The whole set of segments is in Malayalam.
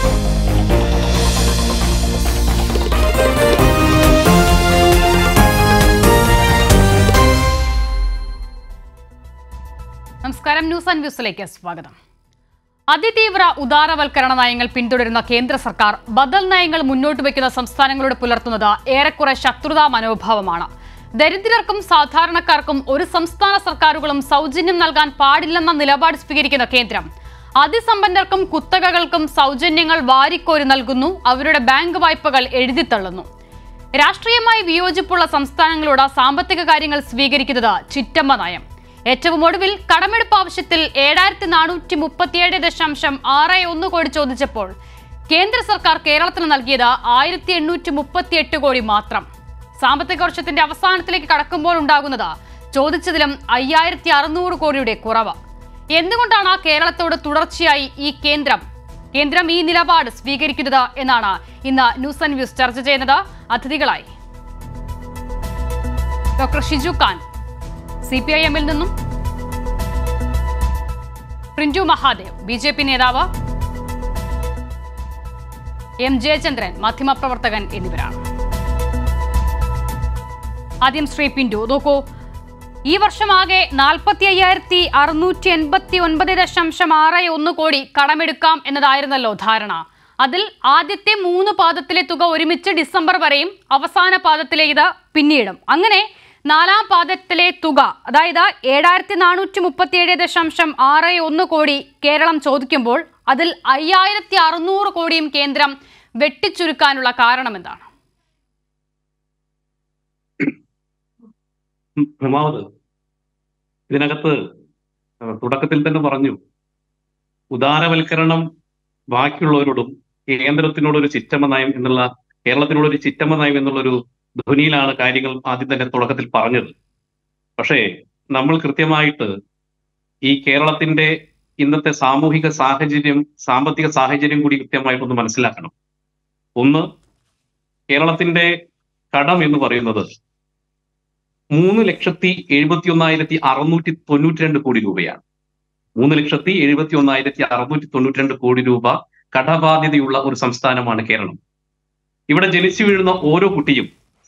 നമസ്കാരം ന്യൂസ് ആൻഡ് വ്യൂസിലേക്ക് സ്വാഗതം അതിതീവ്ര ഉദാരവൽക്കരണ നയങ്ങൾ പിന്തുടരുന്ന കേന്ദ്ര സർക്കാർ ബദൽ നയങ്ങൾ മുന്നോട്ട് വയ്ക്കുന്ന സംസ്ഥാനങ്ങളോട് പുലർത്തുന്നത് ഏറെക്കുറെ ശത്രുതാ മനോഭാവമാണ് ദരിദ്രർക്കും സാധാരണക്കാർക്കും ഒരു സംസ്ഥാന സർക്കാരുകളും സൗജന്യം നൽകാൻ പാടില്ലെന്ന നിലപാട് സ്വീകരിക്കുന്ന കേന്ദ്രം അതിസമ്പന്നർക്കും കുത്തകകൾക്കും സൗജന്യങ്ങൾ വാരിക്കോരി നൽകുന്നു അവരുടെ ബാങ്ക് വായ്പകൾ എഴുതിത്തള്ളുന്നു രാഷ്ട്രീയമായി വിയോജിപ്പുള്ള സംസ്ഥാനങ്ങളോട് സാമ്പത്തിക കാര്യങ്ങൾ സ്വീകരിക്കുന്നത് ചിറ്റമ്മ നയം ഏറ്റവും ഒടുവിൽ കടമെടുപ്പ് ആവശ്യത്തിൽ ഏഴായിരത്തി നാനൂറ്റി മുപ്പത്തിയേഴ് ദശാംശം ആറ് ഒന്ന് കോടി ചോദിച്ചപ്പോൾ കേന്ദ്ര സർക്കാർ കേരളത്തിന് നൽകിയത് ആയിരത്തി എണ്ണൂറ്റി മുപ്പത്തി എട്ട് കോടി മാത്രം സാമ്പത്തിക വർഷത്തിന്റെ അവസാനത്തിലേക്ക് കടക്കുമ്പോൾ ഉണ്ടാകുന്നത് ചോദിച്ചതിലും അയ്യായിരത്തി അറുന്നൂറ് കോടിയുടെ കുറവ് എന്തുകൊണ്ടാണ് കേരളത്തോട് തുടർച്ചയായി ഈ കേന്ദ്രം കേന്ദ്രം ഈ നിലപാട് സ്വീകരിക്കുന്നത് എന്നാണ് ഇന്ന് ന്യൂസ് ആൻഡ് വ്യൂസ് ചർച്ച ചെയ്യുന്നത് അതിഥികളായി doctor Shiju Khan C P I എമ്മിൽ നിന്നും Printu Mahadev B J P നേതാവ് എം ജയചന്ദ്രൻ മാധ്യമപ്രവർത്തകൻ എന്നിവരാണ് ആദ്യം ശ്രീ പിന്റു നോക്കൂ ഈ വർഷമാകെ നാൽപ്പത്തി അയ്യായിരത്തി അറുന്നൂറ്റി എൺപത്തി ഒൻപത് ദശാംശം ആറ് ഒന്ന് കോടി കടമെടുക്കാം എന്നതായിരുന്നല്ലോ ധാരണ അതിൽ ആദ്യത്തെ മൂന്ന് പാദത്തിലെ തുക ഒരുമിച്ച് ഡിസംബർ വരെയും അവസാന പാദത്തിലെ ഇത് പിന്നീടും അങ്ങനെ നാലാം പാദത്തിലെ തുക അതായത് ഏഴായിരത്തി നാനൂറ്റി മുപ്പത്തിയേഴ് ദശാംശം ആറ് ഒന്ന് കോടി കേരളം ചോദിക്കുമ്പോൾ അതിൽ അയ്യായിരത്തി അറുന്നൂറ് കോടിയും കേന്ദ്രം വെട്ടിച്ചുരുക്കാനുള്ള കാരണം എന്താണ് പ്രമാവത് ഇതിനകത്ത് തുടക്കത്തിൽ തന്നെ പറഞ്ഞു ഉദാരവൽക്കരണം ബാക്കിയുള്ളവരോടും കേന്ദ്രത്തിനോടൊരു ചിറ്റമ്മ നയം എന്നുള്ള കേരളത്തിനോടൊരു ചിറ്റമ്മ നയം എന്നുള്ളൊരു ധ്വനിയിലാണ് കാര്യങ്ങൾ ആദ്യം തന്നെ തുടക്കത്തിൽ പറഞ്ഞത് പക്ഷേ നമ്മൾ കൃത്യമായിട്ട് ഈ കേരളത്തിന്റെ ഇന്നത്തെ സാമൂഹിക സാഹചര്യം സാമ്പത്തിക സാഹചര്യം കൂടി കൃത്യമായിട്ടൊന്ന് മനസ്സിലാക്കണം ഒന്ന് കേരളത്തിന്റെ കടം എന്ന് പറയുന്നത് മൂന്ന് ലക്ഷത്തി എഴുപത്തി ഒന്നായിരത്തി അറുന്നൂറ്റി തൊണ്ണൂറ്റി രണ്ട് കോടി രൂപയാണ് മൂന്ന് ലക്ഷത്തി എഴുപത്തി ഒന്നായിരത്തി അറുന്നൂറ്റി തൊണ്ണൂറ്റി രണ്ട് കോടി രൂപ കടബാധ്യതയുള്ള ഒരു സംസ്ഥാനമാണ് കേരളം ഇവിടെ ജനിച്ചു വീഴുന്ന ഓരോ കുട്ടിയും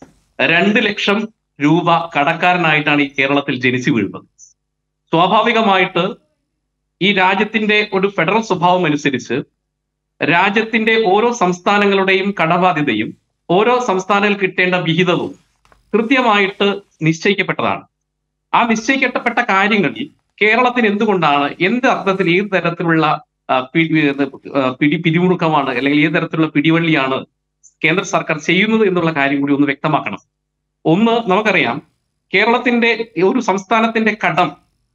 രണ്ട് ലക്ഷം രൂപ കടക്കാരനായിട്ടാണ് ഈ കേരളത്തിൽ ജനിച്ചു വീഴുന്നത് സ്വാഭാവികമായിട്ട് ഈ രാജ്യത്തിന്റെ ഒരു ഫെഡറൽ സ്വഭാവം അനുസരിച്ച് രാജ്യത്തിന്റെ ഓരോ സംസ്ഥാനങ്ങളുടെയും കടബാധ്യതയും ഓരോ സംസ്ഥാനങ്ങൾ കിട്ടേണ്ട വിഹിതവും കൃത്യമായിട്ട് നിശ്ചയിക്കപ്പെട്ടതാണ് ആ നിശ്ചയിക്കപ്പെട്ട കാര്യങ്ങളിൽ കേരളത്തിന് എന്തുകൊണ്ടാണ് എന്ത് അർത്ഥത്തിൽ ഏത് തരത്തിലുള്ള ആ, പി- ആ, പിടി പിരിമുറുക്കമാണ് അല്ലെങ്കിൽ ഏത് തരത്തിലുള്ള പിടിവള്ളിയാണ് കേന്ദ്ര സർക്കാർ ചെയ്യുന്നത് എന്നുള്ള കാര്യം കൂടി ഒന്ന് വ്യക്തമാക്കണം ഒന്ന് നമുക്കറിയാം കേരളത്തിന്റെ ഒരു സംസ്ഥാനത്തിന്റെ കടം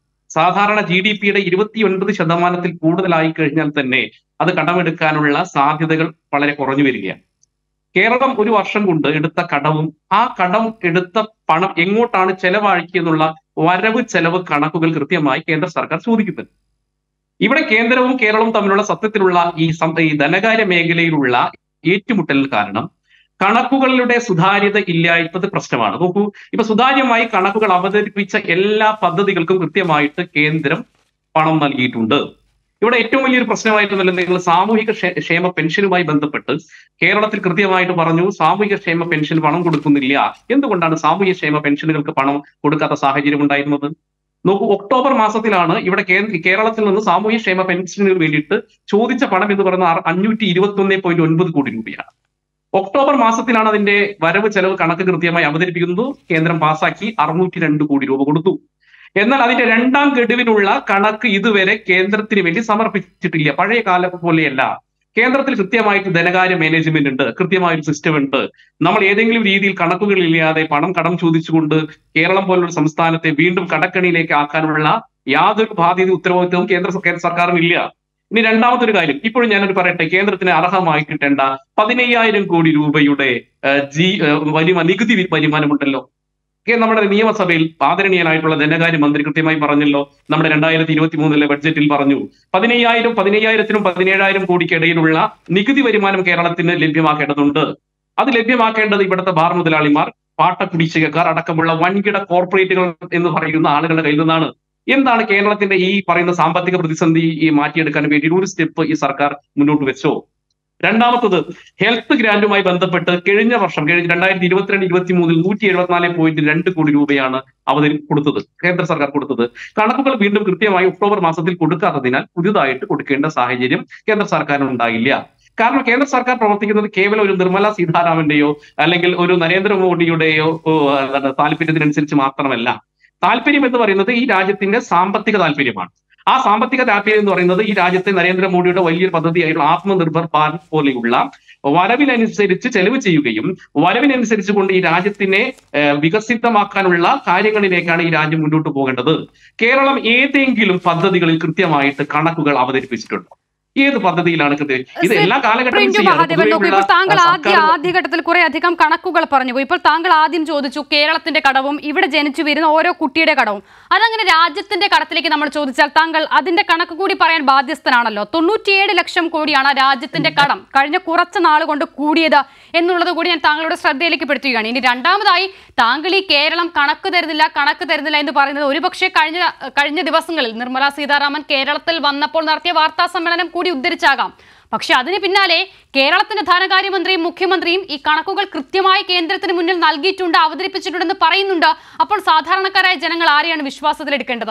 സാധാരണ ജി ഡി പിയുടെ ഇരുപത്തി ഒൻപത് ശതമാനത്തിൽ കൂടുതലായി കഴിഞ്ഞാൽ തന്നെ അത് കടമെടുക്കാനുള്ള സാധ്യതകൾ വളരെ കുറഞ്ഞു വരികയാണ് കേരളം ഒരു വർഷം കൊണ്ട് എടുത്ത കടവും ആ കടം എടുത്ത പണം എങ്ങോട്ടാണ് ചെലവാക്കിയെന്നുള്ള വരവ് ചെലവ് കണക്കുകൾ കൃത്യമായി കേന്ദ്ര സർക്കാർ ചോദിക്കുന്നുണ്ട് ഇവിടെ കേന്ദ്രവും കേരളവും തമ്മിലുള്ള സത്യത്തിലുള്ള ഈ സം- ഈ ധനകാര്യ മേഖലയിലുള്ള ഏറ്റുമുട്ടൽ കാരണം കണക്കുകളുടെ സുതാര്യത ഇല്ലാത്തത് പ്രശ്നമാണ് നോക്കൂ ഇപ്പൊ സുതാര്യമായി കണക്കുകൾ അവതരിപ്പിച്ച എല്ലാ പദ്ധതികൾക്കും കൃത്യമായിട്ട് കേന്ദ്രം പണം നൽകിയിട്ടുണ്ട് ഇവിടെ ഏറ്റവും വലിയൊരു പ്രശ്നമായിട്ട് നിങ്ങൾ സാമൂഹിക ക്ഷേ- ക്ഷേമ പെൻഷനുമായി ബന്ധപ്പെട്ട് കേരളത്തിൽ കൃത്യമായിട്ട് പറഞ്ഞു സാമൂഹിക ക്ഷേമ പെൻഷൻ പണം കൊടുക്കുന്നില്ല എന്തുകൊണ്ടാണ് സാമൂഹിക ക്ഷേമ പെൻഷനുകൾക്ക് പണം കൊടുക്കാത്ത സാഹചര്യം ഉണ്ടായിരുന്നത് നോക്കൂ ഒക്ടോബർ മാസത്തിലാണ് ഇവിടെ കേ- കേരളത്തിൽ നിന്ന് സാമൂഹ്യ ക്ഷേമ പെൻഷനുകൾ വേണ്ടിയിട്ട് ചോദിച്ച പണം എന്ന് പറയുന്ന അറ- അഞ്ഞൂറ്റി ഇരുപത്തി ഒന്ന് പോയിന്റ് ഒൻപത് കോടി രൂപയാണ് ഒക്ടോബർ മാസത്തിലാണ് അതിന്റെ വരവ് ചെലവ് കണക്ക് കൃത്യമായി അവതരിപ്പിക്കുന്നത് കേന്ദ്രം പാസാക്കി അറുന്നൂറ്റി രണ്ട് കോടി രൂപ കൊടുത്തു എന്നാൽ അതിന്റെ രണ്ടാം ഗഡുവിനുള്ള കണക്ക് ഇതുവരെ കേന്ദ്രത്തിന് വേണ്ടി സമർപ്പിച്ചിട്ടില്ല പഴയ കാലം പോലെയല്ല കേന്ദ്രത്തിൽ കൃത്യമായിട്ട് ധനകാര്യ മാനേജ്മെന്റ് ഉണ്ട് കൃത്യമായ ഒരു സിസ്റ്റം ഉണ്ട് നമ്മൾ ഏതെങ്കിലും രീതിയിൽ കണക്കുകൾ ഇല്ലാതെ പണം കടം ചോദിച്ചുകൊണ്ട് കേരളം പോലുള്ള സംസ്ഥാനത്തെ വീണ്ടും കടക്കണിയിലേക്ക് ആക്കാനുള്ള യാതൊരു ബാധ്യത ഉത്തരവാദിത്വവും കേന്ദ്ര സ- കേന്ദ്ര സർക്കാരിന് ഇല്ല ഇനി രണ്ടാമതൊരു കാര്യം ഇപ്പോഴും ഞാനൊരു പറയട്ടെ കേന്ദ്രത്തിന് അർഹമായി കിട്ടേണ്ട പതിനയ്യായിരം കോടി രൂപയുടെ ആ, ജി ആ, വരുമാന നികുതി വി- വരുമാനമുണ്ടല്ലോ കേ- നമ്മുടെ നിയമസഭയിൽ ആദരണീയനായിട്ടുള്ള ധനകാര്യ മന്ത്രി കൃത്യമായി പറഞ്ഞല്ലോ നമ്മുടെ രണ്ടായിരത്തി ഇരുപത്തി മൂന്നിലെ ബഡ്ജറ്റിൽ പറഞ്ഞു പതിനയ്യായിരം പതിനയ്യായിരത്തിനും പതിനേഴായിരം കോടിക്കിടയിലുള്ള നികുതി വരുമാനം കേരളത്തിന് ലഭ്യമാക്കേണ്ടതുണ്ട് അത് ലഭ്യമാക്കേണ്ടത് ഇവിടുത്തെ ബാർ മുതലാളിമാർ പാട്ട കുടിശ്ശികക്കാർ അടക്കമുള്ള വൻകിട കോർപ്പറേറ്റുകൾ എന്ന് പറയുന്ന ആളുകളുടെ കയ്യിൽ നിന്നാണ് എന്താണ് കേരളത്തിന്റെ ഈ പറയുന്ന സാമ്പത്തിക പ്രതിസന്ധി ഈ മാറ്റിയെടുക്കാൻ വേണ്ടി ഒരു സ്റ്റെപ്പ് ഈ സർക്കാർ മുന്നോട്ട് വെച്ചോ രണ്ടാമത്തത് ഹെൽത്ത് ഗ്രാന്റുമായി ബന്ധപ്പെട്ട് കഴിഞ്ഞ വർഷം കഴിഞ്ഞ രണ്ടായിരത്തി ഇരുപത്തിരണ്ട് ഇരുപത്തി മൂന്നിൽ നൂറ്റി എഴുപത്തിനാല് പോയിന്റ് രണ്ട് കോടി രൂപയാണ് അവതരി കൊടുത്തത് കേന്ദ്ര സർക്കാർ കൊടുത്തത് കണക്കുകൾ വീണ്ടും കൃത്യമായി ഒക്ടോബർ മാസത്തിൽ കൊടുക്കാത്തതിനാൽ പുതിയതായിട്ട് കൊടുക്കേണ്ട സാഹചര്യം കേന്ദ്ര സർക്കാരിന് ഉണ്ടായില്ല കാരണം കേന്ദ്ര സർക്കാർ പ്രവർത്തിക്കുന്നത് കേവലം ഒരു നിർമ്മല സീതാരാമന്റെയോ അല്ലെങ്കിൽ ഒരു നരേന്ദ്രമോദിയുടെയോ ഓ, എന്താണ് താല്പര്യത്തിനനുസരിച്ച് മാത്രമല്ല താല്പര്യം എന്ന് പറയുന്നത് ഈ രാജ്യത്തിന്റെ സാമ്പത്തിക താല്പര്യമാണ് ആ സാമ്പത്തിക താല്പര്യം എന്ന് പറയുന്നത് ഈ രാജ്യത്തെ നരേന്ദ്രമോദിയുടെ വലിയൊരു പദ്ധതിയായിട്ടുള്ള ആത്മനിർഭർ ഭാരത് പോലെയുള്ള വരവിനനുസരിച്ച് ചെലവ് ചെയ്യുകയും വരവിനനുസരിച്ച് കൊണ്ട് ഈ രാജ്യത്തിനെ ഏഹ്, വികസിതമാക്കാനുള്ള കാര്യങ്ങളിലേക്കാണ് ഈ രാജ്യം മുന്നോട്ട് പോകേണ്ടത് കേരളം ഏതെങ്കിലും പദ്ധതികളിൽ കൃത്യമായിട്ട് കണക്കുകൾ അവതരിപ്പിച്ചിട്ടുണ്ടോ ഏത് പദ്ധതിയിലാണ് കൃത്യം ഇത് എല്ലാ കാലഘട്ടത്തിലും പ്രിന്റു ചെയ്യാറ്. മഹാദേവൻ നോക്കൂ പൊതുവെയുള്ള, ഇപ്പോൾ താങ്കൾ ആ, ആദ്യ സർക്കാർ- ആദ്യഘട്ടത്തിൽ കുറെ അധികം കണക്കുകൾ പറഞ്ഞു പോയി ഇപ്പോൾ താങ്കൾ ആദ്യം ചോദിച്ചു കേരളത്തിന്റെ കടവും ഇവിടെ ജനിച്ചു വരുന്ന ഓരോ കുട്ടിയുടെ കടവും അതങ്ങനെ രാജ്യത്തിന്റെ കടത്തിലേക്ക് നമ്മൾ ചോദിച്ചാൽ താങ്കൾ അതിന്റെ കണക്ക് കൂടി പറയാൻ ബാധ്യസ്ഥനാണല്ലോ തൊണ്ണൂറ്റിയേഴ് ലക്ഷം കോടിയാണ് രാജ്യത്തിന്റെ കടം കഴിഞ്ഞ കുറച്ച് നാൾ കൊണ്ട് കൂടിയത് എന്നുള്ളത് കൂടി ഞാൻ താങ്കളുടെ ശ്രദ്ധയിലേക്ക് പെടുത്തുകയാണ് ഇനി രണ്ടാമതായി താങ്കൾ ഈ കേരളം കണക്ക് തരുന്നില്ല കണക്ക് തരുന്നില്ല എന്ന് പറയുന്നത് ഒരുപക്ഷെ കഴിഞ്ഞ കഴിഞ്ഞ ദിവസങ്ങളിൽ നിർമ്മല സീതാരാമൻ കേരളത്തിൽ വന്നപ്പോൾ നടത്തിയ വാർത്താ സമ്മേളനം കൂടി ഉദ്ധരിച്ചാകാം പക്ഷെ അതിന് പിന്നാലെ കേരളത്തിന്റെ ധനകാര്യമന്ത്രിയും മുഖ്യമന്ത്രിയും ഈ കണക്കുകൾ കൃത്യമായി കേന്ദ്രത്തിന് മുന്നിൽ നൽകിയിട്ടുണ്ട് അവതരിപ്പിച്ചിട്ടുണ്ടെന്ന് പറയുന്നുണ്ട് അപ്പോൾ സാധാരണക്കാരായ ജനങ്ങൾ ആരെയാണ് വിശ്വാസത്തിലെടുക്കേണ്ടത്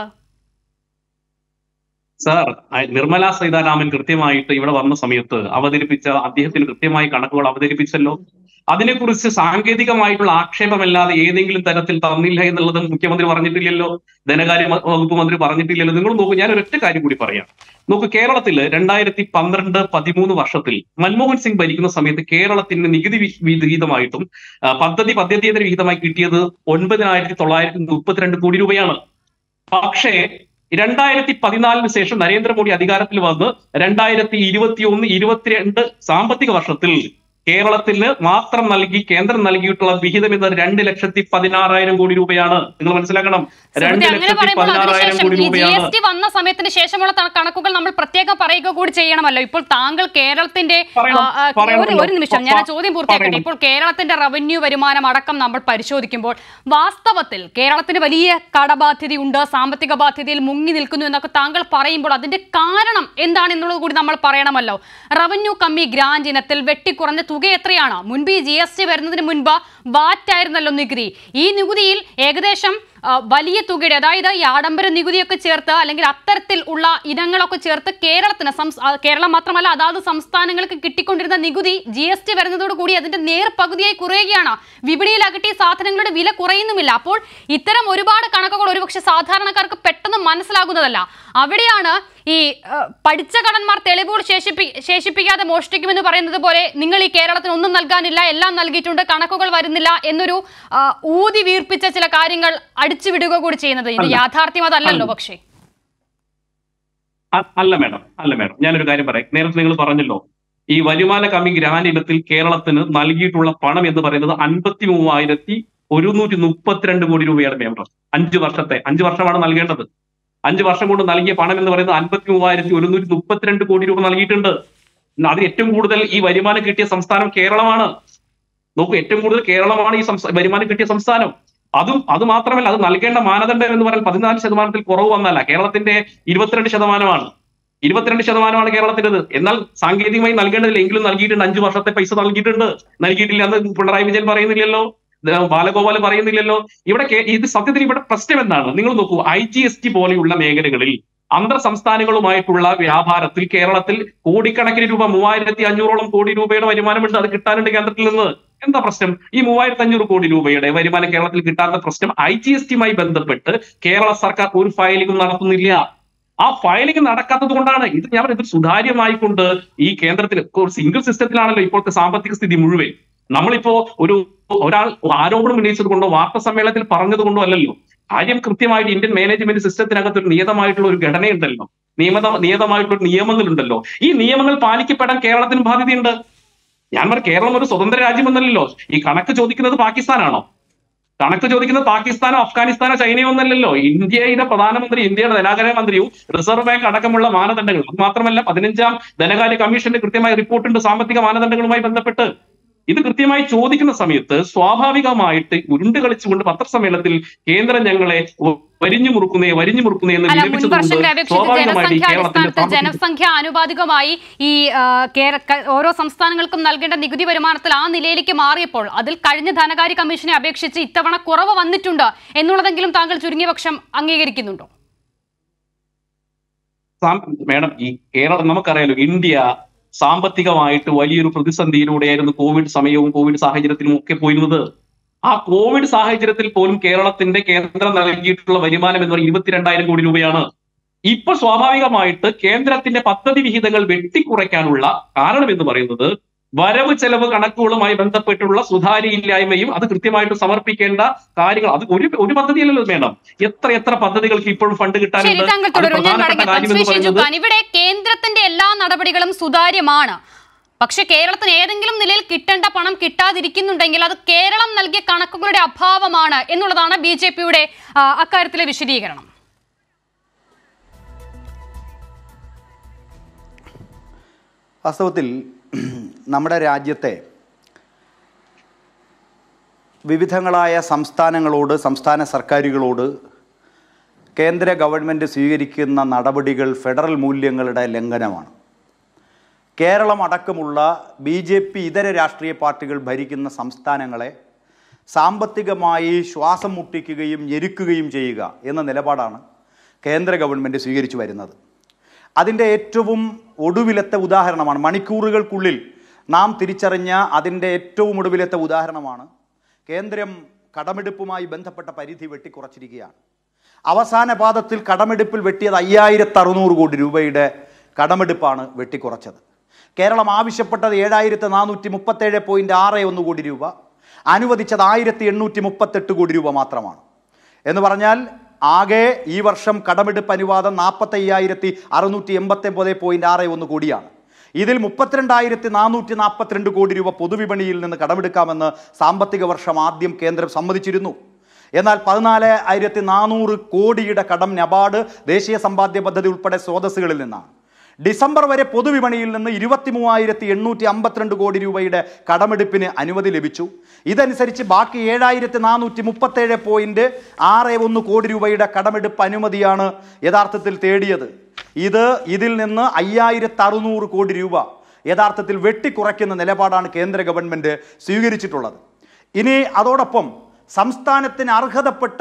സാർ അ- നിർമ്മല സീതാരാമൻ കൃത്യമായിട്ട് ഇവിടെ വന്ന സമയത്ത് അവതരിപ്പിച്ച അദ്ദേഹത്തിന് കൃത്യമായി കണക്കുകൾ അവതരിപ്പിച്ചല്ലോ അതിനെക്കുറിച്ച് സാങ്കേതികമായിട്ടുള്ള ആക്ഷേപമല്ലാതെ ഏതെങ്കിലും തരത്തിൽ തന്നില്ല എന്നുള്ളത് മുഖ്യമന്ത്രി പറഞ്ഞിട്ടില്ലല്ലോ ധനകാര്യ മ- വകുപ്പ് മന്ത്രി പറഞ്ഞിട്ടില്ലല്ലോ നിങ്ങൾ നോക്കൂ ഞാൻ ഒരൊറ്റ കാര്യം കൂടി പറയാം നോക്കൂ കേരളത്തിൽ രണ്ടായിരത്തി പന്ത്രണ്ട് പതിമൂന്ന് വർഷത്തിൽ മൻമോഹൻ സിംഗ് ഭരിക്കുന്ന സമയത്ത് കേരളത്തിന് നികുതി വി- വിഹിതമായിട്ടും ആ, പദ്ധതി പദ്ധതിയേതര വിഹിതമായി കിട്ടിയത് ഒൻപതിനായിരത്തി തൊള്ളായിരത്തി മുപ്പത്തിരണ്ട് കോടി രൂപയാണ് പക്ഷേ രണ്ടായിരത്തി പതിനാലിന് ശേഷം നരേന്ദ്രമോദി അധികാരത്തിൽ വന്ന് രണ്ടായിരത്തി ഇരുപത്തി ഒന്ന് ഇരുപത്തിരണ്ട് സാമ്പത്തിക വർഷത്തിൽ കേരളത്തിന് മാത്രം നൽകി കേന്ദ്രം നൽകിയിട്ടുള്ള വിഹിതം എന്നത് രണ്ട് ലക്ഷത്തി പതിനാറായിരം കോടി രൂപയാണ് നിങ്ങൾ മനസ്സിലാക്കണം രണ്ട് സുഹൃത്തേ, അങ്ങനെ ലക്ഷത്തി പറയുമ്പോൾ പതിനാറായിരം അതിനുശേഷം കോടി ഈ ജി രൂപയാണ് എസ് ടി വന്ന സമയത്തിന് ശേഷമുള്ള ത- കണക്കുകൾ നമ്മൾ പ്രത്യേകം പറയുക കൂടി ചെയ്യണമല്ലോ ഇപ്പോൾ താങ്കൾ കേരളത്തിന്റെ പറയണം, ആ, ആ, ഒരു പറയണമല്ലോ. ഒരു നിമിഷം ഞാൻ ആ പ- ചോദ്യം പൂർത്തിയാക്കട്ടെ പറയണം. ഇപ്പോൾ കേരളത്തിന്റെ റവന്യൂ വരുമാനം അടക്കം നമ്മൾ പരിശോധിക്കുമ്പോൾ വാസ്തവത്തിൽ കേരളത്തിന് വലിയ കടബാധ്യതയുണ്ട് സാമ്പത്തിക ബാധ്യതയിൽ മുങ്ങി നിൽക്കുന്നു എന്നൊക്കെ താങ്കൾ പറയുമ്പോൾ അതിന്റെ കാരണം എന്താണ് എന്നുള്ളത് കൂടി നമ്മൾ പറയണമല്ലോ റവന്യൂ കമ്മി ഗ്രാന്റ് ഇനത്തിൽ വെട്ടിക്കുറഞ്ഞ തുക എത്രയാണ് മുൻപ് ഈ ജി എസ് ടി വരുന്നതിന് മുൻപ് വാറ്റ് ആയിരുന്നല്ലോ നികുതി ഈ നികുതിയിൽ ഏകദേശം ആ, വലിയ തുകയുടെ അതായത് ഈ ആഡംബര നികുതിയൊക്കെ ചേർത്ത് അല്ലെങ്കിൽ അത്തരത്തിൽ ഉള്ള ഇനങ്ങളൊക്കെ ചേർത്ത് കേരളത്തിന് സംസ്- ആ, കേരളം മാത്രമല്ല അതാത് സംസ്ഥാനങ്ങൾക്ക് കിട്ടിക്കൊണ്ടിരുന്ന നികുതി ജി എസ് ടി വരുന്നതോടുകൂടി അതിന്റെ നേർ പകുതിയായി കുറയുകയാണ് വിപണിയിലാകട്ടെ ഈ സാധനങ്ങളുടെ വില കുറയുന്നുമില്ല അപ്പോൾ ഇത്തരം ഒരുപാട് കണക്കുകൾ ഒരുപക്ഷെ സാധാരണക്കാർക്ക് പെട്ടെന്ന് മനസ്സിലാകുന്നതല്ല അവിടെയാണ് ഈ ആ, പഠിച്ച കടന്മാർ തെളിവുകൾ ശേഷിപ്പി ശേഷിപ്പിക്കാതെ മോഷ്ടിക്കുമെന്ന് പറയുന്നത് പോലെ നിങ്ങൾ ഈ കേരളത്തിന് ഒന്നും നൽകാനില്ല എല്ലാം നൽകിയിട്ടുണ്ട് കണക്കുകൾ വരുന്നില്ല എന്നൊരു ആ, ഊതി വീർപ്പിച്ച ചില കാര്യങ്ങൾ അടിച്ചുവിടുക കൂടി ചെയ്യുന്നത് ഇത് അല്ല. യാഥാർത്ഥ്യം അതല്ലല്ലോ അല്ല. പക്ഷേ അ- അല്ല മേഡം അല്ല മേഡം ഞാനൊരു കാര്യം പറയാം നേരത്തെ നിങ്ങൾ പറഞ്ഞല്ലോ ഈ വരുമാന കമ്മി ഗ്രാൻഡ് ഇനത്തിൽ കേരളത്തിന് നൽകിയിട്ടുള്ള പണം എന്ന് പറയുന്നത് അൻപത്തി മൂവായിരത്തി ഒരുന്നൂറ്റി മുപ്പത്തിരണ്ട് കോടി രൂപയാണ് മേഡം അഞ്ച് വർഷത്തെ അഞ്ച് വർഷമാണ് നൽകേണ്ടത് അഞ്ച് വർഷം കൊണ്ട് നൽകിയ പണം എന്ന് പറയുന്നത് അൻപത്തി മൂവായിരത്തി ഒരുന്നൂറ്റി മുപ്പത്തിരണ്ട് കോടി രൂപ നൽകിയിട്ടുണ്ട് അതിൽ ഏറ്റവും കൂടുതൽ ഈ വരുമാനം കിട്ടിയ സംസ്ഥാനം കേരളമാണ് നോക്കൂ ഏറ്റവും കൂടുതൽ കേരളമാണ് ഈ സംസ്ഥാ- വരുമാനം കിട്ടിയ സംസ്ഥാനം അതും അത് മാത്രമല്ല അത് നൽകേണ്ട മാനദണ്ഡം എന്ന് പറഞ്ഞാൽ പതിനാല് ശതമാനത്തിൽ കുറവ് വന്നല്ല കേരളത്തിന്റെ ഇരുപത്തിരണ്ട് ശതമാനമാണ് ഇരുപത്തിരണ്ട് ശതമാനമാണ് കേരളത്തിൻ്റെത് എന്നാൽ സാങ്കേതികമായി നൽകേണ്ടതില്ല എങ്കിലും നൽകിയിട്ടുണ്ട് അഞ്ചു വർഷത്തെ പൈസ നൽകിയിട്ടുണ്ട് നൽകിയിട്ടില്ല എന്ന് പിണറായി വിജയൻ പറയുന്നില്ലല്ലോ ദ- ബാലഗോപാൽ പറയുന്നില്ലല്ലോ ഇവിടെ കേ- ഇത് സത്യത്തിൽ ഇവിടെ പ്രശ്നം എന്താണ് നിങ്ങൾ നോക്കൂ ഐ ജി എസ് ടി പോലെയുള്ള മേഖലകളിൽ അന്തർ സംസ്ഥാനങ്ങളുമായിട്ടുള്ള വ്യാപാരത്തിൽ കേരളത്തിൽ കോടിക്കണക്കിന് രൂപ മൂവായിരത്തി അഞ്ഞൂറോളം കോടി രൂപയുടെ വരുമാനമുണ്ട് അത് കിട്ടാനുണ്ട് കേന്ദ്രത്തിൽ നിന്ന് എന്താ പ്രശ്നം ഈ മൂവായിരത്തി അഞ്ഞൂറ് കോടി രൂപയുടെ വരുമാനം കേരളത്തിൽ കിട്ടാത്ത പ്രശ്നം ഐ ജി എസ് ടിയുമായി ബന്ധപ്പെട്ട് കേരള സർക്കാർ ഒരു ഫയലിംഗും നടത്തുന്നില്ല ആ ഫയലിംഗ് നടക്കാത്തത് കൊണ്ടാണ് ഇത് ഞാൻ പറയുന്നത് സുതാര്യമായിക്കൊണ്ട് ഈ കേന്ദ്രത്തിൽ ഒരു സിംഗിൾ സിസ്റ്റത്തിലാണല്ലോ ഇപ്പോഴത്തെ സാമ്പത്തിക സ്ഥിതി മുഴുവൻ നമ്മളിപ്പോ ഒരു ഒരാൾ ആരോപണം ഉന്നയിച്ചത് കൊണ്ടോ വാർത്താ സമ്മേളനത്തിൽ പറഞ്ഞത് കൊണ്ടോ അല്ലല്ലോ കാര്യം കൃത്യമായിട്ട് ഇന്ത്യൻ മാനേജ്മെന്റ് സിസ്റ്റത്തിനകത്ത് ഒരു നിയതമായിട്ടുള്ള ഒരു ഘടനയുണ്ടല്ലോ നിയമത നിയതമായിട്ടുള്ള നിയമങ്ങളുണ്ടല്ലോ ഈ നിയമങ്ങൾ പാലിക്കപ്പെടാൻ കേരളത്തിന് ബാധ്യതയുണ്ട് ഞാൻ പറ കേരളം ഒരു സ്വതന്ത്ര രാജ്യമൊന്നല്ലല്ലോ ഈ കണക്ക് ചോദിക്കുന്നത് പാകിസ്ഥാനാണോ കണക്ക് ചോദിക്കുന്നത് പാകിസ്ഥാനോ അഫ്ഗാനിസ്ഥാനോ ചൈനയോ ഒന്നല്ലല്ലോ ഇന്ത്യയുടെ പ്രധാനമന്ത്രി ഇന്ത്യയുടെ ധനാകാര്യ മന്ത്രിയും റിസർവ് ബാങ്ക് അടക്കമുള്ള മാനദണ്ഡങ്ങൾ അത് മാത്രമല്ല പതിനഞ്ചാം ധനകാര്യ കമ്മീഷന്റെ കൃത്യമായ റിപ്പോർട്ടുണ്ട് സാമ്പത്തിക മാനദണ്ഡങ്ങളുമായി ബന്ധപ്പെട്ട് ഇത് കൃത്യമായി ചോദിക്കുന്ന സമയത്ത് സ്വാഭാവികമായിട്ട് ഉരുണ്ട് കളിച്ചുകൊണ്ട് പത്രസമ്മേളനത്തിൽ കേന്ദ്രം ഞങ്ങളെ വരിഞ്ഞു മുറുക്കുന്നേ വരിഞ്ഞു മുറുക്കുന്നേ എന്ന് അല്ല മുൻ വിലപിച്ചതുകൊണ്ട് വർഷങ്ങളെ അപേക്ഷിച്ച് സ്വാഭാവികമായിട്ട് ഈ ജനസംഖ്യ കേരളത്തിന്റെ അടിസ്ഥാനത്തിൽ സാമ്പത്തിക ജനസംഖ്യ ആനുപാതികമായി ഈ ആ, കേര- ക- ഓരോ സംസ്ഥാനങ്ങൾക്കും നൽകേണ്ട നികുതി വരുമാനത്തിൽ ആ നിലയിലേക്ക് മാറിയപ്പോൾ അതിൽ കഴിഞ്ഞ ധനകാര്യ കമ്മീഷനെ അപേക്ഷിച്ച് ഇത്തവണ കുറവ് വന്നിട്ടുണ്ട് എന്നുള്ളതെങ്കിലും താങ്കൾ ചുരുങ്ങിയ പക്ഷം അംഗീകരിക്കുന്നുണ്ടോ സാം- മേഡം ഈ കേരളം നമുക്കറിയാലോ ഇന്ത്യ സാമ്പത്തികമായിട്ട് വലിയൊരു പ്രതിസന്ധിയിലൂടെയായിരുന്നു കോവിഡ് സമയവും കോവിഡ് സാഹചര്യത്തിലും ഒക്കെ പോയിരുന്നത് ആ കോവിഡ് സാഹചര്യത്തിൽ പോലും കേരളത്തിന്റെ കേന്ദ്രം നൽകിയിട്ടുള്ള വരുമാനം എന്ന് പറയുന്നത് ഇരുപത്തിരണ്ടായിരം കോടി രൂപയാണ് ഇപ്പൊ സ്വാഭാവികമായിട്ട് കേന്ദ്രത്തിന്റെ പദ്ധതി വിഹിതങ്ങൾ വെട്ടിക്കുറയ്ക്കാനുള്ള കാരണം എന്ന് പറയുന്നത് വരവ് ചെലവ് കണക്കുകളുമായി ബന്ധപ്പെട്ടുള്ള സുതാര്യയില്ലായ്മയും അത് കൃത്യമായിട്ട് സമർപ്പിക്കേണ്ട കാര്യങ്ങൾ അത് ഒരു ഒരു പദ്ധതിയല്ലല്ലോ വേണം എത്ര എത്ര പദ്ധതികൾക്ക് ഇപ്പോഴും ഫണ്ട് ശരി കിട്ടാനുണ്ട് താങ്കൾ അത് തുടരും ഞാൻ പ്രധാനപ്പെട്ട മടങ്ങിയെത്താം കാര്യം ശ്രീ എന്ന് പറയുന്നത് ഷിജുഖാൻ ഇവിടെ കേന്ദ്രത്തിന്റെ എല്ലാ നടപടികളും സുതാര്യമാണ് പക്ഷെ കേരളത്തിന് ഏതെങ്കിലും നിലയിൽ കിട്ടേണ്ട പണം കിട്ടാതിരിക്കുന്നുണ്ടെങ്കിൽ അത് കേരളം നൽകിയ കണക്കുകളുടെ അഭാവമാണ് എന്നുള്ളതാണ് ബി ജെ പിയുടെ അക്കാര്യത്തിലെ വിശദീകരണം വാസ്തവത്തിൽ നമ്മുടെ രാജ്യത്തെ വിവിധങ്ങളായ സംസ്ഥാനങ്ങളോട് സംസ്ഥാന സർക്കാരുകളോട് കേന്ദ്ര ഗവൺമെൻറ് സ്വീകരിക്കുന്ന നടപടികൾ ഫെഡറൽ മൂല്യങ്ങളുടെ ലംഘനമാണ് കേരളം അടക്കമുള്ള ബി ജെ പി ഇതര രാഷ്ട്രീയ പാർട്ടികൾ ഭരിക്കുന്ന സംസ്ഥാനങ്ങളെ സാമ്പത്തികമായി ശ്വാസം മുട്ടിക്കുകയും ഞെരുക്കുകയും ചെയ്യുക എന്ന നിലപാടാണ് കേന്ദ്ര ഗവൺമെൻറ് സ്വീകരിച്ചു വരുന്നത് അതിൻ്റെ ഏറ്റവും ഒടുവിലത്തെ ഉദാഹരണമാണ് മണിക്കൂറുകൾക്കുള്ളിൽ നാം തിരിച്ചറിഞ്ഞ അതിൻ്റെ ഏറ്റവും ഒടുവിലത്തെ ഉദാഹരണമാണ് കേന്ദ്രം കടമെടുപ്പുമായി ബന്ധപ്പെട്ട പരിധി വെട്ടിക്കുറച്ചിരിക്കുകയാണ് അവസാന പാദത്തിൽ കടമെടുപ്പിൽ വെട്ടിയത് അയ്യായിരത്തി അറുന്നൂറ് കോടി രൂപയുടെ കടമെടുപ്പാണ് വെട്ടിക്കുറച്ചത് കേരളം ആവശ്യപ്പെട്ടത് ഏഴായിരത്തി നാനൂറ്റി മുപ്പത്തേഴ് പോയിന്റ് ആറ് ഒന്ന് കോടി രൂപ അനുവദിച്ചത് ആയിരത്തി എണ്ണൂറ്റി മുപ്പത്തെട്ട് കോടി രൂപ മാത്രമാണ് എന്ന് പറഞ്ഞാൽ ആകെ ഈ വർഷം കടമെടുപ്പ് അനുവാദം നാൽപ്പത്തി അയ്യായിരത്തി അറുന്നൂറ്റി എൺപത്തി ഒമ്പത് പോയിന്റ് ആറ് ഒന്ന് കോടിയാണ് ഇതിൽ മുപ്പത്തിരണ്ടായിരത്തി നാനൂറ്റി നാൽപ്പത്തിരണ്ട് കോടി രൂപ പൊതുവിപണിയിൽ നിന്ന് കടമെടുക്കാമെന്ന് സാമ്പത്തിക വർഷം ആദ്യം കേന്ദ്രം സമ്മതിച്ചിരുന്നു എന്നാൽ പതിനാല് ആയിരത്തി നാനൂറ് കോടിയുടെ കടം നബാർഡ് ദേശീയ സമ്പാദ്യ പദ്ധതി ഉൾപ്പെടെ സ്രോതസ്സുകളിൽ നിന്നാണ് ഡിസംബർ വരെ പൊതുവിപണിയിൽ നിന്ന് ഇരുപത്തി മൂവായിരത്തി എണ്ണൂറ്റി അമ്പത്തിരണ്ട് കോടി രൂപയുടെ കടമെടുപ്പിന് അനുമതി ലഭിച്ചു ഇതനുസരിച്ച് ബാക്കി ഏഴായിരത്തി നാനൂറ്റി മുപ്പത്തേഴ് പോയിന്റ് ആറ് ഒന്ന് കോടി രൂപയുടെ കടമെടുപ്പ് അനുമതിയാണ് യഥാർത്ഥത്തിൽ തേടിയത് ഇത് ഇതിൽ നിന്ന് അയ്യായിരത്തി അറുന്നൂറ് കോടി രൂപ യഥാർത്ഥത്തിൽ വെട്ടിക്കുറയ്ക്കുന്ന നിലപാടാണ് കേന്ദ്ര ഗവൺമെന്റ് സ്വീകരിച്ചിട്ടുള്ളത് ഇനി അതോടൊപ്പം സംസ്ഥാനത്തിന് അർഹതപ്പെട്ട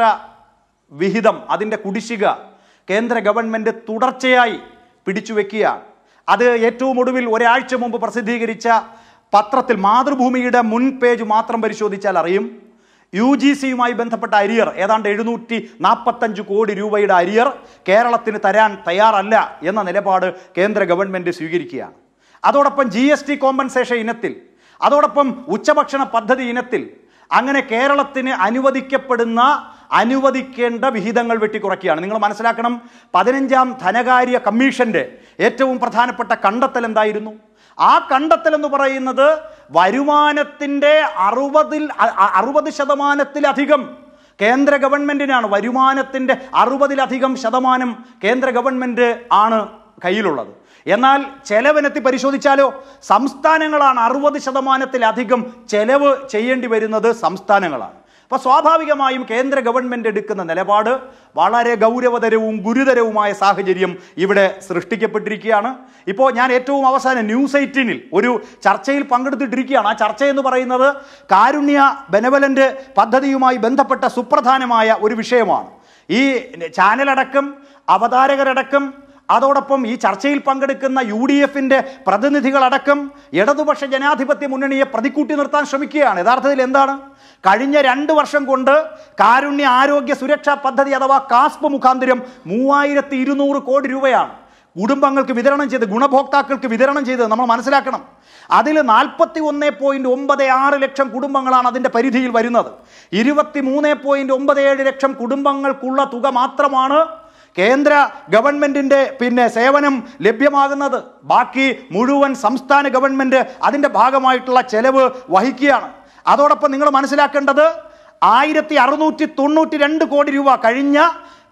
വിഹിതം അതിൻ്റെ കുടിശ്ശിക കേന്ദ്ര ഗവൺമെന്റ് തുടർച്ചയായി പിടിച്ചു വെക്കുകയാണ് അത് ഏറ്റവും ഒടുവിൽ ഒരാഴ്ച മുമ്പ് പ്രസിദ്ധീകരിച്ച പത്രത്തിൽ മാതൃഭൂമിയുടെ മുൻ പേജ് മാത്രം പരിശോധിച്ചാൽ അറിയും യു ജി സിയുമായി ബന്ധപ്പെട്ട അരിയർ ഏതാണ്ട് എഴുന്നൂറ്റി നാൽപ്പത്തഞ്ച് കോടി രൂപയുടെ അരിയർ കേരളത്തിന് തരാൻ തയ്യാറല്ല എന്ന നിലപാട് കേന്ദ്ര ഗവൺമെന്റ് സ്വീകരിക്കുകയാണ് അതോടൊപ്പം ജി എസ് ടി കോമ്പൻസേഷൻ ഇനത്തിൽ അതോടൊപ്പം ഉച്ചഭക്ഷണ പദ്ധതി ഇനത്തിൽ അങ്ങനെ കേരളത്തിന് അനുവദിക്കപ്പെടുന്ന അനുവദിക്കേണ്ട വിഹിതങ്ങൾ വെട്ടിക്കുറയ്ക്കുകയാണ് നിങ്ങൾ മനസ്സിലാക്കണം പതിനഞ്ചാം ധനകാര്യ കമ്മീഷന്റെ ഏറ്റവും പ്രധാനപ്പെട്ട കണ്ടെത്തൽ എന്തായിരുന്നു ആ കണ്ടെത്തൽ എന്ന് പറയുന്നത് വരുമാനത്തിൻ്റെ അറുപതിൽ അ- അ- അറുപത് ശതമാനത്തിലധികം കേന്ദ്ര ഗവൺമെന്റിനാണ് വരുമാനത്തിൻ്റെ അറുപതിലധികം ശതമാനം കേന്ദ്ര ഗവൺമെന്റ് ആണ് കയ്യിലുള്ളത് എന്നാൽ ചെലവിനെത്തി പരിശോധിച്ചാലോ സംസ്ഥാനങ്ങളാണ് അറുപത് ശതമാനത്തിലധികം ചെലവ് ചെയ്യേണ്ടി വരുന്നത് സംസ്ഥാനങ്ങളാണ് അപ്പോൾ സ്വാഭാവികമായും കേന്ദ്ര ഗവൺമെന്റ് എടുക്കുന്ന നിലപാട് വളരെ ഗൗരവതരവും ഗുരുതരവുമായ സാഹചര്യം ഇവിടെ സൃഷ്ടിക്കപ്പെട്ടിരിക്കുകയാണ് ഇപ്പോൾ ഞാൻ ഏറ്റവും അവസാനം ന്യൂസ് എയ്റ്റീനിൽ ഒരു ചർച്ചയിൽ പങ്കെടുത്തിട്ടിരിക്കുകയാണ് ആ ചർച്ച എന്ന് പറയുന്നത് കാരുണ്യ ബെനവലന്റ് പദ്ധതിയുമായി ബന്ധപ്പെട്ട സുപ്രധാനമായ ഒരു വിഷയമാണ് ഈ ചാനലടക്കം അവതാരകരടക്കം അതോടൊപ്പം ഈ ചർച്ചയിൽ പങ്കെടുക്കുന്ന യു ഡി എഫിന്റെ പ്രതിനിധികളടക്കം ഇടതുപക്ഷ ജനാധിപത്യ മുന്നണിയെ പ്രതിക്കൂട്ടി നിർത്താൻ ശ്രമിക്കുകയാണ് യഥാർത്ഥത്തിൽ എന്താണ് കഴിഞ്ഞ രണ്ട് വർഷം കൊണ്ട് കാരുണ്യ ആരോഗ്യ സുരക്ഷാ പദ്ധതി അഥവാ കാസ്പ് മുഖാന്തിരം മൂവായിരത്തി ഇരുന്നൂറ് കോടി രൂപയാണ് കുടുംബങ്ങൾക്ക് വിതരണം ചെയ്ത് ഗുണഭോക്താക്കൾക്ക് വിതരണം ചെയ്തത് നമ്മൾ മനസ്സിലാക്കണം അതിൽ നാൽപ്പത്തി ഒന്ന് പോയിന്റ് ഒമ്പത് ആറ് ലക്ഷം കുടുംബങ്ങളാണ് അതിൻ്റെ പരിധിയിൽ വരുന്നത് ഇരുപത്തി മൂന്ന് പോയിന്റ് ഒമ്പത് ഏഴ് ലക്ഷം കുടുംബങ്ങൾക്കുള്ള തുക മാത്രമാണ് കേന്ദ്ര ഗവൺമെന്റിന്റെ പിന്നെ സേവനം ലഭ്യമാകുന്നത് ബാക്കി മുഴുവൻ സംസ്ഥാന ഗവൺമെന്റ് അതിന്റെ ഭാഗമായിട്ടുള്ള ചെലവ് വഹിക്കുകയാണ് അതോടൊപ്പം നിങ്ങൾ മനസ്സിലാക്കേണ്ടത് ആയിരത്തി അറുന്നൂറ്റി തൊണ്ണൂറ്റി രണ്ട് കോടി രൂപ കഴിഞ്ഞ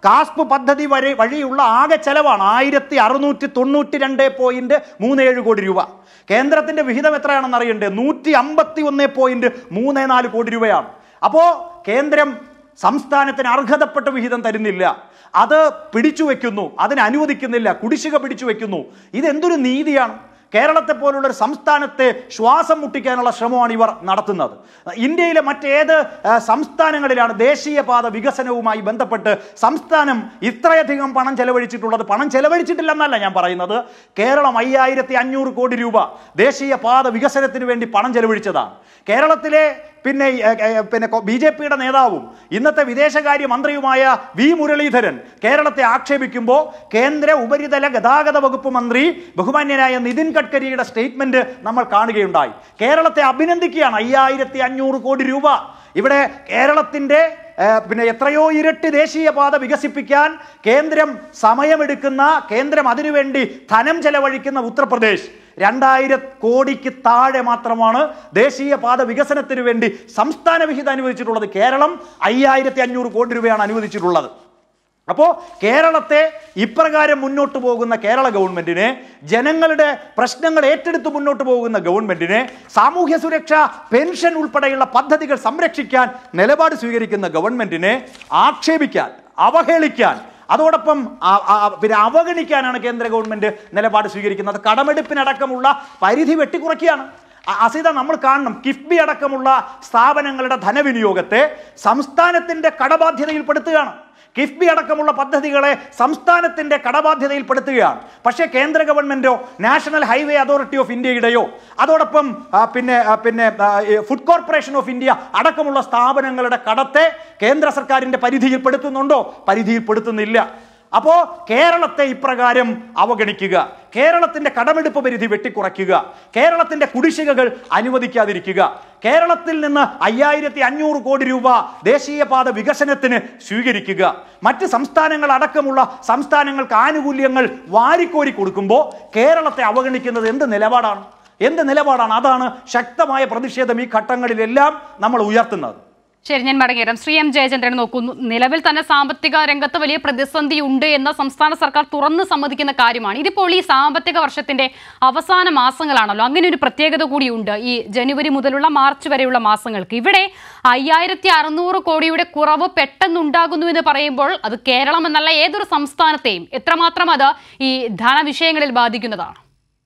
കാസ്പ് പദ്ധതി വരെ വഴിയുള്ള ആകെ ചെലവാണ് ആയിരത്തി അറുന്നൂറ്റി തൊണ്ണൂറ്റി രണ്ട് പോയിന്റ് മൂന്ന് ഏഴ് കോടി രൂപ കേന്ദ്രത്തിന്റെ വിഹിതം എത്രയാണെന്ന് അറിയണ്ടേ നൂറ്റി അമ്പത്തി ഒന്ന് പോയിന്റ് മൂന്ന് നാല് കോടി രൂപയാണ് അപ്പോ കേന്ദ്രം സംസ്ഥാനത്തിന് അർഹതപ്പെട്ട വിഹിതം തരുന്നില്ല അത് പിടിച്ചു വെക്കുന്നു അതിന് അനുവദിക്കുന്നില്ല കുടിശ്ശിക പിടിച്ചു വെക്കുന്നു ഇതെന്തൊരു നീതിയാണ് കേരളത്തെ പോലുള്ള ഒരു സംസ്ഥാനത്തെ ശ്വാസം മുട്ടിക്കാനുള്ള ശ്രമമാണ് ഇവർ നടത്തുന്നത് ഇന്ത്യയിലെ മറ്റേത് ആ, സംസ്ഥാനങ്ങളിലാണ് ദേശീയപാത വികസനവുമായി ബന്ധപ്പെട്ട് സംസ്ഥാനം ഇത്രയധികം പണം ചെലവഴിച്ചിട്ടുള്ളത് പണം ചെലവഴിച്ചിട്ടില്ലെന്നല്ല ഞാൻ പറയുന്നത് കേരളം അയ്യായിരത്തി അഞ്ഞൂറ് കോടി രൂപ ദേശീയപാത വികസനത്തിന് വേണ്ടി പണം ചെലവഴിച്ചതാണ് കേരളത്തിലെ പിന്നെ ഏ, ഏ, പിന്നെ ബി ജെ പിയുടെ നേതാവും ഇന്നത്തെ വിദേശകാര്യ മന്ത്രിയുമായ വി മുരളീധരൻ കേരളത്തെ ആക്ഷേപിക്കുമ്പോൾ കേന്ദ്ര ഉപരിതല ഗതാഗത വകുപ്പ് മന്ത്രി ബഹുമാന്യനായ നിതിൻ ഗഡ്കരിയുടെ സ്റ്റേറ്റ്മെന്റ് നമ്മൾ കാണുകയുണ്ടായി കേരളത്തെ അഭിനന്ദിക്കുകയാണ് അയ്യായിരത്തി അഞ്ഞൂറ് കോടി രൂപ ഇവിടെ കേരളത്തിന്റെ ഏ, പിന്നെ എത്രയോ ഇരട്ടി ദേശീയപാത വികസിപ്പിക്കാൻ കേന്ദ്രം സമയമെടുക്കുന്ന കേന്ദ്രം അതിനുവേണ്ടി ധനം ചെലവഴിക്കുന്ന ഉത്തർപ്രദേശ് രണ്ടായിരം കോടിക്ക് താഴെ മാത്രമാണ് ദേശീയപാത വികസനത്തിന് വേണ്ടി സംസ്ഥാന വിഹിതം അനുവദിച്ചിട്ടുള്ളത് കേരളം അയ്യായിരത്തി അഞ്ഞൂറ് കോടി രൂപയാണ് അനുവദിച്ചിട്ടുള്ളത് അപ്പോൾ കേരളത്തെ ഇപ്രകാരം മുന്നോട്ട് പോകുന്ന കേരള ഗവൺമെന്റിനെ ജനങ്ങളുടെ പ്രശ്നങ്ങൾ ഏറ്റെടുത്ത് മുന്നോട്ട് പോകുന്ന ഗവൺമെന്റിനെ സാമൂഹ്യ സുരക്ഷ പെൻഷൻ ഉൾപ്പെടെയുള്ള പദ്ധതികൾ സംരക്ഷിക്കാൻ നിലപാട് സ്വീകരിക്കുന്ന ഗവൺമെന്റിനെ ആക്ഷേപിക്കാൻ അവഹേളിക്കാൻ അതോടൊപ്പം ആ- ആ- പിന്നെ അവഗണിക്കാനാണ് കേന്ദ്ര ഗവൺമെന്റ് നിലപാട് സ്വീകരിക്കുന്നത് കടമെടുപ്പിനടക്കമുള്ള പരിധി വെട്ടിക്കുറയ്ക്കുകയാണ് അ- അസിത നമ്മൾ കാണണം കിഫ്ബി അടക്കമുള്ള സ്ഥാപനങ്ങളുടെ ധനവിനിയോഗത്തെ സംസ്ഥാനത്തിന്റെ കടബാധ്യതയിൽപ്പെടുത്തുകയാണ് കിഫ്ബി അടക്കമുള്ള പദ്ധതികളെ സംസ്ഥാനത്തിന്റെ കടബാധ്യതയിൽപ്പെടുത്തുകയാണ് പക്ഷേ കേന്ദ്ര ഗവൺമെന്റോ നാഷണൽ ഹൈവേ അതോറിറ്റി ഓഫ് ഇന്ത്യയുടെയോ അതോടൊപ്പം ആ, പിന്നെ ആ, പിന്നെ ആ, ഈ ഫുഡ് കോർപ്പറേഷൻ ഓഫ് ഇന്ത്യ അടക്കമുള്ള സ്ഥാപനങ്ങളുടെ കടത്തെ കേന്ദ്ര സർക്കാരിന്റെ പരിധിയിൽപ്പെടുത്തുന്നുണ്ടോ പരിധിയിൽപ്പെടുത്തുന്നില്ല അപ്പോ കേരളത്തെ ഇപ്രകാരം അവഗണിക്കുക കേരളത്തിന്റെ കടമെടുപ്പ് പരിധി വെട്ടിക്കുറയ്ക്കുക കേരളത്തിന്റെ കുടിശ്ശികകൾ അനുവദിക്കാതിരിക്കുക കേരളത്തിൽ നിന്ന് അയ്യായിരത്തി അഞ്ഞൂറ് കോടി രൂപ ദേശീയപാത വികസനത്തിന് സ്വീകരിക്കുക മറ്റ് സംസ്ഥാനങ്ങൾ അടക്കമുള്ള സംസ്ഥാനങ്ങൾക്ക് ആനുകൂല്യങ്ങൾ വാരിക്കോരി കൊടുക്കുമ്പോൾ കേരളത്തെ അവഗണിക്കുന്നത് എന്ത് നിലപാടാണ് എന്ത് നിലപാടാണ് അതാണ് ശക്തമായ പ്രതിഷേധം ഈ ഘട്ടങ്ങളിലെല്ലാം നമ്മൾ ഉയർത്തുന്നത് ശരി ഞാൻ മടങ്ങിയേരാം ശ്രീ എം ജയചന്ദ്രൻ നോക്കുന്നു നിലവിൽ തന്നെ സാമ്പത്തിക രംഗത്ത് വലിയ പ്രതിസന്ധി ഉണ്ട് എന്ന് സംസ്ഥാന സർക്കാർ തുറന്ന് സമ്മതിക്കുന്ന കാര്യമാണ് ഇതിപ്പോൾ ഈ സാമ്പത്തിക വർഷത്തിന്റെ അവസാന മാസങ്ങളാണല്ലോ അങ്ങനെ ഒരു പ്രത്യേകത കൂടിയുണ്ട് ഈ ജനുവരി മുതലുള്ള മാർച്ച് വരെയുള്ള മാസങ്ങൾക്ക് ഇവിടെ അയ്യായിരത്തി അറുന്നൂറ് കോടിയുടെ കുറവ് പെട്ടെന്നുണ്ടാകുന്നു എന്ന് പറയുമ്പോൾ അത് കേരളം എന്നല്ല ഏതൊരു സംസ്ഥാനത്തെയും എത്രമാത്രം അത് ഈ ധനവിഷയങ്ങളിൽ ബാധിക്കുന്നതാണ്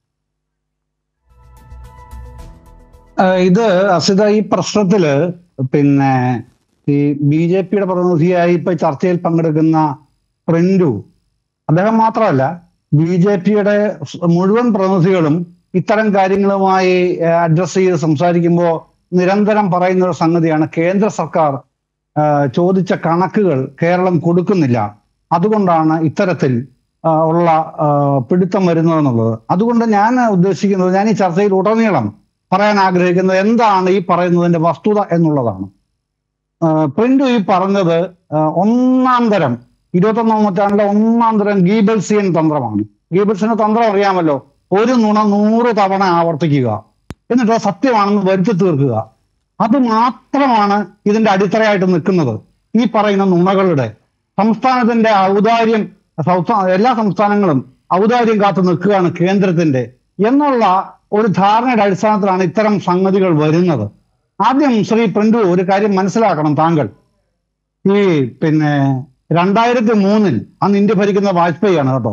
ആ, ഇത് അസിത ഈ പ്രശ്നത്തില് പിന്നെ ഈ ബി ജെ പിയുടെ പ്രതിനിധിയായി ഇപ്പൊ ചർച്ചയിൽ പങ്കെടുക്കുന്ന പ്രിന്റു അദ്ദേഹം മാത്രമല്ല ബി ജെ പിയുടെ മുഴുവൻ പ്രതിനിധികളും ഇത്തരം കാര്യങ്ങളുമായി അഡ്രസ് ചെയ്ത് സംസാരിക്കുമ്പോൾ നിരന്തരം പറയുന്ന ഒരു സംഗതിയാണ് കേന്ദ്ര സർക്കാർ ആ, ചോദിച്ച കണക്കുകൾ കേരളം കൊടുക്കുന്നില്ല അതുകൊണ്ടാണ് ഇത്തരത്തിൽ ആ, ഉള്ള ആ, പിടുത്തം വരുന്നതെന്നുള്ളത് അതുകൊണ്ട് ഞാൻ ഉദ്ദേശിക്കുന്നത് ഞാൻ ഈ ചർച്ചയിൽ ഉടനീളം പറയാൻ ആഗ്രഹിക്കുന്നത് എന്താണ് ഈ പറയുന്നതിന്റെ വസ്തുത എന്നുള്ളതാണ് ആ, പ്രിന്റു ഈ പറഞ്ഞത് ആ, ഒന്നാം തരം ഇരുപത്തൊന്നാം നൂറ്റാണ്ടിലെ ഒന്നാം തരം ഗീബൽസിയൻ തന്ത്രമാണ് ഗീബൽസിന്റെ തന്ത്രം അറിയാമല്ലോ ഒരു നുണ നൂറ് തവണ ആവർത്തിക്കുക എന്നിട്ട് അത് സത്യമാണെന്ന് വരുത്തി തീർക്കുക അത് മാത്രമാണ് ഇതിന്റെ അടിത്തറയായിട്ട് നിൽക്കുന്നത് ഈ പറയുന്ന നുണകളുടെ സംസ്ഥാനത്തിന്റെ ഔദാര്യം സംസ്ഥാ- എല്ലാ സംസ്ഥാനങ്ങളും ഔദാര്യം കാത്തു നിൽക്കുകയാണ് കേന്ദ്രത്തിന്റെ എന്നുള്ള ഒരു ധാരണയുടെ അടിസ്ഥാനത്തിലാണ് ഇത്തരം സംഗതികൾ വരുന്നത് ആദ്യം ശ്രീ പ്രിന്റു ഒരു കാര്യം മനസ്സിലാക്കണം താങ്കൾ ഈ പിന്നെ രണ്ടായിരത്തി മൂന്നിൽ അന്ന് ഇന്ത്യ ഭരിക്കുന്ന വാജ്പേയിയാണ് കേട്ടോ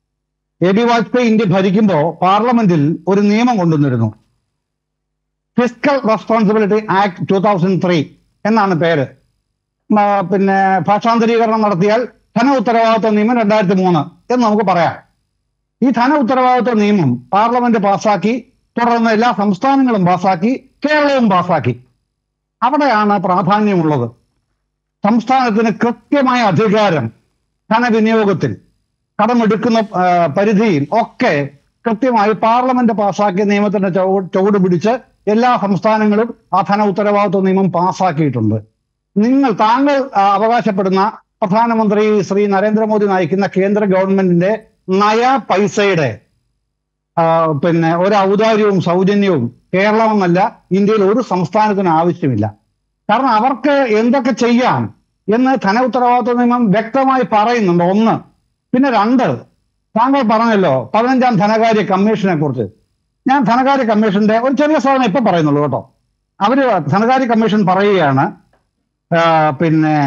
എ ബി വാജ്പേയി ഇന്ത്യ ഭരിക്കുമ്പോൾ പാർലമെന്റിൽ ഒരു നിയമം കൊണ്ടുവന്നിരുന്നു fiscal responsibility act two thousand three എന്നാണ് പേര് ആ, പിന്നെ ഭാഷാന്തരീകരണം നടത്തിയാൽ ധന ഉത്തരവാദിത്വ നിയമം രണ്ടായിരത്തി മൂന്ന് എന്ന് നമുക്ക് പറയാം ഈ ധന ഉത്തരവാദിത്വ നിയമം പാർലമെന്റ് പാസാക്കി തുടർന്ന് എല്ലാ സംസ്ഥാനങ്ങളും പാസാക്കി കേരളവും പാസാക്കി അവിടെയാണ് പ്രാധാന്യമുള്ളത് സംസ്ഥാനത്തിന് കൃത്യമായ അധികാരം ധനവിനിയോഗത്തിൽ കടമെടുക്കുന്ന ആ, പരിധിയിൽ ഒക്കെ കൃത്യമായി പാർലമെന്റ് പാസാക്കിയ നിയമത്തിന്റെ ചുവ- ചുവട് പിടിച്ച് എല്ലാ സംസ്ഥാനങ്ങളും ആ ധന ഉത്തരവാദിത്വ നിയമം പാസാക്കിയിട്ടുണ്ട് നിങ്ങൾ താങ്കൾ ആ, അവകാശപ്പെടുന്ന പ്രധാനമന്ത്രി ശ്രീ നരേന്ദ്രമോദി നയിക്കുന്ന കേന്ദ്ര ഗവൺമെന്റിന്റെ നയ പൈസയുടെ ആ, പിന്നെ ഒരു ഔദാര്യവും സൗജന്യവും കേരളമെന്നല്ല ഇന്ത്യയിൽ ഒരു സംസ്ഥാനത്തിന് ആവശ്യമില്ല കാരണം അവർക്ക് എന്തൊക്കെ ചെയ്യാം എന്ന് ധന ഉത്തരവാദിത്വ നിയമം വ്യക്തമായി പറയുന്നുണ്ട് ഒന്ന് പിന്നെ രണ്ട് താങ്കൾ പറഞ്ഞല്ലോ പതിനഞ്ചാം ധനകാര്യ കമ്മീഷനെ കുറിച്ച് ഞാൻ ധനകാര്യ കമ്മീഷന്റെ ഒരു ചെറിയ സാധനം ഇപ്പൊ പറയുന്നുള്ളൂ കേട്ടോ അവര് ധനകാര്യ കമ്മീഷൻ പറയുകയാണ് ആ, പിന്നെ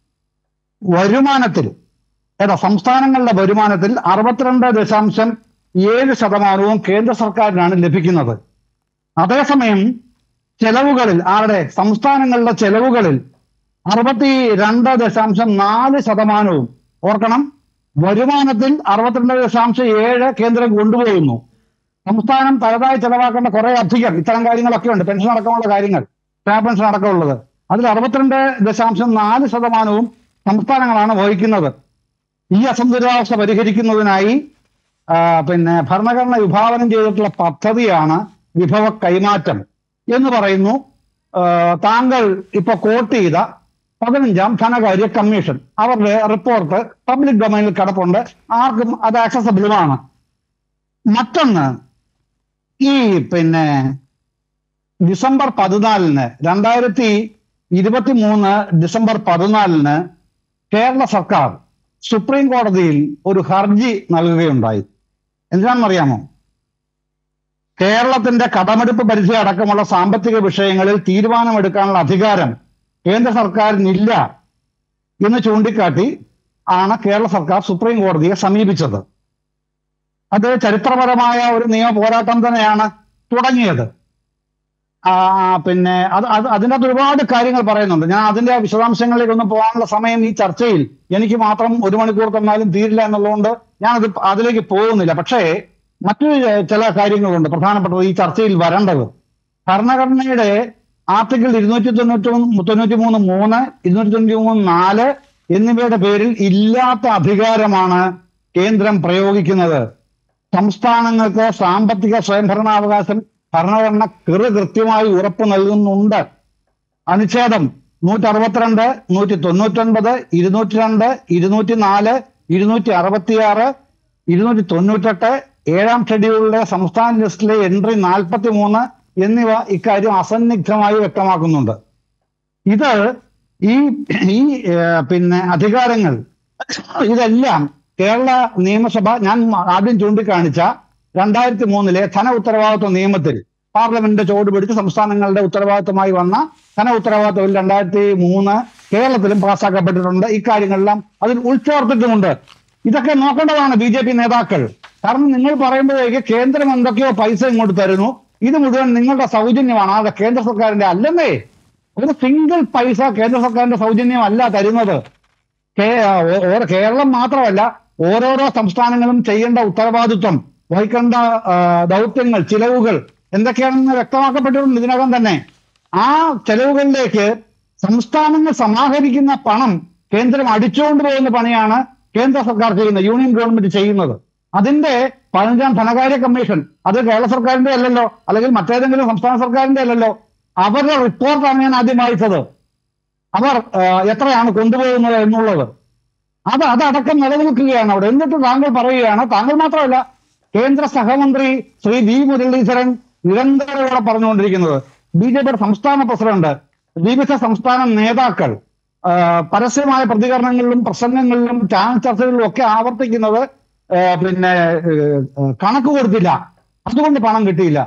വരുമാനത്തിൽ ഏതാ സംസ്ഥാനങ്ങളുടെ വരുമാനത്തിൽ അറുപത്തിരണ്ട് ദശാംശം ഏഴ് ശതമാനവും കേന്ദ്ര സർക്കാരിനാണ് ലഭിക്കുന്നത് അതേസമയം ചെലവുകളിൽ ആരുടെ സംസ്ഥാനങ്ങളുടെ ചെലവുകളിൽ അറുപത്തി രണ്ട് ദശാംശം നാല് ശതമാനവും ഓർക്കണം വരുമാനത്തിൽ അറുപത്തിരണ്ട് ദശാംശം ഏഴ് കേന്ദ്രം കൊണ്ടുപോകുന്നു സംസ്ഥാനം തനതായി ചെലവാക്കേണ്ട കുറെ അധികം ഇത്തരം കാര്യങ്ങളൊക്കെ ഉണ്ട് പെൻഷൻ അടക്കമുള്ള കാര്യങ്ങൾ സ്റ്റാ പെൻഷൻ അടക്കമുള്ളത് അതിൽ അറുപത്തിരണ്ട് ദശാംശം നാല് ശതമാനവും സംസ്ഥാനങ്ങളാണ് വഹിക്കുന്നത് ഈ അസന്തുലിതാവസ്ഥ പരിഹരിക്കുന്നതിനായി ആ, പിന്നെ ഭരണഘടന വിഭാവനം ചെയ്തിട്ടുള്ള പദ്ധതിയാണ് വിഭവ കൈമാറ്റം എന്ന് പറയുന്നു ആ, താങ്കൾ ഇപ്പൊ കോട്ട് ചെയ്ത പതിനഞ്ചാം ധനകാര്യ കമ്മീഷൻ അവരുടെ റിപ്പോർട്ട് പബ്ലിക് ഡൊമൈനിൽ കിടപ്പുണ്ട് ആർക്കും അത് ആക്സസബിളുമാണ് മറ്റൊന്ന് ഈ പിന്നെ ഡിസംബർ പതിനാലിന് രണ്ടായിരത്തി ഇരുപത്തി മൂന്ന് ഡിസംബർ പതിനാലിന് കേരള സർക്കാർ സുപ്രീം കോടതിയിൽ ഒരു ഹർജി നൽകുകയുണ്ടായി എന്തിനാണെന്നറിയാമോ കേരളത്തിന്റെ കടമെടുപ്പ് പരിധി അടക്കമുള്ള സാമ്പത്തിക വിഷയങ്ങളിൽ തീരുമാനമെടുക്കാനുള്ള അധികാരം കേന്ദ്ര സർക്കാരിനില്ല എന്ന് ചൂണ്ടിക്കാട്ടി ആണ് കേരള സർക്കാർ സുപ്രീം കോടതിയെ സമീപിച്ചത് അത് ചരിത്രപരമായ ഒരു നിയമ പോരാട്ടം തന്നെയാണ് തുടങ്ങിയത് ആ, പിന്നെ അത് അത് അതിനകത്ത് ഒരുപാട് കാര്യങ്ങൾ പറയുന്നുണ്ട് ഞാൻ അതിന്റെ വിശദാംശങ്ങളിലേക്കൊന്നും പോകാനുള്ള സമയം ഈ ചർച്ചയിൽ എനിക്ക് മാത്രം ഒരു മണിക്കൂർ തന്നാലും തീരില്ല എന്നുള്ളതുകൊണ്ട് ഞാനത് അതിലേക്ക് പോകുന്നില്ല പക്ഷേ മറ്റൊരു ചില കാര്യങ്ങളുണ്ട് പ്രധാനപ്പെട്ടത് ഈ ചർച്ചയിൽ വരേണ്ടത് ഭരണഘടനയുടെ ആർട്ടിക്കിൾ ഇരുന്നൂറ്റി തൊണ്ണൂറ്റി മൂന്ന് തൊണ്ണൂറ്റി മൂന്ന് മൂന്ന് ഇരുന്നൂറ്റി തൊണ്ണൂറ്റി മൂന്ന് നാല് എന്നിവയുടെ പേരിൽ ഇല്ലാത്ത അധികാരമാണ് കേന്ദ്രം പ്രയോഗിക്കുന്നത് സംസ്ഥാനങ്ങൾക്ക് സാമ്പത്തിക സ്വയംഭരണാവകാശം ഭരണഘടന കൃ കൃത്യമായി ഉറപ്പ് നൽകുന്നുണ്ട് അനുച്ഛേദം നൂറ്റി അറുപത്തിരണ്ട് നൂറ്റി തൊണ്ണൂറ്റൊൻപത് ഇരുന്നൂറ്റി രണ്ട് ഇരുന്നൂറ്റി നാല് ഇരുന്നൂറ്റി അറുപത്തിയാറ് ഇരുന്നൂറ്റി തൊണ്ണൂറ്റെട്ട് ഏഴാം ഷെഡ്യൂളിലെ സംസ്ഥാന ലിസ്റ്റിലെ എൻട്രി നാൽപ്പത്തി മൂന്ന് എന്നിവ ഇക്കാര്യം അസന്നിഗ്ധമായി വ്യക്തമാക്കുന്നുണ്ട് ഇത് ഈ ഈ ഏർ, പിന്നെ അധികാരങ്ങൾ ഇതെല്ലാം കേരള നിയമസഭ ഞാൻ ആദ്യം ചൂണ്ടിക്കാണിച്ച രണ്ടായിരത്തി മൂന്നിലെ ധന ഉത്തരവാദിത്വ നിയമത്തിൽ പാർലമെന്റിന്റെ ചുവട് പിടിച്ച് സംസ്ഥാനങ്ങളുടെ ഉത്തരവാദിത്തമായി വന്ന ധന ഉത്തരവാദിത്വ ബിൽ രണ്ടായിരത്തി മൂന്ന് കേരളത്തിലും പാസ്സാക്കപ്പെട്ടിട്ടുണ്ട് ഇക്കാര്യങ്ങളെല്ലാം അതിൽ ഉൾച്ചേർത്തിട്ടുമുണ്ട് ഇതൊക്കെ നോക്കേണ്ടതാണ് ബി ജെ പി നേതാക്കൾ കാരണം നിങ്ങൾ പറയുമ്പോഴേക്ക് കേന്ദ്രം എന്തൊക്കെയോ പൈസ ഇങ്ങോട്ട് തരുന്നു ഇത് മുഴുവൻ നിങ്ങളുടെ സൗജന്യമാണ് അത് കേന്ദ്ര സർക്കാരിന്റെ അല്ലെന്നേ ഒരു സിംഗിൾ പൈസ കേന്ദ്ര സർക്കാരിന്റെ സൗജന്യമല്ല തരുന്നത് കേ- ഓ- ഓരോ- കേരളം മാത്രമല്ല ഓരോരോ സംസ്ഥാനങ്ങളും ചെയ്യേണ്ട ഉത്തരവാദിത്വം വഹിക്കേണ്ട ആ, ദൗത്യങ്ങൾ ചിലവുകൾ എന്തൊക്കെയാണെന്ന് വ്യക്തമാക്കപ്പെട്ടിട്ടുണ്ട് ഇതിനകം തന്നെ ആ ചെലവുകളിലേക്ക് സംസ്ഥാനങ്ങൾ സമാഹരിക്കുന്ന പണം കേന്ദ്രം അടിച്ചുകൊണ്ട് പോകുന്ന പണിയാണ് കേന്ദ്ര സർക്കാർ ചെയ്യുന്നത് യൂണിയൻ ഗവൺമെന്റ് ചെയ്യുന്നത് അതിന്റെ പതിനഞ്ചാം ധനകാര്യ കമ്മീഷൻ അത് കേരള സർക്കാരിന്റെ അല്ലല്ലോ അല്ലെങ്കിൽ മറ്റേതെങ്കിലും സംസ്ഥാന സർക്കാരിന്റെ അല്ലല്ലോ അവരുടെ റിപ്പോർട്ടാണ് ഞാൻ ആദ്യം വായിച്ചത് അവർ ആ, എത്രയാണ് കൊണ്ടുപോകുന്നത് എന്നുള്ളത് അത് അതടക്കം നിലനിൽക്കുകയാണ് അവിടെ എന്നിട്ട് താങ്കൾ പറയുകയാണ് താങ്കൾ മാത്രമല്ല കേന്ദ്ര സഹമന്ത്രി ശ്രീ വി മുരളീധരൻ നിരന്തരം ഇവിടെ പറഞ്ഞുകൊണ്ടിരിക്കുന്നത് ബി ജെ പിയുടെ സംസ്ഥാന പ്രസിഡന്റ് വിവിധ സംസ്ഥാന നേതാക്കൾ ആ, പരസ്യമായ പ്രതികരണങ്ങളിലും പ്രസംഗങ്ങളിലും ചാനൽ ചർച്ചകളിലും ഒക്കെ ആവർത്തിക്കുന്നത് ആ, പിന്നെ ഏ, കണക്ക് കൊടുത്തില്ല അതുകൊണ്ട് പണം കിട്ടിയില്ല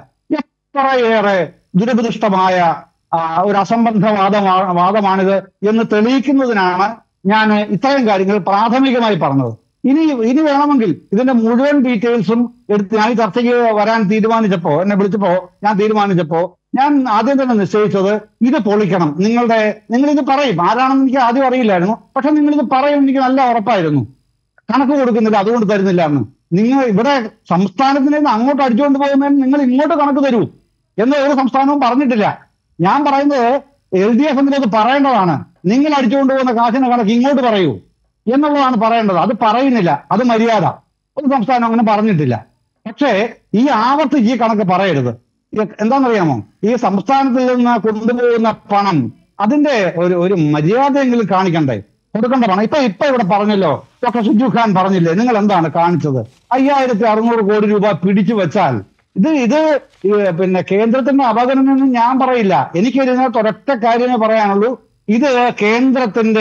എത്രയേറെ ദുരഭിദിഷ്ടമായ ആ, ഒരു അസംബന്ധ വാദമാ- വാദമാണിത് എന്ന് തെളിയിക്കുന്നതിനാണ് ഞാൻ ഇത്രയും കാര്യങ്ങൾ പ്രാഥമികമായി പറഞ്ഞത് ഇനി ഇനി വേണമെങ്കിൽ ഇതിന്റെ മുഴുവൻ ഡീറ്റെയിൽസും എടുത്ത് ഞാൻ ഈ ചർച്ചയ്ക്ക് വരാൻ തീരുമാനിച്ചപ്പോ എന്നെ വിളിച്ചപ്പോ ഞാൻ തീരുമാനിച്ചപ്പോ ഞാൻ ആദ്യം തന്നെ നിശ്ചയിച്ചത് ഇത് പൊളിക്കണം നിങ്ങളുടെ നിങ്ങൾ ഇത് പറയും ആരാണെന്ന് എനിക്ക് ആദ്യം അറിയില്ലായിരുന്നു പക്ഷെ നിങ്ങൾ ഇത് പറയും എനിക്ക് നല്ല ഉറപ്പായിരുന്നു കണക്ക് കൊടുക്കുന്നില്ല അതുകൊണ്ട് തരുന്നില്ല എന്ന് നിങ്ങൾ ഇവിടെ സംസ്ഥാനത്തിൽ നിന്ന് അങ്ങോട്ട് അടിച്ചുകൊണ്ട് പോകുന്നതിന് നിങ്ങൾ ഇങ്ങോട്ട് കണക്ക് തരൂ എന്ന് ഒരു സംസ്ഥാനവും പറഞ്ഞിട്ടില്ല ഞാൻ പറയുന്നത് എൽ ഡി എഫ് അത് പറയേണ്ടതാണ് നിങ്ങൾ അടിച്ചുകൊണ്ട് പോകുന്ന കാശിന് കണക്ക് ഇങ്ങോട്ട് പറയൂ എന്നുള്ളതാണ് പറയേണ്ടത് അത് പറയുന്നില്ല അത് മര്യാദ ഒരു സംസ്ഥാനം അങ്ങനെ പറഞ്ഞിട്ടില്ല പക്ഷേ ഈ ആവർത്തിച്ച് ഈ കണക്ക് പറയരുത് ഇത് എന്താണെന്നറിയാമോ ഈ സംസ്ഥാനത്തിൽ നിന്ന് കൊണ്ടുപോകുന്ന പണം അതിന്റെ ഒരു ഒരു മര്യാദയെങ്കിലും കാണിക്കണ്ടേ കൊടുക്കേണ്ട പണം ഇപ്പൊ ഇപ്പൊ ഇവിടെ പറഞ്ഞല്ലോ ഡോക്ടർ സുജു ഖാൻ പറഞ്ഞില്ലേ നിങ്ങൾ എന്താണ് കാണിച്ചത് അയ്യായിരത്തി അറുന്നൂറ് കോടി രൂപ പിടിച്ചു വെച്ചാൽ ഇത് ഇത് ഈ പിന്നെ കേന്ദ്രത്തിന്റെ അപകടമെന്ന് ഞാൻ പറയില്ല എനിക്ക് ഇതിനകത്ത് ഒരൊറ്റ കാര്യമേ പറയാനുള്ളൂ ഇത് കേന്ദ്രത്തിന്റെ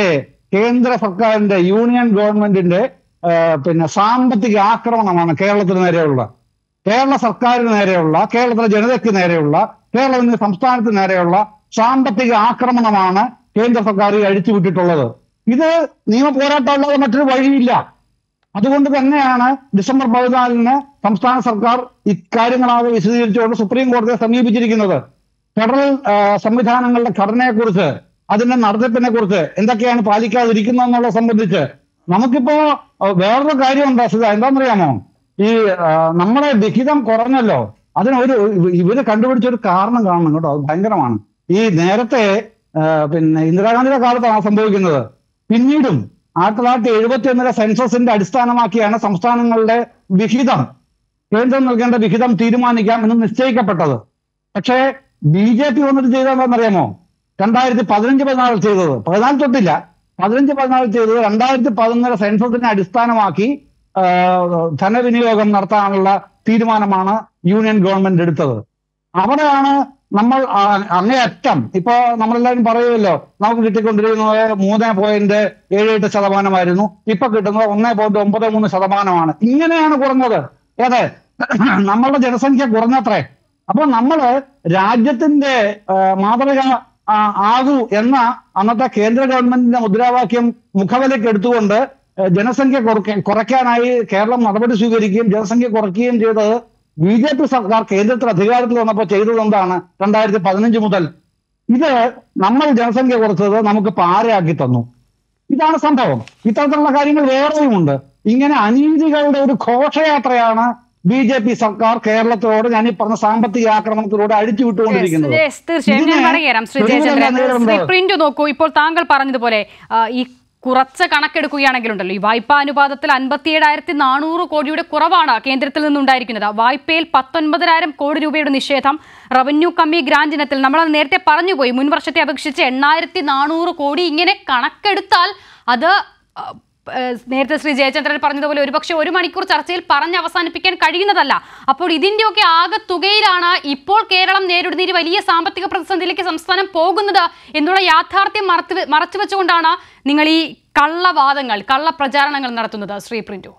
കേന്ദ്ര സർക്കാരിന്റെ യൂണിയൻ ഗവൺമെന്റിന്റെ ആ, പിന്നെ സാമ്പത്തിക ആക്രമണമാണ് കേരളത്തിന് നേരെയുള്ള കേരള സർക്കാരിന് നേരെയുള്ള കേരളത്തിലെ ജനതയ്ക്ക് നേരെയുള്ള കേരളത്തിന്റെ സംസ്ഥാനത്തിന് നേരെയുള്ള സാമ്പത്തിക ആക്രമണമാണ് കേന്ദ്ര സർക്കാർ ഈ അഴിച്ചുവിട്ടിട്ടുള്ളത് ഇത് നിയമ പോരാട്ടമല്ലാതെ മറ്റൊരു വഴിയില്ല അതുകൊണ്ട് തന്നെയാണ് ഡിസംബർ പതിനാലിന് സംസ്ഥാന സർക്കാർ ഇക്കാര്യങ്ങളാകെ വിശദീകരിച്ചുകൊണ്ട് സുപ്രീം കോടതിയെ സമീപിച്ചിരിക്കുന്നത് ഫെഡറൽ ആ, സംവിധാനങ്ങളുടെ ഘടനയെക്കുറിച്ച് അതിന്റെ നടത്തിപ്പിനെ കുറിച്ച് എന്തൊക്കെയാണ് പാലിക്കാതിരിക്കുന്നത് എന്നുള്ളത് സംബന്ധിച്ച് നമുക്കിപ്പോ ആ, വേറൊരു കാര്യമുണ്ട് അസിത എന്താണെന്നറിയാമോ ഈ ആ, നമ്മുടെ വിഹിതം കുറഞ്ഞല്ലോ അതിനൊരു ഇവര് കണ്ടുപിടിച്ച ഒരു കാരണം കാണണം കേട്ടോ അത് ഭയങ്കരമാണ് ഈ നേരത്തെ ആ, പിന്നെ ഇന്ദിരാഗാന്ധിയുടെ കാലത്താണ് സംഭവിക്കുന്നത് പിന്നീടും ആയിരത്തി തൊള്ളായിരത്തി എഴുപത്തി ഒന്നിലെ സെൻസസിന്റെ അടിസ്ഥാനമാക്കിയാണ് സംസ്ഥാനങ്ങളുടെ വിഹിതം കേന്ദ്രം നൽകേണ്ട വിഹിതം തീരുമാനിക്കാം എന്ന് നിശ്ചയിക്കപ്പെട്ടത് പക്ഷേ ബി ജെ പി വന്നിട്ട് ചെയ്തതെന്നറിയാമോ രണ്ടായിരത്തി പതിനഞ്ച് പതിനാറിൽ ചെയ്തത് പതിനാല് തൊട്ടില്ല പതിനഞ്ച് പതിനാലിൽ ചെയ്തത് രണ്ടായിരത്തി പതിനൊന്നിലെ സെൻസസിനെ അടിസ്ഥാനമാക്കി ആ, ധനവിനിയോഗം നടത്താനുള്ള തീരുമാനമാണ് യൂണിയൻ ഗവൺമെന്റ് എടുത്തത് അവിടെയാണ് നമ്മൾ ആ- അങ്ങേയറ്റം ഇപ്പൊ നമ്മളെല്ലാവരും പറയുമല്ലോ നമുക്ക് കിട്ടിക്കൊണ്ടിരിക്കുന്നത് മൂന്ന് പോയിന്റ് ഏഴ് എട്ട് ശതമാനമായിരുന്നു ഇപ്പൊ കിട്ടുന്നത് ഒന്ന് പോയിന്റ് ഒമ്പത് മൂന്ന് ശതമാനമാണ് ഇങ്ങനെയാണ് കുറഞ്ഞത് ഏതെ നമ്മളുടെ ജനസംഖ്യ കുറഞ്ഞത്രേ അപ്പൊ നമ്മള് രാജ്യത്തിന്റെ ആ, മാതൃക ആ, ആകൂ എന്ന അന്നത്തെ കേന്ദ്ര ഗവൺമെന്റിന്റെ മുദ്രാവാക്യം മുഖവിലേക്ക് എടുത്തുകൊണ്ട് ആ, ജനസംഖ്യ കുറയ്ക്ക- കുറയ്ക്കാനായി കേരളം നടപടി സ്വീകരിക്കുകയും ജനസംഖ്യ കുറയ്ക്കുകയും ചെയ്തത് ബി ജെ പി സർക്കാർ കേന്ദ്രത്തിൽ അധികാരത്തിൽ വന്നപ്പോൾ ചെയ്തത് എന്താണ് രണ്ടായിരത്തി പതിനഞ്ച് മുതൽ ഇത് നമ്മൾ ജനസംഖ്യ കുറച്ചത് നമുക്ക് പാരയാക്കി തന്നു ഇതാണ് സംഭവം ഇത്തരത്തിലുള്ള കാര്യങ്ങൾ വേറെയും ഉണ്ട് ഇങ്ങനെ അനീതികളുടെ ഒരു ഘോഷയാത്രയാണ് ബി ജെ പി സർക്കാർ കേരളത്തോട് ഞാൻ ഈ പറഞ്ഞ സാമ്പത്തിക ആക്രമണത്തിലൂടെ അഴിച്ചു വിട്ടുകൊണ്ടിരിക്കുന്നത് Yes, തീർച്ചയായും ഞാൻ ഇതിനെ പറയാം ശ്രീ തെളിവുകളെല്ലാം ജയചന്ദ്രൻ നേരിടുന്നത്. ശ്രീ പ്രിന്റ് നോക്കൂ ഇപ്പോൾ താങ്കൾ പറഞ്ഞതുപോലെ ആ, ഈ കുറച്ച് കണക്കെടുക്കുകയാണെങ്കിലുണ്ടല്ലോ ഈ വായ്പാ അനുപാതത്തിൽ അൻപത്തിയേഴായിരത്തി നാനൂറ് കോടിയുടെ കുറവാണ് കേന്ദ്രത്തിൽ നിന്നുണ്ടായിരിക്കുന്നത് വായ്പയിൽ പത്തൊൻപതിനായിരം കോടി രൂപയുടെ നിഷേധം റവന്യൂ കമ്മി ഗ്രാന്റ് ഇനത്തിൽ നമ്മൾ അത് നേരത്തെ പറഞ്ഞുപോയി മുൻ വർഷത്തെ അപേക്ഷിച്ച് എണ്ണായിരത്തി നാനൂറ് കോടി ഇങ്ങനെ കണക്കെടുത്താൽ അത് ആ, ഏഹ് നേരത്തെ ശ്രീ ജയചന്ദ്രൻ പറഞ്ഞതുപോലെ ഒരുപക്ഷെ ഒരു മണിക്കൂർ ചർച്ചയിൽ പറഞ്ഞ് അവസാനിപ്പിക്കാൻ കഴിയുന്നതല്ല അപ്പോൾ ഇതിന്റെയൊക്കെ ആകെ തുകയിലാണ് ഇപ്പോൾ കേരളം നേരിടുന്ന ഈ വലിയ സാമ്പത്തിക പ്രതിസന്ധിയിലേക്ക് സംസ്ഥാനം പോകുന്നത് എന്നുള്ള യാഥാർത്ഥ്യം മറച്ചു മറച്ചു വെച്ചുകൊണ്ടാണ് നിങ്ങൾ ഈ കള്ളവാദങ്ങൾ കള്ളപ്രചാരണങ്ങൾ നടത്തുന്നത് ശ്രീ പ്രിന്റു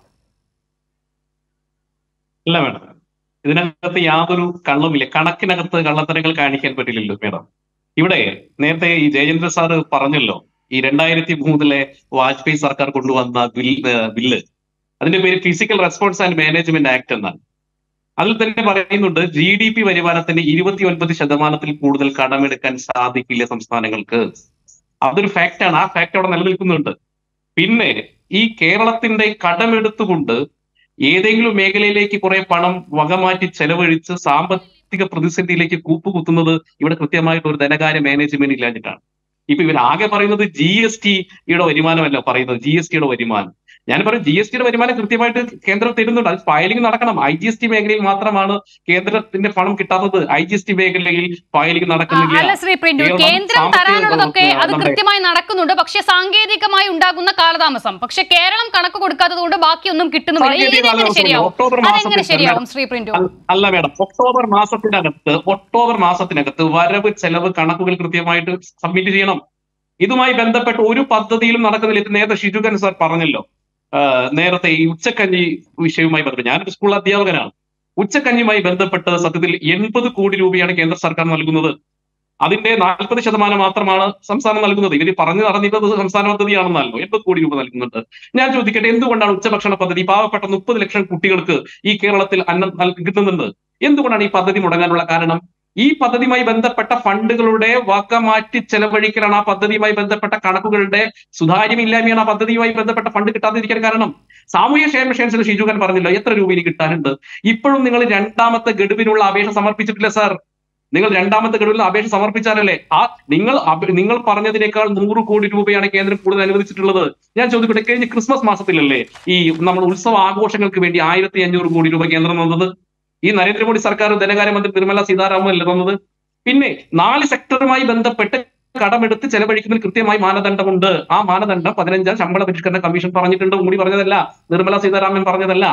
ഇല്ല മേഡം ഇതിനകത്ത് യാതൊരു കള്ളവുമില്ല കണക്കിനകത്ത് കള്ളത്തരങ്ങൾ കാണിക്കാൻ പറ്റില്ലല്ലോ മേഡം ഇവിടെ നേരത്തെ ഈ ജയചന്ദ്ര സാറ് പറഞ്ഞല്ലോ ഈ രണ്ടായിരത്തി മൂന്നിലെ വാജ്പേയി സർക്കാർ കൊണ്ടുവന്ന ബിൽ ഏഹ് ബില്ല് അതിന്റെ പേര് physical response and management act എന്നാണ് അതിൽ തന്നെ പറയുന്നുണ്ട് ജി ഡി പി വരുമാനത്തിന്റെ ഇരുപത്തി ഒൻപത് ശതമാനത്തിൽ കൂടുതൽ കടമെടുക്കാൻ സാധിക്കില്ല സംസ്ഥാനങ്ങൾക്ക് അതൊരു ഫാക്റ്റാണ് ആ ഫാക്ട് അവിടെ നിലനിൽക്കുന്നുണ്ട് പിന്നെ ഈ കേരളത്തിന്റെ കടമെടുത്തുകൊണ്ട് ഏതെങ്കിലും മേഖലയിലേക്ക് കുറെ പണം വകമാറ്റി ചെലവഴിച്ച് സാമ്പത്തിക പ്രതിസന്ധിയിലേക്ക് കൂപ്പുകുത്തുന്നത് ഇവിടെ കൃത്യമായിട്ട് ഒരു ധനകാര്യ മാനേജ്മെന്റ് ഇല്ലാഞ്ഞിട്ടാണ് ഇപ്പൊ ഇവർ ആകെ പറയുന്നത് ജി എസ് ടിയുടെ വരുമാനമല്ല പറയുന്നത് ജി എസ് ടിയുടെ വരുമാനം ഞാൻ പറയും ജി എസ് ടിയുടെ വരുമാനം കൃത്യമായിട്ട് കേന്ദ്രം തരുന്നുണ്ട് അത് ഫയലിംഗ് നടക്കണം ഐ ജി എസ് ടി മേഖലയിൽ മാത്രമാണ് കേന്ദ്രത്തിന്റെ പണം കിട്ടാത്തത് ഐ ജി എസ് ടി മേഖലയിൽ ഫയലിംഗ് ആ, നടക്കുന്നില്ല അല്ല ശ്രീ പ്രിന്റു കേരളം കേന്ദ്രം സാമ്പത്തിക തരാനുള്ളതൊക്കെ അത് നമ്മുടെ- കൃത്യമായി നടക്കുന്നുണ്ട് പക്ഷെ സാങ്കേതികമായി ഉണ്ടാകുന്ന കാലതാമസം പക്ഷെ കേരളം കണക്ക് കൊടുക്കാത്തത് കൊണ്ട് ബാക്കിയൊന്നും കിട്ടുന്നുമില്ല ഇത് സാങ്കേതിക ഇതെങ്ങനെ കാലതാമസം ശരിയാവും ഒക്ടോബർ അതെങ്ങനെ മാസത്തിൽ ശരിയാവും തന്നെ- ശ്രീ പ്രിന്റു അല്ല- അല്ല മേഡം ഒക്ടോബർ മാസത്തിനകത്ത് ഒക്ടോബർ മാസത്തിനകത്ത് വരവ് ചെലവ് കണക്കുകൾ കൃത്യമായിട്ട് സബ്മിറ്റ് ചെയ്യണം ഇതുമായി ബന്ധപ്പെട്ട് ഒരു പദ്ധതിയിലും നടക്കുന്നില്ല ഇത് നേരത്തെ ഷിജുഖൻ സാർ പറഞ്ഞല്ലോ ആ, നേരത്തെ ഈ ഉച്ചക്കഞ്ഞി വിഷയവുമായി ബന്ധപ്പെട്ട് ഞാനൊരു സ്കൂൾ അധ്യാപകനാണ് ഉച്ചക്കഞ്ഞിയുമായി ബന്ധപ്പെട്ട് സത്യത്തിൽ എൺപത് കോടി രൂപയാണ് കേന്ദ്ര സർക്കാർ നൽകുന്നത് അതിന്റെ നാൽപ്പത് ശതമാനം മാത്രമാണ് സംസ്ഥാനം നൽകുന്നത് ഇവര് പറഞ്ഞു നടന്നിരുന്നത് സംസ്ഥാന പദ്ധതിയാണെന്നല്ലോ എൺപത് കോടി രൂപ നൽകുന്നുണ്ട് ഞാൻ ചോദിക്കട്ടെ എന്തുകൊണ്ടാണ് ഉച്ചഭക്ഷണ പദ്ധതി പാവപ്പെട്ട മുപ്പത് ലക്ഷം കുട്ടികൾക്ക് ഈ കേരളത്തിൽ അന്നം നൽകുന്നുണ്ട് എന്തുകൊണ്ടാണ് ഈ പദ്ധതി മുടങ്ങാനുള്ള കാരണം ഈ പദ്ധതിയുമായി ബന്ധപ്പെട്ട ഫണ്ടുകളുടെ വക മാറ്റി ചെലവഴിക്കലാണ് ആ പദ്ധതിയുമായി ബന്ധപ്പെട്ട കണക്കുകളുടെ സുതാര്യമില്ലായ്മയാണ് ആ പദ്ധതിയുമായി ബന്ധപ്പെട്ട ഫണ്ട് കിട്ടാതിരിക്കാൻ കാരണം സാമൂഹ്യ ക്ഷേമ മിഷൻസിൽ ഷിജുഖാൻ പറഞ്ഞല്ലോ എത്ര രൂപ ഇനി കിട്ടാനുണ്ട് ഇപ്പോഴും നിങ്ങൾ രണ്ടാമത്തെ ഗഡുവിനുള്ള അപേക്ഷ സമർപ്പിച്ചിട്ടില്ല സാർ നിങ്ങൾ രണ്ടാമത്തെ ഗഡുവിൽ അപേക്ഷ സമർപ്പിച്ചാലല്ലേ ആ നിങ്ങൾ അപ- നിങ്ങൾ പറഞ്ഞതിനേക്കാൾ നൂറ് കോടി രൂപയാണ് കേന്ദ്രം കൂടുതൽ അനുവദിച്ചിട്ടുള്ളത് ഞാൻ ചോദിക്കട്ടെ കഴിഞ്ഞ ക്രിസ്മസ് മാസത്തിലല്ലേ ഈ നമ്മൾ ഉത്സവ ആഘോഷങ്ങൾക്ക് വേണ്ടി ആയിരത്തി അഞ്ഞൂറ് കോടി രൂപ കേന്ദ്രം തന്നത് ഈ നരേന്ദ്രമോദി സർക്കാർ ധനകാര്യമന്ത്രി നിർമ്മല സീതാരാമൻ അല്ലേ തന്നത് പിന്നെ നാല് സെക്ടറുമായി ബന്ധപ്പെട്ട് കടമെടുത്ത് ചെലവഴിക്കുന്നതിന് കൃത്യമായി മാനദണ്ഡമുണ്ട് ആ മാനദണ്ഡം പതിനഞ്ചാം ശമ്പള പരിഷ്കരണ കമ്മീഷൻ പറഞ്ഞിട്ടുണ്ട് മോഡി പറഞ്ഞതല്ല നിർമ്മല സീതാരാമൻ പറഞ്ഞതല്ല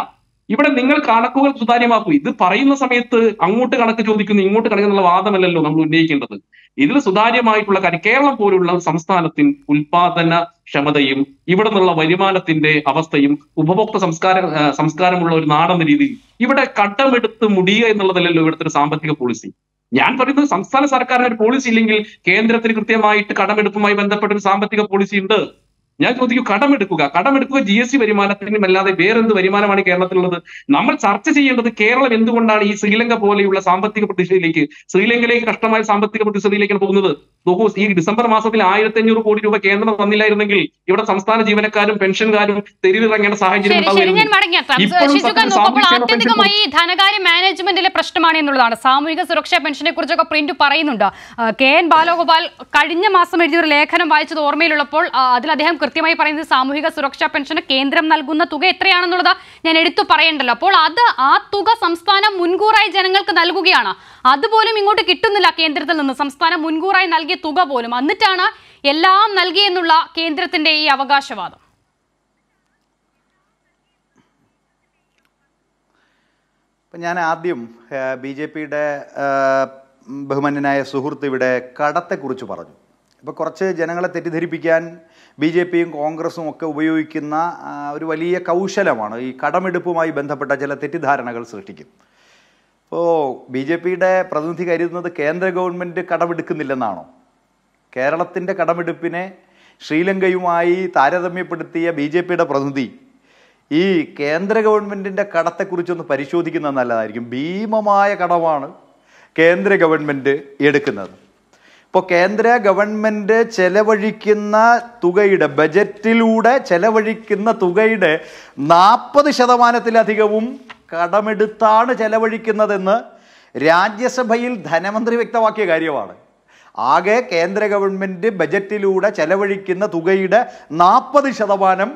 ഇവിടെ നിങ്ങൾ കണക്കുകൾ സുതാര്യമാക്കൂ ഇത് പറയുന്ന സമയത്ത് അങ്ങോട്ട് കണക്ക് ചോദിക്കുന്നു ഇങ്ങോട്ട് കണക്കെന്നുള്ള വാദമല്ലല്ലോ നമ്മൾ ഉന്നയിക്കേണ്ടത് ഇതിൽ സുതാര്യമായിട്ടുള്ള കാര്യം കേരളം പോലുള്ള ഒരു സംസ്ഥാനത്തിന് ഉൽപാദന ക്ഷമതയും ഇവിടെ നിന്നുള്ള വരുമാനത്തിന്റെ അവസ്ഥയും ഉപഭോക്തൃ സംസ്കാര ആ, സംസ്കാരമുള്ള ഒരു നാടെന്ന രീതിയിൽ ഇവിടെ കടമെടുത്ത് മുടിയുക എന്നുള്ളതല്ലല്ലോ ഇവിടുത്തെ ഒരു സാമ്പത്തിക പോളിസി ഞാൻ പറയുന്നത് സംസ്ഥാന സർക്കാരിന് ഒരു പോളിസി ഇല്ലെങ്കിൽ കേന്ദ്രത്തിന് കൃത്യമായിട്ട് കടമെടുപ്പുമായി ബന്ധപ്പെട്ട ഒരു സാമ്പത്തിക പോളിസി ഉണ്ട് ഞാൻ ചോദിക്കും കടമെടുക്കുക കടമെടുക്കുക ജി എസ് ടി വരുമാനത്തിനും അല്ലാതെ വേറെന്ത് വരുമാനമാണ് കേരളത്തിലുള്ളത് നമ്മൾ ചർച്ച ചെയ്യേണ്ടത് കേരളം എന്തുകൊണ്ടാണ് ഈ ശ്രീലങ്ക പോലെയുള്ള സാമ്പത്തിക പ്രതിസന്ധിയിലേക്ക് ശ്രീലങ്കയിലേക്ക് കഷ്ടമായ സാമ്പത്തിക പ്രതിസന്ധിയിലേക്കാണ് പോകുന്നത് നോക്കൂ ഈ ഡിസംബർ മാസത്തിൽ ആയിരത്തി അഞ്ഞൂറ് കോടി രൂപ കേന്ദ്രം തന്നില്ലായിരുന്നെങ്കിൽ ഇവിടെ സംസ്ഥാന ജീവനക്കാരും പെൻഷൻകാരും തെരുവിലിറങ്ങേണ്ട സാഹചര്യം ശരി ശരി ഞാൻ ഉണ്ടാവുമായിരുന്നു മടങ്ങിയെത്താം ഇപ്പോഴും ഷിജുഖാൻ സത്യത്തിൽ നോക്കുമ്പോൾ സാമൂഹ്യ ക്ഷേമ പെൻഷൻ ആത്യന്തികമായി ഈ ധനകാര്യ മാനേജ്മെന്റിലെ പ്രശ്നമാണ് എന്നുള്ളതാണ് സാമൂഹിക സുരക്ഷാ പെൻഷനെ കുറിച്ചൊക്കെ പ്രിന്റ് പറയുന്നുണ്ട് ആ, കെ എൻ ബാലഗോപാൽ കഴിഞ്ഞ മാസം എഴുതിയ ഒരു ലേഖനം വായിച്ചത് ഓർമ്മയിലുള്ളപ്പോൾ ആ, അതിൽ അദ്ദേഹം കൃത്യമായി പറയുന്നത് സാമൂഹിക സുരക്ഷാ പെൻഷന് കേന്ദ്രം നൽകുന്ന തുക എത്രയാണെന്നുള്ളത് ഞാൻ എടുത്തു പറയേണ്ടല്ലോ അപ്പോൾ അത് ആ തുക സംസ്ഥാനം മുൻകൂറായി ജനങ്ങൾക്ക് നൽകുകയാണ് അതുപോലും ഇങ്ങോട്ട് കിട്ടുന്നില്ല കേന്ദ്രത്തിൽ നിന്ന് സംസ്ഥാനം മുൻകൂറായി നൽകിയ തുക പോലും എന്നിട്ടാണ് എല്ലാം നൽകിയെന്നുള്ള കേന്ദ്രത്തിന്റെ ഈ അവകാശവാദം ഇപ്പം ഞാൻ ആദ്യം ബി ജെ പിയുടെ ബഹുമാന്യനായ സുഹൃത്ത് ഇവിടെ കടത്തെക്കുറിച്ച് പറഞ്ഞു ഇപ്പോൾ കുറച്ച് ജനങ്ങളെ തെറ്റിദ്ധരിപ്പിക്കാൻ ബി ജെ പിയും കോൺഗ്രസും ഒക്കെ ഉപയോഗിക്കുന്ന ആ, ഒരു വലിയ കൗശലമാണ് ഈ കടമെടുപ്പുമായി ബന്ധപ്പെട്ട ചില തെറ്റിദ്ധാരണകൾ സൃഷ്ടിക്കും ഇപ്പോൾ ബി ജെ പിയുടെ പ്രതിനിധി കരുതുന്നത് കേന്ദ്ര ഗവൺമെൻറ് കടമെടുക്കുന്നില്ലെന്നാണോ കേരളത്തിൻ്റെ കടമെടുപ്പിനെ ശ്രീലങ്കയുമായി താരതമ്യപ്പെടുത്തിയ ബി ജെ പിയുടെ പ്രതിനിധി ഈ കേന്ദ്ര ഗവൺമെൻറ്റിൻ്റെ കടത്തെക്കുറിച്ചൊന്ന് പരിശോധിക്കുന്നത് നല്ലതായിരിക്കും ഭീമമായ കടമാണ് കേന്ദ്ര ഗവൺമെൻറ് എടുക്കുന്നത് ഇപ്പോൾ കേന്ദ്ര ഗവൺമെൻറ് ചെലവഴിക്കുന്ന തുകയുടെ ബജറ്റിലൂടെ ചെലവഴിക്കുന്ന തുകയുടെ നാൽപ്പത് ശതമാനത്തിലധികവും കടമെടുത്താണ് ചെലവഴിക്കുന്നതെന്ന് രാജ്യസഭയിൽ ധനമന്ത്രി വ്യക്തമാക്കിയ കാര്യമാണ് ആകെ കേന്ദ്ര ഗവൺമെൻറ് ബജറ്റിലൂടെ ചെലവഴിക്കുന്ന തുകയുടെ നാൽപ്പത് ശതമാനം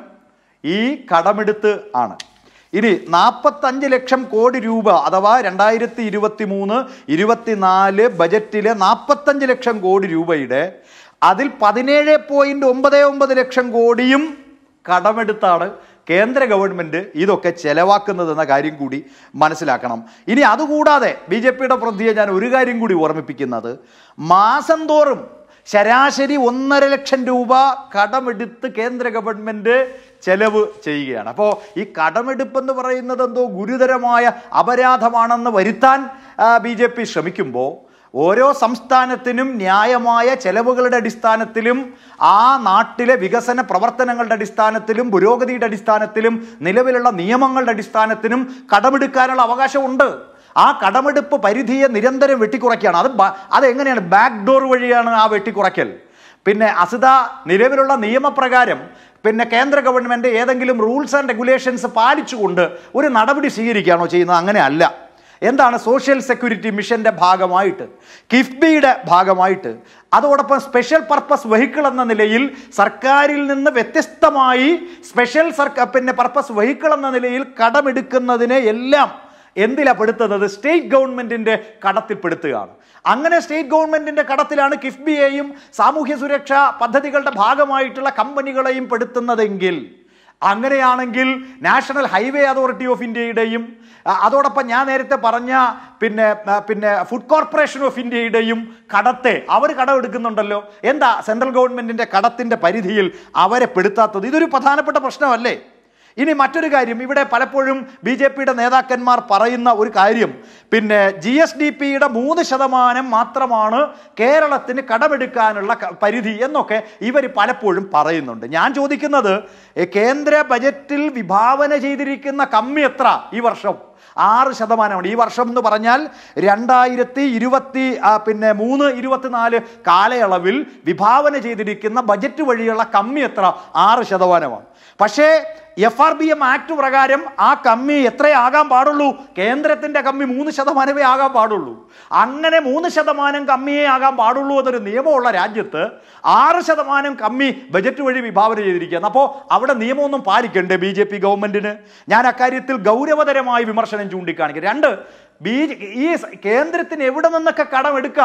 ഈ കടമെടുത്ത് ആണ് ഇനി നാൽപ്പത്തഞ്ച് ലക്ഷം കോടി രൂപ അഥവാ രണ്ടായിരത്തി ഇരുപത്തി മൂന്ന് ഇരുപത്തിനാല് ബജറ്റിലെ നാൽപ്പത്തഞ്ച് ലക്ഷം കോടി രൂപയുടെ അതിൽ പതിനേഴ് പോയിന്റ് ഒമ്പത് ഒമ്പത് ലക്ഷം കോടിയും കടമെടുത്താണ് കേന്ദ്ര ഗവൺമെന്റ് ഇതൊക്കെ ചെലവാക്കുന്നതെന്ന കാര്യം കൂടി മനസ്സിലാക്കണം ഇനി അതുകൂടാതെ ബി ജെ പിയുടെ പ്രതിയെ ഞാൻ ഒരു കാര്യം കൂടി ഓർമ്മിപ്പിക്കുന്നത് മാസം തോറും ശരാശരി ഒന്നര ലക്ഷം രൂപ കടമെടുത്ത് കേന്ദ്ര ഗവൺമെന്റ് ചെലവ് ചെയ്യുകയാണ് അപ്പോൾ ഈ കടമെടുപ്പ് എന്ന് പറയുന്നത് എന്തോ ഗുരുതരമായ അപരാധമാണെന്ന് വരുത്താൻ ബി ജെ പി ശ്രമിക്കുമ്പോൾ ഓരോ സംസ്ഥാനത്തിനും ന്യായമായ ചെലവുകളുടെ അടിസ്ഥാനത്തിലും ആ നാട്ടിലെ വികസന പ്രവർത്തനങ്ങളുടെ അടിസ്ഥാനത്തിലും പുരോഗതിയുടെ അടിസ്ഥാനത്തിലും നിലവിലുള്ള നിയമങ്ങളുടെ അടിസ്ഥാനത്തിലും കടമെടുക്കാനുള്ള അവകാശമുണ്ട് ആ കടമെടുപ്പ് പരിധിയെ നിരന്തരം വെട്ടിക്കുറയ്ക്കുകയാണ് അത് ബ- അതെങ്ങനെയാണ് ബാക്ക് ഡോർ വഴിയാണ് ആ വെട്ടിക്കുറയ്ക്കൽ പിന്നെ അസിത നിലവിലുള്ള നിയമപ്രകാരം പിന്നെ കേന്ദ്ര ഗവൺമെന്റ് ഏതെങ്കിലും റൂൾസ് ആൻഡ് റെഗുലേഷൻസ് പാലിച്ചുകൊണ്ട് ഒരു നടപടി സ്വീകരിക്കുകയാണോ ചെയ്യുന്നത് അങ്ങനെ അല്ല എന്താണ് സോഷ്യൽ സെക്യൂരിറ്റി മിഷന്റെ ഭാഗമായിട്ട് കിഫ്ബിയുടെ ഭാഗമായിട്ട് അതോടൊപ്പം സ്പെഷ്യൽ പർപ്പസ് വെഹിക്കിൾ എന്ന നിലയിൽ സർക്കാരിൽ നിന്ന് വ്യത്യസ്തമായി സ്പെഷ്യൽ സർക്കാർ പിന്നെ പർപ്പസ് വെഹിക്കിൾ എന്ന നിലയിൽ കടമെടുക്കുന്നതിനെ എല്ലാം എന്തിലാ പെടുത്തുന്നത് സ്റ്റേറ്റ് ഗവൺമെന്റിന്റെ കടത്തിൽപ്പെടുത്തുകയാണ് അങ്ങനെ സ്റ്റേറ്റ് ഗവൺമെന്റിന്റെ കടത്തിലാണ് കിഫ്ബിയെയും സാമൂഹ്യ സുരക്ഷാ പദ്ധതികളുടെ ഭാഗമായിട്ടുള്ള കമ്പനികളെയും പെടുത്തുന്നതെങ്കിൽ അങ്ങനെയാണെങ്കിൽ നാഷണൽ ഹൈവേ അതോറിറ്റി ഓഫ് ഇന്ത്യയുടെയും അ, അതോടൊപ്പം ഞാൻ നേരത്തെ പറഞ്ഞ പിന്നെ ആ, പിന്നെ ഫുഡ് കോർപ്പറേഷൻ ഓഫ് ഇന്ത്യയുടെയും കടത്തെ അവർ കടമെടുക്കുന്നുണ്ടല്ലോ എന്താ സെൻട്രൽ ഗവൺമെന്റിന്റെ കടത്തിന്റെ പരിധിയിൽ അവരെ പെടുത്താത്തത് ഇതൊരു പ്രധാനപ്പെട്ട പ്രശ്നമല്ലേ ഇനി മറ്റൊരു കാര്യം ഇവിടെ പലപ്പോഴും ബി ജെ പിയുടെ നേതാക്കന്മാർ പറയുന്ന ഒരു കാര്യം പിന്നെ ജി എസ് ഡി പിയുടെ മൂന്ന് ശതമാനം മാത്രമാണ് കേരളത്തിന് കടമെടുക്കാനുള്ള ക- പരിധി എന്നൊക്കെ ഇവർ പലപ്പോഴും പറയുന്നുണ്ട് ഞാൻ ചോദിക്കുന്നത് എ, കേന്ദ്ര ബജറ്റിൽ വിഭാവന ചെയ്തിരിക്കുന്ന കമ്മി എത്ര ഈ വർഷം ആറ് ശതമാനമാണ് ഈ വർഷം എന്ന് പറഞ്ഞാൽ രണ്ടായിരത്തി ഇരുപത്തി ആ, പിന്നെ മൂന്ന് ഇരുപത്തിനാല് കാലയളവിൽ വിഭാവന ചെയ്തിരിക്കുന്ന ബജറ്റ് വഴിയുള്ള കമ്മി എത്ര ആറ് ശതമാനമാണ് പക്ഷേ F R B M act പ്രകാരം ആ കമ്മി എത്രയാകാൻ പാടുള്ളൂ കേന്ദ്രത്തിന്റെ കമ്മി മൂന്ന് ശതമാനമേ ആകാൻ പാടുള്ളൂ അങ്ങനെ മൂന്ന് ശതമാനം കമ്മിയേ ആകാൻ പാടുള്ളൂ എന്നൊരു നിയമമുള്ള രാജ്യത്ത് ആറ് ശതമാനം കമ്മി ബജറ്റ് വഴി വിഭാവന ചെയ്തിരിക്കുകയാണ് അപ്പോൾ അവിടെ നിയമമൊന്നും പാലിക്കണ്ടേ ബി ജെ പി ഗവൺമെന്റിന് ഞാൻ അക്കാര്യത്തിൽ ഗൗരവതരമായ വിമർശനം ചൂണ്ടിക്കാണിക്കും രണ്ട് ബി ഈ സ- കേന്ദ്രത്തിന് എവിടെ നിന്നൊക്കെ കടം എടുക്കാം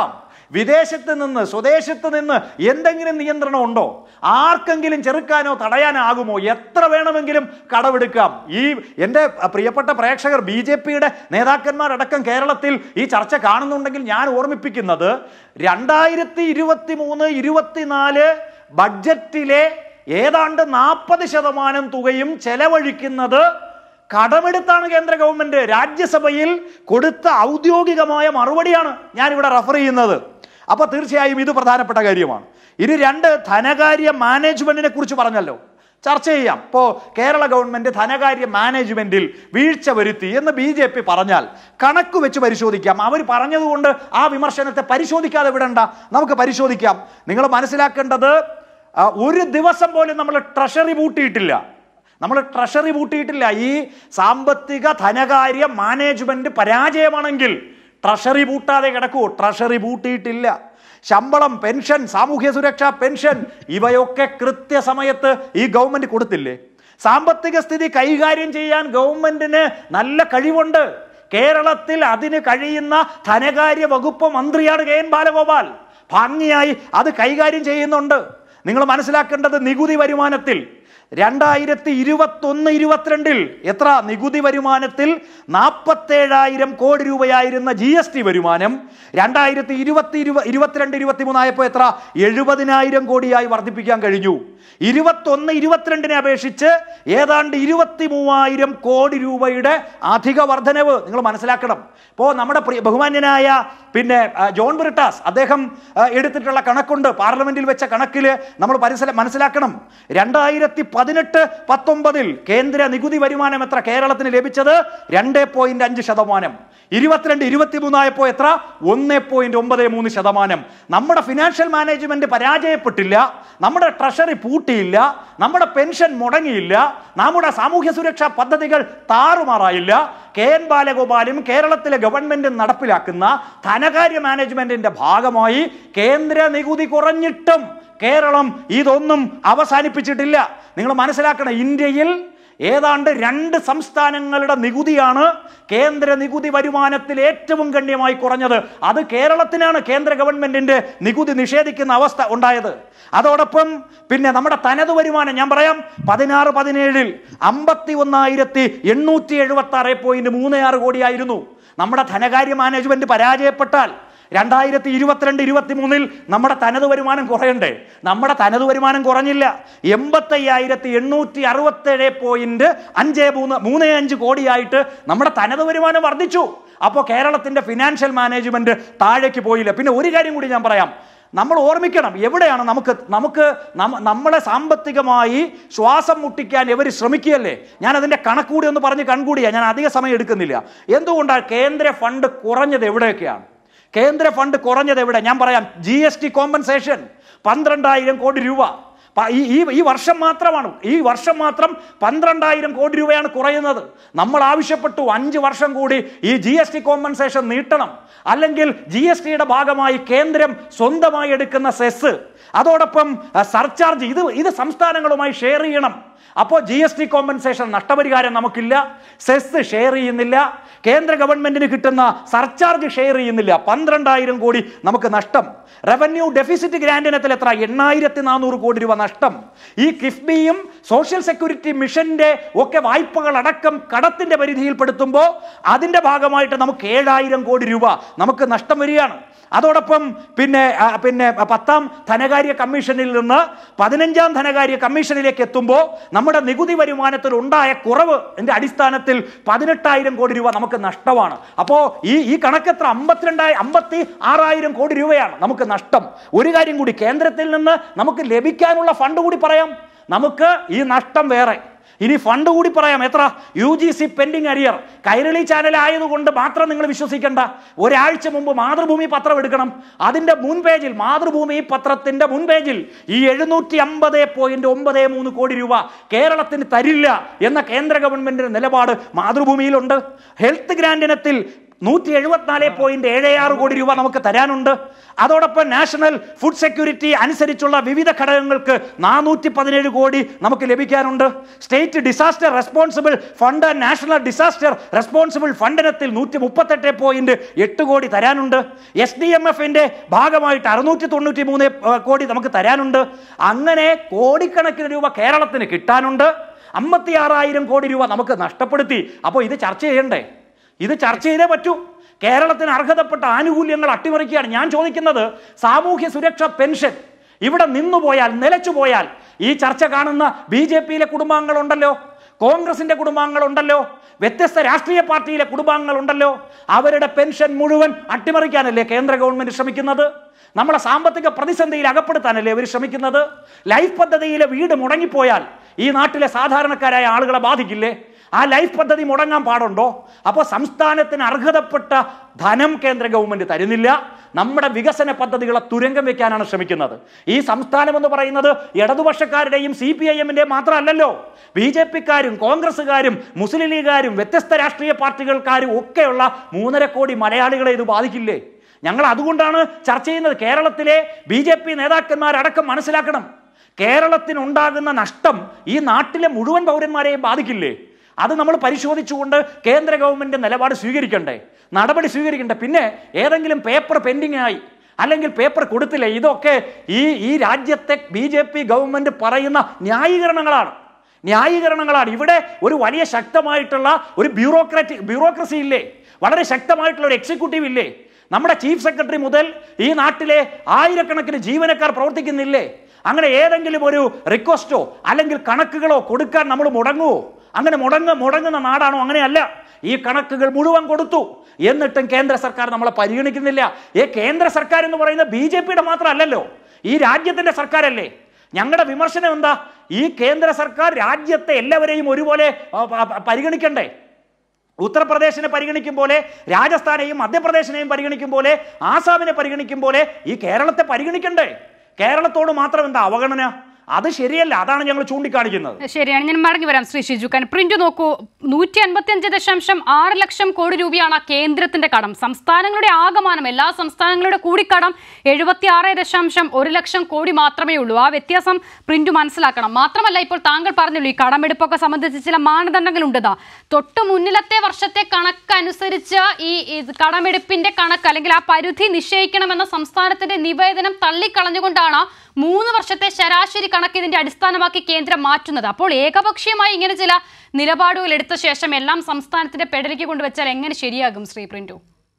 വിദേശത്ത് നിന്ന് സ്വദേശത്ത് നിന്ന് എന്തെങ്കിലും നിയന്ത്രണം ഉണ്ടോ ആർക്കെങ്കിലും ചെറുക്കാനോ തടയാനാകുമോ എത്ര വേണമെങ്കിലും കടമെടുക്കാം ഈ എൻ്റെ പ്രിയപ്പെട്ട പ്രേക്ഷകർ ബി ജെ പിയുടെ നേതാക്കന്മാരടക്കം കേരളത്തിൽ ഈ ചർച്ച കാണുന്നുണ്ടെങ്കിൽ ഞാൻ ഓർമ്മിപ്പിക്കുന്നത് രണ്ടായിരത്തി ഇരുപത്തി മൂന്ന് ഇരുപത്തിനാല് ബഡ്ജറ്റിലെ ഏതാണ്ട് നാൽപ്പത് ശതമാനം തുകയും ചെലവഴിക്കുന്നത് കടമെടുത്താണ് കേന്ദ്ര ഗവൺമെന്റ് രാജ്യസഭയിൽ കൊടുത്ത ഔദ്യോഗികമായ മറുപടിയാണ് ഞാനിവിടെ റെഫർ ചെയ്യുന്നത് അപ്പൊ തീർച്ചയായും ഇത് പ്രധാനപ്പെട്ട കാര്യമാണ് ഇനി രണ്ട് ധനകാര്യ മാനേജ്മെന്റിനെ കുറിച്ച് പറഞ്ഞല്ലോ ചർച്ച ചെയ്യാം ഇപ്പോൾ കേരള ഗവൺമെന്റ് ധനകാര്യ മാനേജ്മെന്റിൽ വീഴ്ച വരുത്തി എന്ന് ബി ജെ പി പറഞ്ഞാൽ കണക്ക് വെച്ച് പരിശോധിക്കാം അവർ പറഞ്ഞതുകൊണ്ട് ആ വിമർശനത്തെ പരിശോധിക്കാതെ വിടണ്ട നമുക്ക് പരിശോധിക്കാം നിങ്ങൾ മനസ്സിലാക്കേണ്ടത് ആ, ഒരു ദിവസം പോലും നമ്മൾ ട്രഷറി പൂട്ടിയിട്ടില്ല നമ്മൾ ട്രഷറി പൂട്ടിയിട്ടില്ല ഈ സാമ്പത്തിക ധനകാര്യ മാനേജ്മെന്റ് പരാജയമാണെങ്കിൽ ട്രഷറി പൂട്ടാതെ കിടക്കുമോ ട്രഷറി പൂട്ടിയിട്ടില്ല ശമ്പളം പെൻഷൻ സാമൂഹ്യ സുരക്ഷാ പെൻഷൻ ഇവയൊക്കെ കൃത്യസമയത്ത് ഈ ഗവൺമെന്റ് കൊടുത്തില്ലേ സാമ്പത്തിക സ്ഥിതി കൈകാര്യം ചെയ്യാൻ ഗവൺമെന്റിന് നല്ല കഴിവുണ്ട് കേരളത്തിൽ അതിന് കഴിയുന്ന ധനകാര്യ വകുപ്പ് മന്ത്രിയാണ് കെ എൻ ബാലഗോപാൽ ഭംഗിയായി അത് കൈകാര്യം ചെയ്യുന്നുണ്ട് നിങ്ങൾ മനസ്സിലാക്കേണ്ടത് നികുതി വരുമാനത്തിൽ രണ്ടായിരത്തി ഇരുപത്തൊന്ന് ഇരുപത്തിരണ്ടിൽ എത്ര നികുതി വരുമാനത്തിൽ നാൽപ്പത്തേഴായിരം കോടി രൂപയായിരുന്ന ജി എസ് ടി വരുമാനം രണ്ടായിരത്തി ഇരുപത്തി ഇരുപ ഇരുപത്തിരണ്ട് ഇരുപത്തി മൂന്നായപ്പോൾ എത്ര എഴുപതിനായിരം കോടിയായി വർദ്ധിപ്പിക്കാൻ കഴിഞ്ഞു ഇരുപത്തൊന്ന് ഇരുപത്തിരണ്ടിനെ അപേക്ഷിച്ച് ഏതാണ്ട് ഇരുപത്തി മൂവായിരം കോടി രൂപയുടെ അധിക വർധനവ് നിങ്ങൾ മനസ്സിലാക്കണം ഇപ്പോൾ നമ്മുടെ പ്രിയ ബഹുമാന്യനായ പിന്നെ ആ, ജോൺ ബ്രിട്ടാസ് അദ്ദേഹം ആ, എടുത്തിട്ടുള്ള കണക്കുണ്ട് പാർലമെന്റിൽ വെച്ച കണക്കിൽ നമ്മൾ പരിസര മനസ്സിലാക്കണം രണ്ടായിരത്തി പതിനെട്ട് പത്തൊമ്പതിൽ കേന്ദ്ര നികുതി വരുമാനം എത്ര കേരളത്തിന് ലഭിച്ചത് രണ്ട് പോയിന്റ് അഞ്ച് ശതമാനം ഇരുപത്തിരണ്ട് ഇരുപത്തി മൂന്നായപ്പോൾ എത്ര ഒന്ന് പോയിന്റ് ഒമ്പത് മൂന്ന് ശതമാനം നമ്മുടെ ഫിനാൻഷ്യൽ മാനേജ്മെന്റ് പരാജയപ്പെട്ടില്ല നമ്മുടെ ട്രഷറി പൂട്ടിയില്ല നമ്മുടെ പെൻഷൻ മുടങ്ങിയില്ല നമ്മുടെ സാമൂഹ്യ സുരക്ഷാ പദ്ധതികൾ താറുമാറായില്ല കെ എൻ ബാലഗോപാലും കേരളത്തിലെ ഗവൺമെന്റും നടപ്പിലാക്കുന്ന ധനകാര്യ മാനേജ്മെന്റിന്റെ ഭാഗമായി കേന്ദ്ര നികുതി കുറഞ്ഞിട്ടും കേരളം ഇതൊന്നും അവസാനിപ്പിച്ചിട്ടില്ല നിങ്ങൾ മനസ്സിലാക്കണം ഇന്ത്യയിൽ ഏതാണ്ട് രണ്ട് സംസ്ഥാനങ്ങളുടെ നികുതിയാണ് കേന്ദ്ര നികുതി വരുമാനത്തിൽ ഏറ്റവും ഗണ്യമായി കുറഞ്ഞത് അത് കേരളത്തിനാണ് കേന്ദ്ര ഗവൺമെന്റിന്റെ നികുതി നിഷേധിക്കുന്ന അവസ്ഥ ഉണ്ടായത് അതോടൊപ്പം പിന്നെ നമ്മുടെ തനത് വരുമാനം ഞാൻ പറയാം പതിനാറ് പതിനേഴിൽ അമ്പത്തി ഒന്നായിരത്തി എണ്ണൂറ്റി എഴുപത്തി ആറ് പോയിന്റ് മൂന്ന് ആറ് കോടിയായിരുന്നു നമ്മുടെ ധനകാര്യ മാനേജ്മെന്റ് പരാജയപ്പെട്ടാൽ രണ്ടായിരത്തി ഇരുപത്തിരണ്ട് ഇരുപത്തി മൂന്നിൽ നമ്മുടെ തനത് വരുമാനം കുറയണ്ടേ നമ്മുടെ തനത് വരുമാനം കുറഞ്ഞില്ല എൺപത്തയ്യായിരത്തി എണ്ണൂറ്റി അറുപത്തേഴ് പോയിന്റ് അഞ്ച് മൂന്ന് മൂന്ന് അഞ്ച് കോടിയായിട്ട് നമ്മുടെ തനത് വരുമാനം വർദ്ധിച്ചു അപ്പോൾ കേരളത്തിന്റെ ഫിനാൻഷ്യൽ മാനേജ്മെന്റ് താഴേക്ക് പോയില്ല പിന്നെ ഒരു കാര്യം കൂടി ഞാൻ പറയാം നമ്മൾ ഓർമ്മിക്കണം എവിടെയാണ് നമുക്ക് നമുക്ക് നമ്മ- നമ്മളെ സാമ്പത്തികമായി ശ്വാസം മുട്ടിക്കാൻ ഇവർ ശ്രമിക്കുകയല്ലേ ഞാൻ അതിന്റെ കണക്കൂടി ഒന്ന് പറഞ്ഞ് കൺകൂടിയാ ഞാൻ അധിക സമയം എടുക്കുന്നില്ല എന്തുകൊണ്ടാണ് കേന്ദ്ര ഫണ്ട് കുറഞ്ഞത് എവിടെയൊക്കെയാണ് കേന്ദ്ര ഫണ്ട് കുറഞ്ഞത് എവിടെ ഞാൻ പറയാം ജി എസ് ടി കോമ്പൻസേഷൻ പന്ത്രണ്ടായിരം കോടി രൂപ പ- ഈ ഈ ഈ വർഷം മാത്രമാണ് ഈ വർഷം മാത്രം പന്ത്രണ്ടായിരം കോടി രൂപയാണ് കുറയുന്നത് നമ്മൾ ആവശ്യപ്പെട്ടു അഞ്ച് വർഷം കൂടി ഈ ജി എസ് ടി കോമ്പൻസേഷൻ നീട്ടണം അല്ലെങ്കിൽ ജി എസ് ടിയുടെ ഭാഗമായി കേന്ദ്രം സ്വന്തമായി എടുക്കുന്ന സെസ് അതോടൊപ്പം സർചാർജ് ഇത് ഇത് സംസ്ഥാനങ്ങളുമായി ഷെയർ ചെയ്യണം അപ്പോൾ ജി എസ് ടി കോമ്പൻസേഷൻ നഷ്ടപരിഹാരം നമുക്കില്ല സെസ് ഷെയർ ചെയ്യുന്നില്ല കേന്ദ്ര ഗവൺമെന്റിന് കിട്ടുന്ന സർചാർജ് ഷെയർ ചെയ്യുന്നില്ല പന്ത്രണ്ടായിരം കോടി നമുക്ക് നഷ്ടം റവന്യൂ ഡെഫിസിറ്റ് ഗ്രാൻഡിനത്തിൽ എത്ര എണ്ണായിരത്തി നാനൂറ് കോടി രൂപ നഷ്ടം ഈ കിഫ്ബിയും സോഷ്യൽ സെക്യൂരിറ്റി മിഷന്റെ ഒക്കെ വായ്പകൾ അടക്കം കടത്തിന്റെ പരിധിയിൽപ്പെടുത്തുമ്പോൾ അതിന്റെ ഭാഗമായിട്ട് നമുക്ക് ഏഴായിരം കോടി രൂപ നമുക്ക് നഷ്ടം വരികയാണ് അതോടൊപ്പം പിന്നെ ആ, പിന്നെ പത്താം ധനകാര്യ കമ്മീഷനിൽ നിന്ന് പതിനഞ്ചാം ധനകാര്യ കമ്മീഷനിലേക്ക് എത്തുമ്പോൾ നമ്മുടെ നികുതി വരുമാനത്തിൽ ഉണ്ടായ കുറവ് ന്റെ അടിസ്ഥാനത്തിൽ പതിനെട്ടായിരം കോടി രൂപ നമുക്ക് നഷ്ടമാണ് അപ്പോൾ ഈ ഈ കണക്കെത്ര അമ്പത്തിരണ്ടായി അമ്പത്തി ആറായിരം കോടി രൂപയാണ് നമുക്ക് നഷ്ടം ഒരു കാര്യം കൂടി കേന്ദ്രത്തിൽ നിന്ന് നമുക്ക് ലഭിക്കാനുള്ള ഫണ്ട് കൂടി പറയാം നമുക്ക് ഈ നഷ്ടം വേറെ ഇനി ഫണ്ട് കൂടി പറയാം എത്ര U G C pending arrear Kairali channel ആയതുകൊണ്ട് മാത്രം നിങ്ങൾ വിശ്വസിക്കേണ്ട ഒരാഴ്ച മുമ്പ് മാതൃഭൂമി പത്രം എടുക്കണം അതിന്റെ മുൻ പേജിൽ മാതൃഭൂമി പത്രത്തിന്റെ മുൻ പേജിൽ ഈ എഴുന്നൂറ്റി അമ്പത് പോയിന്റ് ഒമ്പത് മൂന്ന് കോടി രൂപ കേരളത്തിന് തരില്ല എന്ന കേന്ദ്ര ഗവൺമെന്റിന്റെ നിലപാട് മാതൃഭൂമിയിലുണ്ട് ഹെൽത്ത് ഗ്രാൻഡ് ഇനത്തിൽ നൂറ്റി എഴുപത്തിനാല് പോയിന്റ് ഏഴ് ആറ് കോടി രൂപ നമുക്ക് തരാനുണ്ട് അതോടൊപ്പം നാഷണൽ ഫുഡ് സെക്യൂരിറ്റി അനുസരിച്ചുള്ള വിവിധ ഘടകങ്ങൾക്ക് നാനൂറ്റി പതിനേഴ് കോടി നമുക്ക് ലഭിക്കാനുണ്ട് state disaster responsible fund national disaster responsible ഫണ്ടിനത്തിൽ നൂറ്റി മുപ്പത്തെട്ട് പോയിന്റ് എട്ട് കോടി തരാനുണ്ട് എസ് ഡി എം എഫിന്റെ ഭാഗമായിട്ട് അറുന്നൂറ്റി തൊണ്ണൂറ്റി മൂന്ന് കോടി നമുക്ക് തരാനുണ്ട് അങ്ങനെ കോടിക്കണക്കിന് രൂപ കേരളത്തിന് കിട്ടാനുണ്ട് അമ്പത്തി ആറായിരം കോടി രൂപ നമുക്ക് നഷ്ടപ്പെടുത്തി അപ്പോൾ ഇത് ചർച്ച ചെയ്യണ്ടേ ഇത് ചർച്ച ചെയ്തേ പറ്റൂ കേരളത്തിന് അർഹതപ്പെട്ട ആനുകൂല്യങ്ങൾ അട്ടിമറിക്കുകയാണ് ഞാൻ ചോദിക്കുന്നത് സാമൂഹ്യ സുരക്ഷ പെൻഷൻ ഇവിടെ നിന്നുപോയാൽ നിലച്ചു പോയാൽ ഈ ചർച്ച കാണുന്ന ബി ജെ പിയിലെ കുടുംബാംഗങ്ങളുണ്ടല്ലോ കോൺഗ്രസിന്റെ കുടുംബാംഗങ്ങളുണ്ടല്ലോ വ്യത്യസ്ത രാഷ്ട്രീയ പാർട്ടിയിലെ കുടുംബാംഗങ്ങളുണ്ടല്ലോ അവരുടെ പെൻഷൻ മുഴുവൻ അട്ടിമറിക്കാനല്ലേ കേന്ദ്ര ഗവൺമെന്റ് ശ്രമിക്കുന്നത് നമ്മളെ സാമ്പത്തിക പ്രതിസന്ധിയിൽ അകപ്പെടുത്താനല്ലേ അവർ ശ്രമിക്കുന്നത് ലൈഫ് പദ്ധതിയിലെ വീട് മുടങ്ങിപ്പോയാൽ ഈ നാട്ടിലെ സാധാരണക്കാരായ ആളുകളെ ബാധിക്കില്ലേ ആ ലൈഫ് പദ്ധതി മുടങ്ങാൻ പാടുണ്ടോ അപ്പോൾ സംസ്ഥാനത്തിന് അർഹതപ്പെട്ട ധനം കേന്ദ്ര ഗവൺമെന്റ് തരുന്നില്ല നമ്മുടെ വികസന പദ്ധതികളെ തുരങ്കം വെക്കാനാണ് ശ്രമിക്കുന്നത് ഈ സംസ്ഥാനം എന്ന് പറയുന്നത് ഇടതുപക്ഷക്കാരുടെയും സി പി ഐ എമ്മിന്റെ മാത്രമല്ലല്ലോ ബി ജെ പിക്കാരും കോൺഗ്രസ്സുകാരും മുസ്ലിം ലീഗുകാരും വ്യത്യസ്ത രാഷ്ട്രീയ പാർട്ടികൾക്കാരും ഒക്കെയുള്ള മൂന്നര കോടി മലയാളികളെ ഇത് ബാധിക്കില്ലേ ഞങ്ങൾ അതുകൊണ്ടാണ് ചർച്ച ചെയ്യുന്നത് കേരളത്തിലെ ബി ജെ പി നേതാക്കന്മാരടക്കം മനസ്സിലാക്കണം കേരളത്തിനുണ്ടാകുന്ന നഷ്ടം ഈ നാട്ടിലെ മുഴുവൻ പൗരന്മാരെയും ബാധിക്കില്ലേ അത് നമ്മൾ പരിശോധിച്ചുകൊണ്ട് കേന്ദ്ര ഗവൺമെന്റ് നിലപാട് സ്വീകരിക്കണ്ടേ നടപടി സ്വീകരിക്കണ്ടേ പിന്നെ ഏതെങ്കിലും പേപ്പർ പെൻഡിങ് ആയി അല്ലെങ്കിൽ പേപ്പർ കൊടുത്തില്ലേ ഇതൊക്കെ ഈ ഈ രാജ്യത്തെ ബി ജെ പി ഗവൺമെന്റ് പറയുന്ന ന്യായീകരണങ്ങളാണ് ന്യായീകരണങ്ങളാണ് ഇവിടെ ഒരു വലിയ ശക്തമായിട്ടുള്ള ഒരു ബ്യൂറോക്രാറ്റിക് ബ്യൂറോക്രസി ഇല്ലേ വളരെ ശക്തമായിട്ടുള്ള ഒരു എക്സിക്യൂട്ടീവ് ഇല്ലേ നമ്മുടെ ചീഫ് സെക്രട്ടറി മുതൽ ഈ നാട്ടിലെ ആയിരക്കണക്കിന് ജീവനക്കാർ പ്രവർത്തിക്കുന്നില്ലേ അങ്ങനെ ഏതെങ്കിലും ഒരു റിക്വസ്റ്റോ അല്ലെങ്കിൽ കണക്കുകളോ കൊടുക്കാൻ നമ്മൾ മുടങ്ങുമോ അങ്ങനെ മുടങ്ങ മുടങ്ങുന്ന നാടാണോ അങ്ങനെയല്ല ഈ കണക്കുകൾ മുഴുവൻ കൊടുത്തു എന്നിട്ടും കേന്ദ്ര സർക്കാർ നമ്മളെ പരിഗണിക്കുന്നില്ല ഈ കേന്ദ്ര സർക്കാർ എന്ന് പറയുന്നത് ബി ജെ പിയുടെ മാത്രമല്ലല്ലോ ഈ രാജ്യത്തിന്റെ സർക്കാരല്ലേ ഞങ്ങളുടെ വിമർശനം എന്താ ഈ കേന്ദ്ര സർക്കാർ രാജ്യത്തെ എല്ലാവരെയും ഒരുപോലെ ആ, പ- പരിഗണിക്കണ്ടേ ഉത്തർപ്രദേശിനെ പരിഗണിക്കും പോലെ രാജസ്ഥാനെയും മധ്യപ്രദേശിനെയും പരിഗണിക്കും പോലെ ആസാമിനെ പരിഗണിക്കും പോലെ ഈ കേരളത്തെ പരിഗണിക്കണ്ടേ കേരളത്തോട് മാത്രം എന്താ അവഗണന അത് ശരിയല്ല അതാണ് ഞങ്ങൾ ചൂണ്ടിക്കാണിക്കുന്നത് ശരിയാണ് ഞാൻ മടങ്ങി വരാം ശ്രീ ഷിജുഖാൻ പ്രിന്റ് നോക്കൂ നൂറ്റി അൻപത്തി അഞ്ച് ദശാംശം ആറ് ലക്ഷം കോടി രൂപയാണ് കേന്ദ്രത്തിന്റെ കടം സംസ്ഥാനങ്ങളുടെ ആകമാനം എല്ലാ സംസ്ഥാനങ്ങളുടെ കൂടി കടം എഴുപത്തി ആറ് ദശാംശം ഒരു ലക്ഷം കോടി മാത്രമേ ഉള്ളൂ ആ വ്യത്യാസം പ്രിന്റ് മനസ്സിലാക്കണം മാത്രമല്ല ഇപ്പോൾ താങ്കൾ പറഞ്ഞുള്ളൂ ഈ കടമെടുപ്പൊക്കെ സംബന്ധിച്ച് ചില മാനദണ്ഡങ്ങൾ ഉണ്ടതാ തൊട്ട് മുന്നിലത്തെ വർഷത്തെ കണക്കനുസരിച്ച് ഈ ഇത് കടമെടുപ്പിന്റെ കണക്ക് അല്ലെങ്കിൽ ആ പരിധി നിശ്ചയിക്കണമെന്ന സംസ്ഥാനത്തിന്റെ നിവേദനം തള്ളിക്കളഞ്ഞുകൊണ്ടാണ് മൂന്ന് വർഷത്തെ ശരാശരി കണക്ക് ഇതിന്റെ അടിസ്ഥാനമാക്കി കേന്ദ്രം മാറ്റുന്നത് അപ്പോൾ ഏകപക്ഷീയമായി ഇങ്ങനെ ചില നിലപാടുകൾ എടുത്ത ശേഷം എല്ലാം സംസ്ഥാനത്തിന്റെ പെടലിക്ക് കൊണ്ടുവച്ചാൽ എങ്ങനെ ശരിയാകും ശ്രീ പ്രിന്റു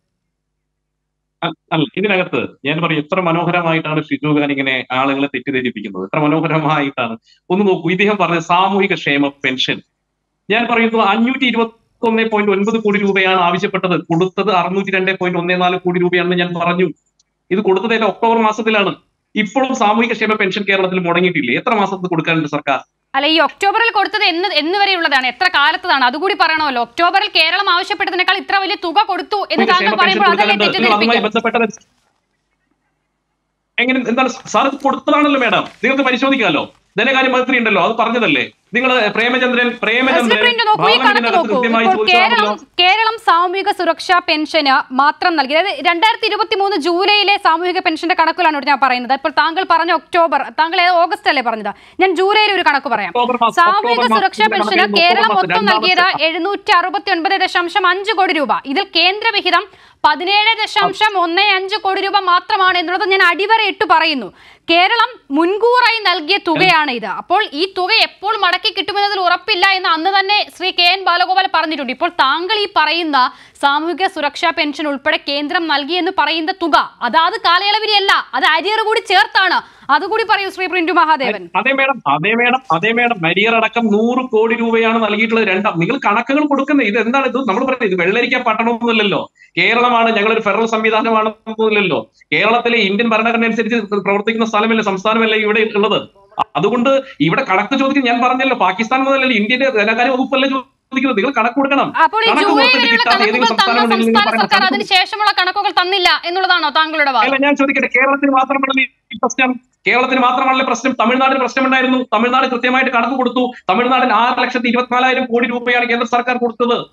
അ- അല്ല ഇതിനകത്ത് ഞാൻ പറയും എത്ര മനോഹരമായിട്ടാണ് ഷിജു ഖാൻ ഇങ്ങനെ ആളുകളെ തെറ്റിദ്ധരിപ്പിക്കുന്നത് എത്ര മനോഹരമായിട്ടാണ് ഒന്ന് നോക്കൂ ഇദ്ദേഹം പറഞ്ഞ സാമൂഹിക ക്ഷേമ പെൻഷൻ ഞാൻ പറയുന്നത് അഞ്ഞൂറ്റി ഇരുപത്തി ഒന്ന് പോയിന്റ് ഒൻപത് കോടി രൂപയാണ് ആവശ്യപ്പെട്ടത് കൊടുത്തത് അറുന്നൂറ്റി രണ്ട് പോയിന്റ് ഒന്ന് നാല് കോടി രൂപയാണെന്ന് ഞാൻ പറഞ്ഞു ഇത് കൊടുത്തത് ഏതാ ഒക്ടോബർ മാസത്തിലാണ് ഇപ്പോഴും സാമൂഹിക ക്ഷേമ പെൻഷൻ കേരളത്തിൽ മുടങ്ങിയിട്ടില്ലേ എത്ര മാസത്തിൽ കൊടുക്കാനുണ്ട് സർക്കാർ അല്ല ഈ ഒക്ടോബറിൽ കൊടുത്തത് എന്ന് എന്ന് വരെയുള്ളതാണ് എത്ര കാലത്തതാണ് അതുകൂടി പറയണമല്ലോ ഒക്ടോബറിൽ കേരളം ആവശ്യപ്പെട്ടതിനേക്കാൾ ഇത്ര വലിയ തുക കൊടുത്തു എന്ന് താങ്കൾ ക്ഷേമ പെൻഷൻ പറയുമ്പോൾ അതല്ലേ കൊടുക്കാനുണ്ട് നിങ്ങൾ അതുമായി തെറ്റിദ്ധരിപ്പിക്കും ബന്ധപ്പെട്ടത് എങ്ങനെ എന്താണ് സാർ ഇത് കൊടുത്തതാണല്ലോ മേഡം നിങ്ങൾക്ക് പരിശോധിക്കാമല്ലോ ധനകാര്യ മന്ത്രി ഉണ്ടല്ലോ അത് പറഞ്ഞതല്ലേ നിങ്ങൾ പ്രേമചന്ദ്രൻ ശ്രീ പ്രേമചന്ദ്രൻ പ്രിന്റ് നോക്കൂ ഈ കണക്ക് പാർലമെന്റിനകത്ത് നോക്കൂ കൃത്യമായി ഇപ്പോൾ ചോദിച്ചതാണല്ലോ കേരളം കേരളം സാമൂഹിക സുരക്ഷാ പെൻഷന് മാത്രം നൽകി അതായത് രണ്ടായിരത്തി ഇരുപത്തി മൂന്ന് ജൂലൈയിലെ സാമൂഹിക പെൻഷന്റെ കണക്കിലാണ് ഇവിടെ ഞാൻ പറയുന്നത് ഇപ്പോൾ താങ്കൾ പറഞ്ഞ ഒക്ടോബർ താങ്കൾ ഏത് ഓഗസ്റ്റ് അല്ലേ പറഞ്ഞത് ഞാൻ ജൂലൈയിൽ ഒരു കണക്ക് പറയാം ഒക്ടോബർ മാസം- സാമൂഹിക ഒക്ടോബർ സുരക്ഷാ മാസത്തിന്റെ പെൻഷന് കണക്കിൽ കേരളം ഒക്ടോബർ മൊത്തം മാസം നൽകിയത് രണ്ടാമത്തെ- എഴുന്നൂറ്റി അറുപത്തി ഒൻപത് ദശാംശം അഞ്ച് കോടി രൂപ ഇതിൽ കേന്ദ്ര വിഹിതം പതിനേഴ് ദശാംശം ഒന്ന് അഞ്ച് കോടി രൂപ മാത്രമാണ് എന്നുള്ളത് ഞാൻ അടിവരയിട്ട് പറയുന്നു കേരളം മുൻകൂറായി നൽകിയ തുകയാണ് ഇത് അപ്പോൾ ഈ തുക എപ്പോൾ മടക്കി കിട്ടുമെന്നതിൽ ഉറപ്പില്ല എന്ന് അന്ന് തന്നെ ശ്രീ കെ എൻ ബാലഗോപാൽ പറഞ്ഞിട്ടുണ്ട് ഇപ്പോൾ താങ്കൾ ഈ പറയുന്ന സാമൂഹിക സുരക്ഷാ പെൻഷൻ ഉൾപ്പെടെ കേന്ദ്രം നൽകി എന്ന് പറയുന്ന തുക അതാത് കാലയളവിലല്ല അത് അരിയർ കൂടി ചേർത്താണ് അതുകൂടി പറയൂ ശ്രീ പ്രിന്റു മഹാദേവൻ അതേ മേഡം അതേ മേഡം അതേ മേഡം നരിയർ അടക്കം നൂറ് കോടി രൂപയാണ് നൽകിയിട്ടുള്ളത് രണ്ടാം നിങ്ങൾ കണക്കുകൾ കൊടുക്കുന്നത് ഇത് എന്താണ് ഇത് നമ്മൾ പറയുന്നത് ഇത് വെള്ളരിക്ക പട്ടണമൊന്നുമല്ലല്ലോ കേരളമാണ് ഞങ്ങളൊരു ഫെഡറൽ സംവിധാനമാണെന്നല്ലോ കേരളത്തിലെ ഇന്ത്യൻ ഭരണഘടന അനുസരിച്ച് പ്രവർത്തിക്കുന്ന സ്ഥലമല്ല സംസ്ഥാനമല്ല ഇവിടെ ഉള്ളത് അതുകൊണ്ട് ഇവിടെ കണക്ക് ചോദിക്കുന്നത് ഞാൻ പറഞ്ഞല്ലോ പാകിസ്ഥാൻ മുതലല്ല ഇന്ത്യന്റെ ധനകാര്യ വകുപ്പല്ല ചോദിക്കുന്നത് നിങ്ങൾ കണക്ക് കൊടുക്കണം അപ്പോൾ ഈ കണക്ക് ജൂലൈ കൊടുത്തിട്ട് വരെയുള്ള കിട്ടാത്ത ഏതെങ്കിലും കണക്കുകൾ തന്ന സംസ്ഥാനം ഉണ്ടെങ്കിൽ നിങ്ങൾ സംസ്ഥാന പറയണം. സർക്കാർ കണക്ക് അതിന് ശേഷമുള്ള കണക്കുകൾ തന്നില്ല എന്നുള്ളതാണോ താങ്കളുടെ വാദം അല്ല ഞാൻ ചോദിക്കട്ടെ കേരളത്തിന് മാത്രമല്ല ഈ പ്രശ്നം കേരളത്തിന് മാത്രമല്ല പ്രശ്നം തമിഴ്നാടിന് പ്രശ്നമുണ്ടായിരുന്നു തമിഴ്നാട് കൃത്യമായിട്ട് കണക്ക് കൊടുത്തു തമിഴ്നാടിന് ആറ് ലക്ഷത്തി ഇരുപത്തിനാലായിരം കോടി രൂപയാണ് കേന്ദ്ര സർക്കാർ കൊടുത്തത്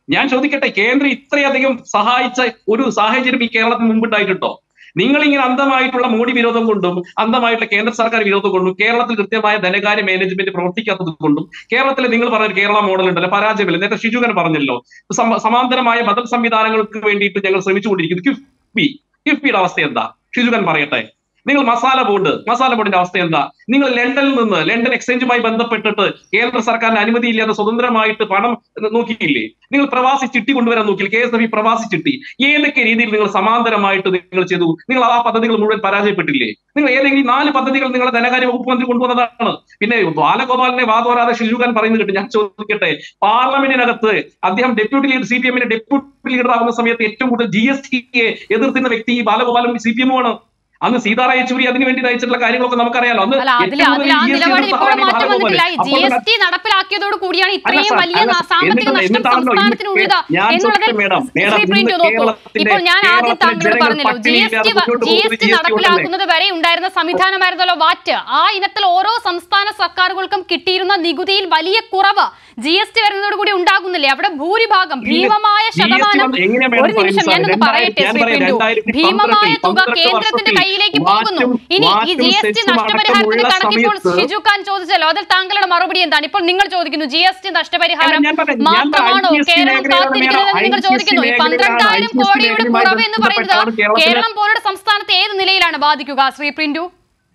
ഞാൻ ചോദിക്കട്ടെ കേന്ദ്രം ഇത്രയധികം സഹായിച്ച ഒരു സാഹചര്യം ഈ കേരളത്തിന് മുമ്പുണ്ടായിട്ടുണ്ടോ നിങ്ങൾ ഇങ്ങനെ അന്ധമായിട്ടുള്ള മോഡി വിരോധം കൊണ്ടും അന്ധമായിട്ടുള്ള കേന്ദ്ര സർക്കാർ വിരോധം കൊണ്ടും കേരളത്തിൽ കൃത്യമായ ധനകാര്യ മാനേജ്മെന്റ് പ്രവർത്തിക്കാത്തത് കൊണ്ടും കേരളത്തിൽ നിങ്ങൾ പറഞ്ഞ ഒരു കേരള മോഡൽ ഉണ്ടല്ലോ പരാജയമില്ല നേരത്തെ ഷിജുഖൻ പറഞ്ഞല്ലോ സമ- സമാന്തരമായ ബദൽ സംവിധാനങ്ങൾക്ക് വേണ്ടിയിട്ട് ഞങ്ങൾ ശ്രമിച്ചുകൊണ്ടിരിക്കുന്നു കിഫ്ബി കിഫ്ബിയുടെ അവസ്ഥ എന്താ ഷിജുഖൻ പറയട്ടെ നിങ്ങൾ മസാല ബോണ്ട് മസാല ബോണ്ടിന്റെ അവസ്ഥ എന്താ നിങ്ങൾ ലണ്ടനിൽ നിന്ന് ലണ്ടൻ എക്സ്ചേഞ്ചുമായി ബന്ധപ്പെട്ടിട്ട് കേന്ദ്ര സർക്കാരിന് അനുമതിയില്ലാതെ സ്വതന്ത്രമായിട്ട് പണം നോക്കിയില്ലേ നിങ്ങൾ പ്രവാസി ചിട്ടി കൊണ്ടുവരാൻ നോക്കിയില്ല കെ എസ് എഫ് പ്രവാസി ചിട്ടി ഏതൊക്കെ രീതിയിൽ നിങ്ങൾ സമാന്തരമായിട്ട് നിങ്ങൾ ചെയ്തു നിങ്ങൾ ആ പദ്ധതികൾ മുഴുവൻ പരാജയപ്പെട്ടില്ലേ നിങ്ങൾ ഏതെങ്കിലും ഈ നാല് പദ്ധതികൾ നിങ്ങളുടെ ധനകാര്യ വകുപ്പ് മന്ത്രി കൊണ്ടുവന്നതാണ് പിന്നെ ബാലഗോപാലിനെ വാദോരാതെ ഷിജുഖാൻ പറയുന്നത് കേട്ട് ഞാൻ ചോദിക്കട്ടെ പാർലമെന്റിനകത്ത് അദ്ദേഹം ഡെപ്യൂട്ടി ലീഡർ സി പി എമ്മിന്റെ ഡെപ്യൂട്ടി ലീഡർ ആകുന്ന സമയത്ത് ഏറ്റവും കൂടുതൽ ജി എസ് ടിയെ എതിർക്കുന്ന വ്യക്തി ഈ ബാലഗോപാലും സി പി എമ്മുമാണ് അന്ന് സീതാറാം യെച്ചൂരി അതിന് വേണ്ടി നയിച്ചിട്ടുള്ള കാര്യങ്ങളൊക്കെ നമുക്കറിയാലോ അന്ന് അല്ല അതിൽ ഏറ്റവും അതിൽ ആ കൂടുതൽ GST നിലപാടിൽ എതിർത്ത ഇപ്പോഴും ആളാണ് മാറ്റം ബാലഗോപാൽ. വന്നിട്ടില്ല ഈ ജി അപ്പോൾ എസ് ടി നടപ്പിലാക്കിയതോട് കൂടിയാണ് ഇത്രയും സാർ, വലിയ അല്ല ന- സാർ, സാമ്പത്തിക എന്നിട്ട് നഷ്ടം എന്നിട്ടാണല്ലോ ഈ സംസ്ഥാനത്തിന് ഉള്ളത് ഞാൻ എന്നുള്ളതിൽ ചോദിക്കട്ടെ മേഡം, മേഡം, ശ്രീ പ്രിന്റു ഇന്ന് നോക്കൂ കേരളത്തിന്റെ- ഇപ്പോൾ ഞാൻ ആദ്യം കേരളത്തിലെ താങ്കളോട് ജനങ്ങൾ പറഞ്ഞല്ലോ ജി എസ് ടി പട്ടിണിയില്ലാതെ മുന്നോട്ട് ജി എസ് പോകുന്നത് ടി GST നടപ്പിലാക്കുന്നത് വരെ ഉണ്ടായിരുന്ന സംവിധാനമായിരുന്നല്ലോ വാറ്റ് ആ ഇനത്തിൽ ഓരോ സംസ്ഥാന സർക്കാരുകൾക്കും കിട്ടിയിരുന്ന നികുതിയിൽ വലിയ കുറവ് ജി എസ് ടി വരുന്നതോട് കൂടി ഉണ്ടാകുന്നില്ലേ അവിടെ ഭൂരിഭാഗം ഭീമമായ GST ശതമാനം വന്ന് എങ്ങനെയാ മേഡം ഒരു നിമിഷം പറയുന്നത് ഞാനൊന്ന് സാർ? പറയട്ടെ ഞാൻ ശ്രീ പറയാം, പ്രിന്റു രണ്ടായിരത്തി ഭീമമായ തുക പന്ത്രണ്ടിൽ കേന്ദ്രത്തിന്റെ വർഷത്തിൽ കയ്യിലേക്ക് പോകുന്നു വാറ്റും- ഇനി ഈ വാറ്റും ജി എസ് ടി സെസ്സും നഷ്ടപരിഹാരത്തിന്റെ അടക്കമുള്ള കണക്കിപ്പോൾ സമയത്ത് ഷിജു ഖാൻ ചോദിച്ചല്ലോ അതിൽ താങ്കളുടെ മറുപടി എന്താണ് ഇപ്പോൾ നിങ്ങൾ ചോദിക്കുന്നു ജി എസ് ടി നഷ്ടപരിഹാരം ഞാൻ പറയാം, ഞാൻ മാത്രമാണോ പറയാം, IGST കേരളം മേഖലയിലാണ് കാത്തിരിക്കുന്നതെന്ന് നിങ്ങൾ IGST ചോദിക്കുന്നു ഈ മേഖലയിലാണ് പന്ത്രണ്ടായിരം IGST കോടിയുടെ മേഖലയുമായി കുറവ് എന്ന് പറയുന്നത് ബന്ധപ്പെട്ടാണ് കേരളത്തിലെ- കേരളം പോലുള്ള സംസ്ഥാനത്തെ ഏത് നിലയിലാണ് ബാധിക്കുക ശ്രീ പ്രിന്റു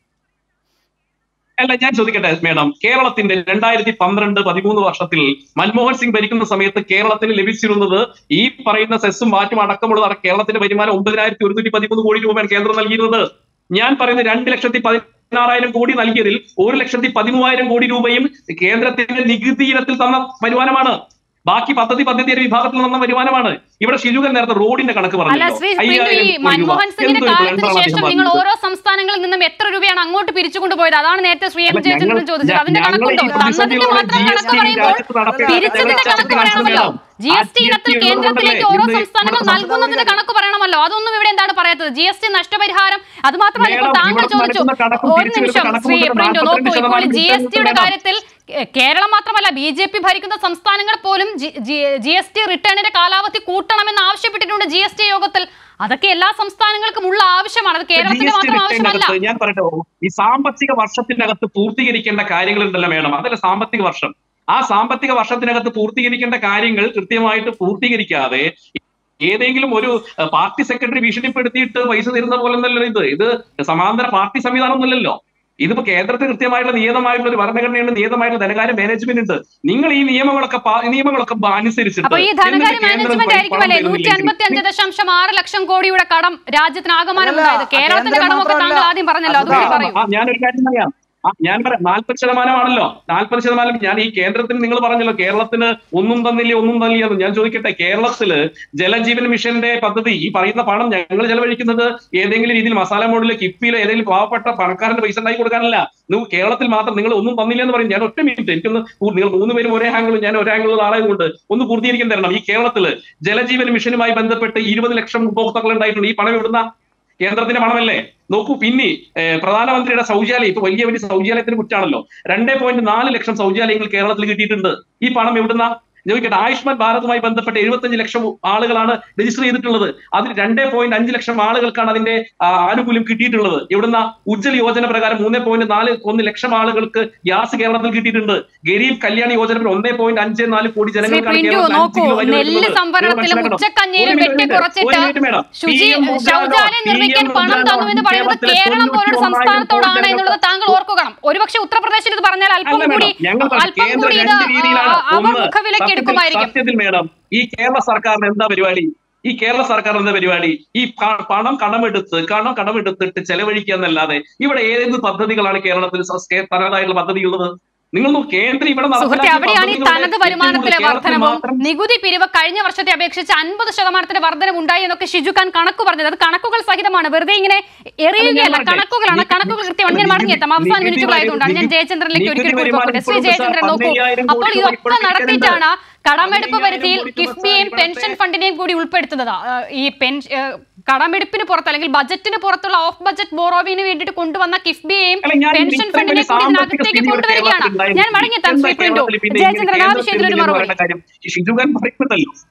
അല്ല ഞാൻ ചോദിക്കട്ടെ മേഡം കേരളത്തിന്റെ രണ്ടായിരത്തി പന്ത്രണ്ട് പതിമൂന്ന് വർഷത്തിൽ മൻമോഹൻ സിംഗ് ഭരിക്കുന്ന സമയത്ത് കേരളത്തിന് ലഭിച്ചിരുന്നത് ഈ പറയുന്ന സെസ്സും മാറ്റും അടക്കമുള്ള കേരളത്തിന്റെ വരുമാനം ഒമ്പതിനായിരത്തി ഒരുന്നൂറ്റി പതിമൂന്ന് കോടി രൂപയാണ് കേന്ദ്രം നൽകിയിരുന്നത് ഞാൻ പറയുന്നത് രണ്ട് ലക്ഷത്തി പതിനാറായിരം കോടി നൽകിയതിൽ ഒരു ലക്ഷത്തി പതിമൂവായിരം കോടി രൂപയും കേന്ദ്രത്തിന്റെ നികുതി ഇനത്തിൽ തന്ന വരുമാനമാണ് ബാക്കി പദ്ധതി പദ്ധതിയുടെ വിഭാഗത്തിൽ നിന്ന വരുമാനമാണ് ഇവിടെ ഷിജുകൻ നേരത്തെ റോഡിന്റെ കണക്ക് അല്ല പറഞ്ഞല്ലോ ശ്രീ പ്രിന്റു ഈ അയ്യായിരം കോടി രൂപ. മൻമോഹൻ സിംഗിന്റെ എന്തൊരു കാലത്തിന് ബ്ലണ്ടറാണ് ശേഷം അദ്ദേഹം നിങ്ങൾ പറഞ്ഞത്. ഓരോ സംസ്ഥാനങ്ങളിൽ നിന്നും എത്ര രൂപയാണ് അങ്ങോട്ട് പിരിച്ചുകൊണ്ടുപോയത് അതാണ് നേരത്തെ ശ്രീ എം അല്ല, ജയചന്ദ്രൻ ഞങ്ങൾ- ചോദിച്ചത് അതിന്റെ ഞങ്ങൾ ഈ കണക്കുണ്ടോ തന്നതിന്റെ പ്രതിസന്ധികളോടെ മാത്രം കണക്ക് GST പറയുമ്പോൾ രാജ്യത്ത് നടപ്പിലാക്കാൻ പിരിച്ചതിന്റെ ഞങ്ങൾ കണക്ക് ചർച്ച പറയണമല്ലോ നടത്തുന്നില്ല. ജി എസ് ടി ആ ഇനത്തിൽ GST കേന്ദ്രത്തിലേക്ക് ഉള്ളതുകൊണ്ടല്ലേ ഓരോ ഇന്ന് സംസ്ഥാനങ്ങളും ഇവിടെ നൽകുന്നതിന്റെ കണക്ക് പറയണമല്ലോ അതൊന്നും ഇവിടെ എന്താണ് പറയാത്തത് ജി എസ് ടി നഷ്ടപരിഹാരം അത് മാത്രമല്ല ഇപ്പോൾ മേഡം, താങ്കൾ ഇവിടെ ചോദിച്ചു നടക്കുന്ന കണക്കും ഒരു തിരിച്ചു വരുന്ന നിമിഷം കണക്കും ശ്രീ കൊണ്ട് പ്രിന്റു നോക്കൂ 42 ഇപ്പോൾ ജി എസ് ശതമാനം ടിയുടെ മേഡം. കാര്യത്തിൽ കേ- കേരളം മാത്രമല്ല ബി ജെ പി ഭരിക്കുന്ന സംസ്ഥാനങ്ങൾ പോലും ജി എസ് ടി റിട്ടേണിന്റെ കാലാവധി കൂട്ടണമെന്ന് ആവശ്യപ്പെട്ടിട്ടുണ്ട് ജി എസ് ടി യോഗത്തിൽ അതൊക്കെ എല്ലാ സംസ്ഥാനങ്ങൾക്കും ഉള്ള ആവശ്യമാണ് അത് കേരളത്തിന്റെ GST മാത്രം ആവശ്യമല്ല റിട്ടേണിനകത്ത് ഞാൻ പറയട്ടെ ഈ സാമ്പത്തിക വർഷത്തിനകത്ത് പൂർത്തീകരിക്കേണ്ട കാര്യങ്ങളുണ്ടല്ലോ മേഡം അതല്ല സാമ്പത്തിക വർഷം ആ സാമ്പത്തിക വർഷത്തിനകത്ത് പൂർത്തീകരിക്കേണ്ട കാര്യങ്ങൾ കൃത്യമായിട്ട് പൂർത്തീകരിക്കാതെ ഏതെങ്കിലും ഒരു അഹ്, പാർട്ടി സെക്രട്ടറി ഭീഷണിപ്പെടുത്തിയിട്ട് പൈസ തരുന്ന പോലെ ഒന്നല്ലോ ഇത് ഇത് സമാന്തര പാർട്ടി സംവിധാനം ഒന്നുമല്ലല്ലോ ഇതിപ്പോ കേന്ദ്രത്തിൽ കൃത്യമായിട്ടുള്ള നിയതമായിട്ടുള്ള ഒരു ഭരണഘടനയുണ്ട് നിയതമായിട്ടുള്ള ധനകാര്യ മാനേജ്മെന്റ് ഉണ്ട് നിങ്ങൾ ഈ നിയമങ്ങളൊക്കെ പാ- നിയമങ്ങളൊക്കെ ബ- അനുസരിച്ചിട്ട് അപ്പൊ ഈ ധനകാര്യ എന്നിട്ട് കേന്ദ്രം മാനേജ്മെന്റ് ആയിരിക്കും അല്ലെ പണം നൂറ്റി തരുന്നില്ലെങ്കിൽ അൻപത്തി അഞ്ച് ദശാംശം ആറ് ലക്ഷം കോടിയുടെ കടം രാജ്യത്തിന് ആകമാനം അല്ലല്ല, ഉണ്ടായത് കേരളത്തിന്റെ കേന്ദ്രം കടമൊക്കെ താങ്കൾ മാത്രമല്ല. ആദ്യം പറഞ്ഞല്ലോ അതുകൂടി അതാ, പറയൂ ആ, ഞാനൊരു കാര്യം പറയാം ആ, ഞാൻ പറയാം നാൽപ്പത് ശതമാനമാണല്ലോ നാൽപ്പത് ശതമാനം ഞാൻ ഈ കേന്ദ്രത്തിന് നിങ്ങൾ പറഞ്ഞല്ലോ കേരളത്തിന് ഒന്നും തന്നില്ല ഒന്നും തന്നില്ല എന്ന് ഞാൻ ചോദിക്കട്ടെ കേരളത്തില് ജലജീവൻ മിഷന്റെ പദ്ധതി ഈ പറയുന്ന പണം ഞങ്ങൾ ചെലവഴിക്കുന്നത് ഏതെങ്കിലും രീതിയിൽ മസാല മോഡിലെ കിഫ്ബിയിലോ ഏതെങ്കിലും പാവപ്പെട്ട പണക്കാരന്റെ പൈസ ഉണ്ടാക്കി കൊടുക്കാനല്ല നിങ്ങൾ കേരളത്തിൽ മാത്രം നിങ്ങൾ ഒന്നും തന്നില്ല എന്ന് പറയും ഞാൻ ഒറ്റ മിനിറ്റ് എനിക്കൊന്ന് പൂ- നിങ്ങൾ മൂന്ന് പേരും ഒരേ ആംഗിളും ഞാൻ ഒരേ ആംഗിളും ആളായതുകൊണ്ട് ഒന്ന് പൂർത്തീകരിക്കാൻ തരണം ഈ കേരളത്തില് ജലജീവൻ മിഷനുമായി ബന്ധപ്പെട്ട് ഇരുപത് ലക്ഷം ഉപഭോക്താക്കൾ ഉണ്ടായിട്ടുണ്ട് ഈ പണം എവിടുന്ന കേന്ദ്രത്തിന്റെ പണമല്ലേ നോക്കൂ പിന്നെ ഏഹ്, പ്രധാനമന്ത്രിയുടെ ശൗചാലയം ഇപ്പൊ വലിയ വലിയ ശൗചാലയത്തിന് കുറ്റാണല്ലോ രണ്ടേ പോയിന്റ് നാല് ലക്ഷം ശൗചാലയങ്ങൾ കേരളത്തിൽ കിട്ടിയിട്ടുണ്ട് ഈ പണം എവിടുന്ന ചോദിക്കട്ടെ ആയുഷ്മാൻ ഭാരതുമായി ബന്ധപ്പെട്ട് എഴുപത്തഞ്ച് ലക്ഷം ആളുകളാണ് രജിസ്റ്റർ ചെയ്തിട്ടുള്ളത് അതിൽ രണ്ടേ പോയിന്റ് അഞ്ച് ലക്ഷം ആളുകൾക്കാണ് അതിന്റെ ആ, ആനുകൂല്യം കിട്ടിയിട്ടുള്ളത് എവിടുന്ന ഉജ്ജൽ യോജന പ്രകാരം മൂന്നേ പോയിന്റ് നാല് ഒന്ന് ലക്ഷം ആളുകൾക്ക് ഗ്യാസ് കേരളത്തിൽ കിട്ടിയിട്ടുണ്ട് ഗരീബ് കല്യാൺ യോജന പ്രകാരം ഒന്നേ പോയിന്റ് അഞ്ച് നാല് കോടി ശ്രീ ജനങ്ങൾക്കാണ് പ്രിന്റു കേരളത്തിൽ അഞ്ച് നോക്കൂ കിലോ അരി നെല്ല് കൊടുക്കുന്നത്. സംഭരണത്തിലും നിങ്ങൾ മനസ്സിലാക്കണം. ഉച്ചക്കഞ്ഞിയിലും ഒരു മിനിറ്റ്, വെട്ടി ഒരു കുറച്ചിട്ട് മിനിറ്റ് മേഡം. ശുചി PM ഉദ്ഘാടനം, ശൗചാലയം നിർമ്മിക്കാൻ PM പണം തന്നു എന്ന് പറയുന്നത് കേരളത്തിലെ കേരളം പോലൊരു തൊണ്ണൂറ്റി സംസ്ഥാനത്തോടാണ് ഒന്നായിരം എന്നുള്ളത് താങ്കൾ ഓർക്കണം ഒരുപക്ഷെ ഉത്തർപ്രദേശിൽ ഇത് പറഞ്ഞാൽ അല്പം അല്ല കൂടി മേഡം ഞങ്ങൾ പറഞ്ഞു, അല്പം കേന്ദ്രം കൂടി ഇത് രണ്ട് രീതിയിലാണ് ആ, അവർ ഒന്ന് മുഖവിലക്ക് സത്യത്തിൽ- എടുക്കുമായിരിക്കും സത്യത്തിൽ മേഡം ഈ കേരള സർക്കാരിന് എന്താ പരിപാടി ഈ കേരള സർക്കാർ എന്താ പരിപാടി ഈ ക- പണം കടമെടുത്ത് കടം കടമെടുത്തിട്ട് ചെലവഴിക്കുക എന്നല്ലാതെ ഇവിടെ ഏത് പദ്ധതികളാണ് കേരളത്തിൽ സ- കേ- തനതായിട്ടുള്ള പദ്ധതി ഉള്ളത് നിങ്ങൾ നോക്ക്, കേന്ദ്രം ഇവിടെ സുഹൃത്തെ നടപ്പിലാക്കിയ അവിടെയാണ് ഈ പദ്ധതികളുടെ തനത് ഏറ്റവും വരുമാനത്തിലെ കൂടുതൽ കേരളത്തിൽ വർധനവും മാത്രം നികുതി പിരിവ് കഴിഞ്ഞ വർഷത്തെ അപേക്ഷിച്ച് അൻപത് ശതമാനത്തിന്റെ വർധനം ഉണ്ടായി എന്നൊക്കെ ഷിജു ഖാൻ കണക്ക് പറഞ്ഞത് അത് കണക്കുകൾ സഹിതമാണ് വെറുതെ ഇങ്ങനെ എറിയുകയല്ല പറയട്ടെ. കണക്കുകളാണ് നികുതി- കണക്കുകൾ കൃത്യമാണ് ഞാൻ മടങ്ങിയെത്താം അവസാന നികുതി മിനിറ്റുകളായതുകൊണ്ടാണ് ഞാൻ നികുതി ജയചന്ദ്രനിലേക്ക് ഒരിക്കൽ കൂടി വരുമാനം പോകട്ടെ ശ്രീ ഇപ്പോൾ ജയചന്ദ്രൻ നോക്കൂ പതിനയ്യായിരം അപ്പോൾ കോടി ഇതൊക്കെ ഇപ്പോൾ നടത്തിയിട്ടാണ് കടമെടുപ്പ് പതിനയ്യായിരം പരിധിയിൽ കോടി കിഫ്ബിയെയും ഇവിടുത്തെ പെൻഷൻ ഫണ്ടിനെയും കൂടി ഉൾപ്പെടുത്തുന്നത് ആ, ഈ പെൻഷൻ കടമെടുപ്പിന് പുറത്ത് അല്ലെങ്കിൽ ബജറ്റിന് പുറത്തുള്ള ഓഫ് ബജറ്റ് ബോറോവിന് വേണ്ടിയിട്ട് കൊണ്ടുവന്ന കിഫ്ബിയെയും അല്ല, ഞാൻ പെൻഷൻ ഇത്രയും ഫണ്ടിനെ വലിയ കൂടി സാമ്പത്തിക ഇതിനകത്തേക്ക് സ്ഥിതി ഇവിടെ കൊണ്ടുവരികയാണ് കേരളത്തിൽ ഉണ്ടായിരുന്നു. ഞാൻ മടങ്ങിയെത്താം ശ്രീ എന്താ പ്രിന്റു കേരളത്തിൽ പിന്നെ ഇങ്ങനെ ജയചന്ദ്രൻ ആ കേന്ദ്രത്തിൽ വിഷയത്തിൽ ഒരു ഇങ്ങനെ മറുപടി പറയുന്ന കാര്യം? ഈ ഷിജുഖാൻ പറയുന്നതല്ലോ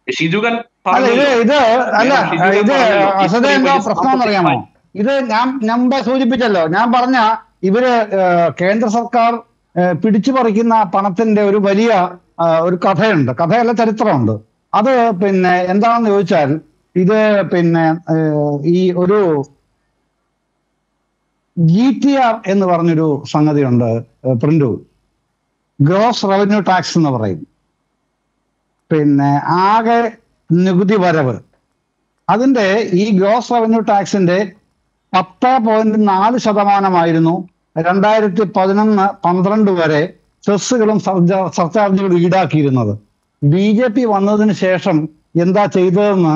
ഷിജുഖാൻ അല്ല ഇത് പറഞ്ഞല്ലോ. ഇത് അല്ല ഞാൻ ഷിജുഖാൻ ഇത് പറഞ്ഞല്ലോ. അസത ഇത്രയും എന്താ വലിയ പ്രശ്നം എന്നറിയാമോ ഇത് ഞാൻ ഞാൻ മുമ്പേ സൂചിപ്പിച്ചല്ലോ ഞാൻ പറഞ്ഞ ഇവര് ഏഹ്, കേന്ദ്ര സർക്കാർ ഏഹ്, പിടിച്ചു പറിക്കുന്ന പണത്തിന്റെ ഒരു വലിയ ആ, ഒരു കഥയുണ്ട് കഥയല്ല ചരിത്രമുണ്ട് അത് പിന്നെ എന്താണെന്ന് ചോദിച്ചാൽ ഇത് പിന്നെ ഏഹ്, ഈ ഒരു ജി ടി ആർ എന്ന് പറഞ്ഞൊരു സംഗതിയുണ്ട് ഏഹ്, പ്രിന്റു ഗ്രോസ് റവന്യൂ ടാക്സ് എന്ന് പറയും പിന്നെ ആകെ നികുതി വരവ് അതിന്റെ ഈ ഗ്രോസ് റവന്യൂ ടാക്സിന്റെ പത്ത് പോയിന്റ് നാല് ശതമാനമായിരുന്നു രണ്ടായിരത്തി പതിനൊന്ന് പന്ത്രണ്ട് വരെ സെസ്സുകളും സർജ- സർചാർജുകളും ഈടാക്കിയിരുന്നത് ബി ജെ പി വന്നതിന് ശേഷം എന്താ ചെയ്തതെന്ന്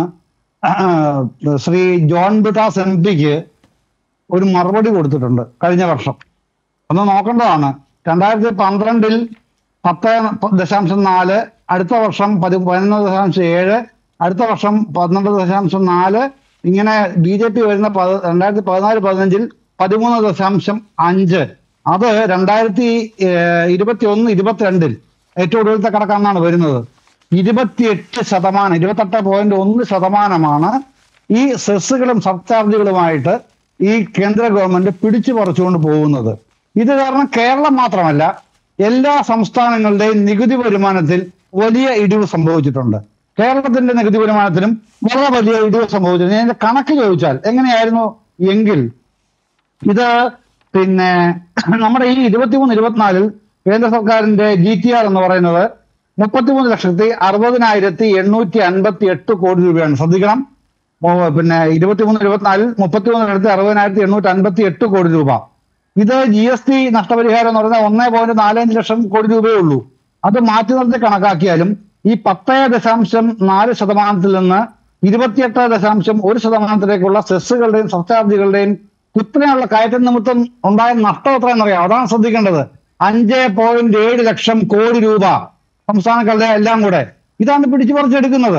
ശ്രീ ജോൺ ബിട്ടാസ് എം പിക്ക് ഒരു മറുപടി കൊടുത്തിട്ടുണ്ട് കഴിഞ്ഞ വർഷം ഒന്ന് നോക്കേണ്ടതാണ് രണ്ടായിരത്തി പന്ത്രണ്ടിൽ പത്ത് ദശാംശം നാല് അടുത്ത വർഷം പതി പതിനൊന്ന് ദശാംശം ഏഴ് അടുത്ത വർഷം പന്ത്രണ്ട് ദശാംശം നാല് ഇങ്ങനെ ബി ജെ പി വരുന്ന പത് രണ്ടായിരത്തി പതിനാല് പതിനഞ്ചിൽ പതിമൂന്ന് ദശാംശം അഞ്ച് അത് രണ്ടായിരത്തി ഇരുപത്തി ഒന്ന് ഇരുപത്തിരണ്ടിൽ ഏറ്റവും ഒടുവിലത്തെ കണക്കാണെന്നാണ് വരുന്നത് ഇരുപത്തിയെട്ട് ശതമാനം ഇരുപത്തെട്ട് പോയിന്റ് ഒന്ന് ശതമാനമാണ് ഈ സെസ്സുകളും സർചാർജുകളുമായിട്ട് ഈ കേന്ദ്ര ഗവൺമെന്റ് പിടിച്ചു പറിച്ചുകൊണ്ട് പോകുന്നത് ഇത് കാരണം കേരളം മാത്രമല്ല എല്ലാ സംസ്ഥാനങ്ങളുടെയും നികുതി വരുമാനത്തിൽ വലിയ ഇടിവ് സംഭവിച്ചിട്ടുണ്ട് കേരളത്തിന്റെ നികുതി വരുമാനത്തിലും വളരെ വലിയ ഇടിവ് സംഭവിച്ചിട്ടുണ്ട് ഞാൻ ഇതിന്റെ കണക്ക് ചോദിച്ചാൽ എങ്ങനെയായിരുന്നു എങ്കിൽ ഇത് പിന്നെ നമ്മുടെ ഈ ഇരുപത്തിമൂന്ന് ഇരുപത്തിനാലിൽ കേന്ദ്ര സർക്കാരിന്റെ ജി ടി ആർ എന്ന് പറയുന്നത് മുപ്പത്തിമൂന്ന് ലക്ഷത്തി അറുപതിനായിരത്തി എണ്ണൂറ്റി അൻപത്തി എട്ട് കോടി രൂപയാണ് ശ്രദ്ധിക്കണം ഓ, പിന്നെ ഇരുപത്തിമൂന്ന് ഇരുപത്തിനാലിൽ മുപ്പത്തിമൂന്ന് ലക്ഷത്തി അറുപതിനായിരത്തി എണ്ണൂറ്റി അൻപത്തി എട്ട് കോടി രൂപ ഇത് ജി എസ് ടി നഷ്ടപരിഹാരം എന്ന് പറയുന്നത് ഒന്നേ പോയിന്റ് നാലഞ്ച് ലക്ഷം കോടി രൂപയേ ഉള്ളൂ അത് മാറ്റി നിർത്തി കണക്കാക്കിയാലും ഈ പത്ത് ദശാംശം നാല് ശതമാനത്തിൽ നിന്ന് ഇരുപത്തിയെട്ട് ദശാംശം ഒരു ശതമാനത്തിലേക്കുള്ള സെസ്സുകളുടെയും സർചാർജുകളുടെയും കുത്തനെയുള്ള കയറ്റം നിമിത്തം ഉണ്ടായ നഷ്ടം എത്രയെന്നറിയാം അതാണ് ശ്രദ്ധിക്കേണ്ടത് അഞ്ച് പോയിന്റ് ഏഴ് ലക്ഷം കോടി രൂപ സംസ്ഥാനങ്ങളുടെ എല്ലാം കൂടെ ഇതാണ് പിടിച്ചു പറിച്ചെടുക്കുന്നത്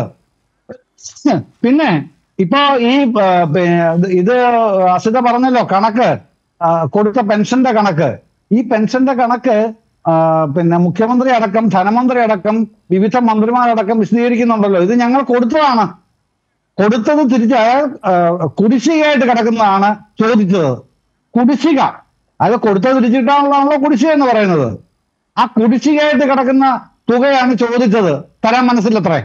പിന്നെ ഇപ്പോ ഈ ആ, പിന്നെ ഇത് അസിത പറഞ്ഞല്ലോ കണക്ക് ആ, കൊടുത്ത പെൻഷന്റെ കണക്ക് ഈ പെൻഷന്റെ കണക്ക് ആ, പിന്നെ മുഖ്യമന്ത്രി അടക്കം ധനമന്ത്രി അടക്കം വിവിധ മന്ത്രിമാരടക്കം വിശദീകരിക്കുന്നുണ്ടല്ലോ ഇത് ഞങ്ങൾ കൊടുത്തതാണ് കൊടുത്തത് തിരിച്ച് അയാൾ ആ, കുടിശ്ശികയായിട്ട് കിടക്കുന്നതാണ് ചോദിച്ചത് കുടിശ്ശിക അത് കൊടുത്തത് തിരിച്ചിട്ടാണല്ലോ കുടിശ്ശിക എന്ന് പറയുന്നത് ആ കുടിശ്ശികയായിട്ട് കിടക്കുന്ന തുകയാണ് ചോദിച്ചത് തരാൻ മനസ്സിലത്രേ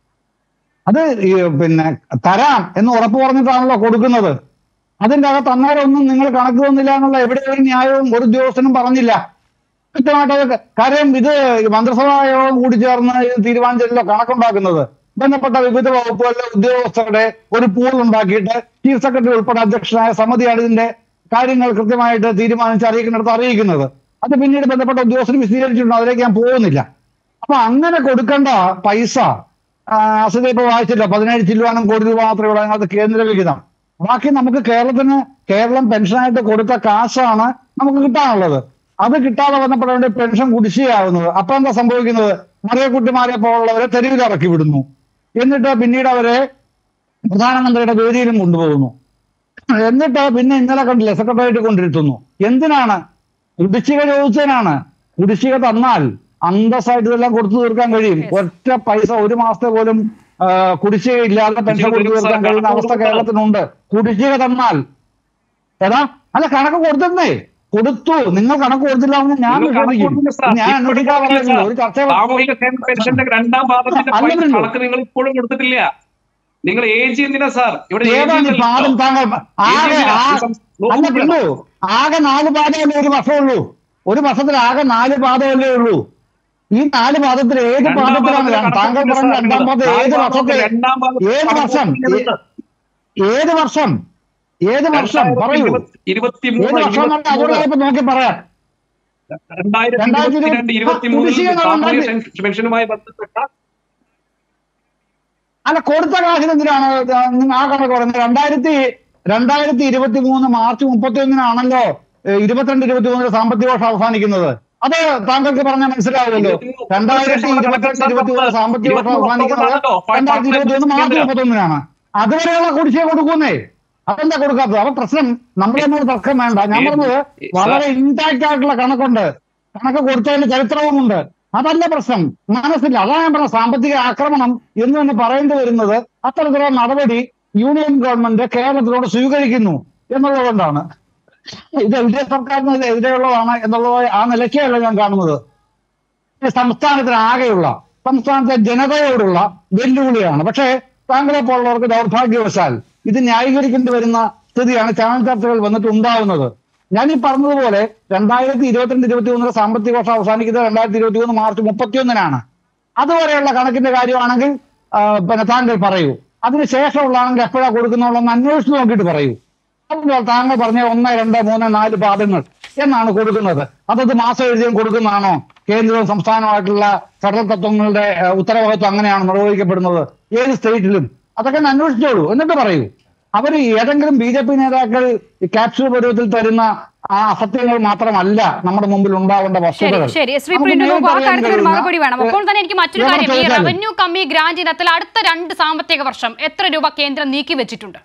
അത് ഈ പിന്നെ തരാം എന്ന് ഉറപ്പ് പറഞ്ഞിട്ടാണല്ലോ കൊടുക്കുന്നത് അതിന്റെ അകത്ത് അന്നേരം ഒന്നും നിങ്ങൾ കണക്ക് തന്നില്ല എന്നുള്ള എവിടെ ഒരു ന്യായവും ഒരു ഉദ്യോഗസ്ഥനും പറഞ്ഞില്ല കൃത്യമായിട്ട് അത് കാര്യം ഇത് മന്ത്രിസഭാ യോഗം കൂടി ചേർന്ന് ഇത് തീരുമാനിച്ചല്ലോ കണക്കുണ്ടാക്കുന്നത് ബന്ധപ്പെട്ട വിവിധ വകുപ്പുകളിലെ ഉദ്യോഗസ്ഥരുടെ ഒരു പൂൾ ഉണ്ടാക്കിയിട്ട് ചീഫ് സെക്രട്ടറി ഉൾപ്പെടെ അധ്യക്ഷനായ സമിതിയാണ് ഇതിന്റെ കാര്യങ്ങൾ കൃത്യമായിട്ട് തീരുമാനിച്ച് അറിയിക്കുന്നിടത്ത് അറിയിക്കുന്നത് അത് പിന്നീട് ബന്ധപ്പെട്ട ഉദ്യോഗസ്ഥർ വിശദീകരിച്ചിട്ടുണ്ട് അതിലേക്ക് ഞാൻ പോകുന്നില്ല അപ്പൊ അങ്ങനെ കൊടുക്കേണ്ട പൈസ അസുഖ ഇപ്പൊ വായിച്ചില്ല പതിനേഴ് ചില്ലുവാനും കോടി രൂപ മാത്രമേ ഉള്ളൂ അതിനകത്ത് കേന്ദ്ര വിഹിതം ബാക്കി നമുക്ക് കേരളത്തിന് കേരളം പെൻഷനായിട്ട് കൊടുത്ത കാശാണ് നമുക്ക് കിട്ടാനുള്ളത് അത് കിട്ടാതെ വന്നപ്പോഴാണ് പെൻഷൻ കുടിശ്ശികയാവുന്നത് അപ്പൊ എന്താ സംഭവിക്കുന്നത് മറിയക്കുട്ടിമാരെ പോലുള്ളവരെ തെരുവിലിറക്കി വിടുന്നു എന്നിട്ട് പിന്നീട് അവരെ പ്രധാനമന്ത്രിയുടെ വേദിയിലും കൊണ്ടുപോകുന്നു എന്നിട്ട് പിന്നെ ഇന്നലെ കണ്ടില്ലേ സെക്രട്ടേറിയറ്റ് കൊണ്ടിരുത്തുന്നു എന്തിനാണ് കുടിശ്ശിക ചോദിച്ചതിനാണ് കുടിശ്ശിക തന്നാൽ അന്തസ്സായിട്ട് ഇതെല്ലാം കൊടുത്തു തീർക്കാൻ കഴിയും ഒറ്റ പൈസ ഒരു മാസത്തെ പോലും ആ, കുടിശ്ശിക ഇല്ലാതെ പെൻഷൻ കൊടുത്തു തീർക്കാൻ കഴിയുന്ന അവസ്ഥ കേരളത്തിനുണ്ട് കുടിശ്ശിക തന്നാൽ ഏതാ അല്ല കണക്ക് കൊടുത്തേ കൊടുത്തു നിങ്ങൾ കണക്ക് കൊടുത്തില്ല എന്ന് ഞാൻ നിങ്ങൾ കണക്ക് വിശ്വസിക്കും കൊടുത്തില്ല സാർ. ഞാൻ അന്വേഷിക്കാൻ ഇപ്പോഴും പറഞ്ഞില്ല ഒരു ചർച്ച സാമൂഹിക ക്ഷേമ പെൻഷന്റെ രണ്ടാം പാദത്തിന്റെ അല്ല, പൈസ അല്ലല്ലോ. കണക്ക് നിങ്ങൾ ഇപ്പോഴും കൊടുത്തിട്ടില്ല നിങ്ങൾ ഏജ് എന്തിനാ സാർ ഇവിടെ age ഏതാണ് ഇല്ലല്ലോ. ഇപ്പൊ ആദ്യം താങ്കൾ ആകെ ഏജില്ല. ആ- ഈ സം- അല്ല നോക്കൂ. പിള്ളു ആകെ നാല് പാതയല്ലേ ഒരു വർഷമുള്ളൂ ഒരു വർഷത്തിൽ ആകെ നാല് പാതയല്ലേ ഉള്ളൂ ഈ നാല് പാദത്തിൽ ഏത് രണ്ടാം പാദത്തിലാണ് പാദത്തിലെ താങ്കൾ കണക്ക് പറഞ്ഞ സാർ രണ്ടാം പാദം നാല് ഏത് പാദത്തിലെ വർഷത്തെ രണ്ടാം പാദത്തിലെ ഏത് കണക്ക് വർഷം കൊടുത്തിട്ടുണ്ട്. ഏത് വർഷം ഏത് വർഷം പറയൂ ഇരുപത്തി- ഏത് ഇരുപത്തിമൂന്ന് വർഷം എന്ന് പറഞ്ഞാൽ അതുകൂടെ ഇപ്പൊ നോക്കി പറയാം രണ്ടായിരത്തി രണ്ടായിരത്തി ഇരുപത്തിരണ്ട് ഇരുപത്തി- ഇരുപത്തി ആ, മൂന്നിൽ കുടിശ്ശിക സാമൂഹിക രണ്ടായിരത്തി- പെൻഷനുമായി ബന്ധപ്പെട്ട അല്ല കൊടുത്ത കാശിന് എന്തിനാണ് ഇത് നിങ്ങൾ ആ കണക്ക് പറയുന്നത് രണ്ടായിരത്തി രണ്ടായിരത്തി ഇരുപത്തി മൂന്ന് മാർച്ച് മുപ്പത്തി ഒന്നിനാണല്ലോ ഏഹ്, ഇരുപത്തിരണ്ട് ഇരുപത്തി മൂന്നിൽ സാമ്പത്തിക വർഷം അവസാനിക്കുന്നത് അത് താങ്കൾക്ക് പറഞ്ഞാൽ മനസ്സിലാവുമല്ലോ രണ്ടായിരത്തി ഇരുപത്തിരണ്ട് ഇരുപത്തി മൂന്ന് സാമ്പത്തിക വർഷം അവസാനിക്കുന്നത് രണ്ടായിരത്തി ഇരുപത്തി ഒന്ന് മാർച്ച് മുപ്പത്തി ഒന്നിനാണ് അതുവരെയുള്ള കുടിശ്ശിക കൊടുക്കുന്നേ അതെന്താ കൊടുക്കാത്തത് അപ്പൊ പ്രശ്നം നമ്മുടെ ഒന്നും തർക്കം വേണ്ട ഞാൻ പറഞ്ഞത് വളരെ ഇൻടാക്ട് ആയിട്ടുള്ള കണക്കുണ്ട് കണക്ക് കൊടുത്തതിന്റെ ചരിത്രവുമുണ്ട് അതല്ല പ്രശ്നം മനസ്സില്ല അതാണ് ഞാൻ പറഞ്ഞ സാമ്പത്തിക ആക്രമണം എന്ന് തന്നെ പറയേണ്ടി വരുന്നത് അത്തരത്തിലുള്ള നടപടി യൂണിയൻ ഗവൺമെന്റ് കേരളത്തിലോട് സ്വീകരിക്കുന്നു എന്നുള്ളതുകൊണ്ടാണ് ഇത് എൽ ഡി എഫ് സർക്കാരിന് ഇത് എതിരെയുള്ളതാണ് എന്നുള്ളത് ആ നിലയ്ക്കല്ല ഞാൻ കാണുന്നത് ഇത് സംസ്ഥാനത്തിന് ആകെയുള്ള സംസ്ഥാനത്തെ ജനതയോടുള്ള വെല്ലുവിളിയാണ് പക്ഷേ താങ്കളെ പോലുള്ളവർക്ക് ദൗർഭാഗ്യവശാൽ ഇത് ന്യായീകരിക്കേണ്ടി വരുന്ന സ്ഥിതിയാണ് ചാനൽ ചർച്ചകൾ വന്നിട്ട് ഉണ്ടാവുന്നത് ഞാൻ ഈ പറഞ്ഞതുപോലെ രണ്ടായിരത്തി ഇരുപത്തിരണ്ട് ഇരുപത്തി മൂന്നിലെ സാമ്പത്തിക വർഷം അവസാനിക്കുന്നത് രണ്ടായിരത്തി ഇരുപത്തി മൂന്ന് മാർച്ച് മുപ്പത്തിയൊന്നിനാണ് അതുവരെയുള്ള കണക്കിന്റെ കാര്യമാണെങ്കിൽ ആ, പിന്നെ താങ്കൾ പറയൂ അതിന് ശേഷമുള്ളതാണെങ്കിൽ എപ്പോഴാണ് കൊടുക്കുന്നുള്ളതെന്ന് അന്വേഷിച്ച് നോക്കിയിട്ട് പറയൂ അതുകൊണ്ട് താങ്കൾ പറഞ്ഞ ഒന്ന് രണ്ട് മൂന്ന് നാല് പാദങ്ങൾ എന്നാണ് കൊടുക്കുന്നത് അതത് മാസം എഴുതിയും കൊടുക്കുന്നതാണോ കേന്ദ്രവും സംസ്ഥാനവുമായിട്ടുള്ള ഫെഡറൽ തത്വങ്ങളുടെ ഏഹ്, ഉത്തരവാദിത്വം അങ്ങനെയാണ് നിർവഹിക്കപ്പെടുന്നത് ഏത് സ്റ്റേറ്റിലും അതൊക്കെ ഒന്ന് അന്വേഷിച്ചോളൂ എന്നിട്ട് പറയൂ അവർ ഏതെങ്കിലും ബി ജെ പി നേതാക്കൾ ഈ ക്യാപ്സ്യൂൾ പരുവത്തിൽ തരുന്ന ആ അസത്യങ്ങൾ മാത്രമല്ല നമ്മുടെ മുമ്പിൽ ഉണ്ടാവേണ്ട ശരി വസ്തുതകൾ ശരി ശ്രീ നമുക്ക് പ്രിന്റു നോക്കൂ ആ നേരിട്ട് കാര്യത്തിൽ ഒരു അറിയാൻ മറുപടി വേണം കഴിയുന്ന, അപ്പോൾ തന്നെ എനിക്ക് മറ്റൊരു ഏഹ്, കാര്യം ഈ ചോദിച്ചാലും. റവന്യൂ കമ്മി ഗ്രാന്റ് ഇനത്തിൽ അടുത്ത രണ്ട് സാമ്പത്തിക വർഷം എത്ര രൂപ കേന്ദ്രം നീക്കി വെച്ചിട്ടുണ്ട്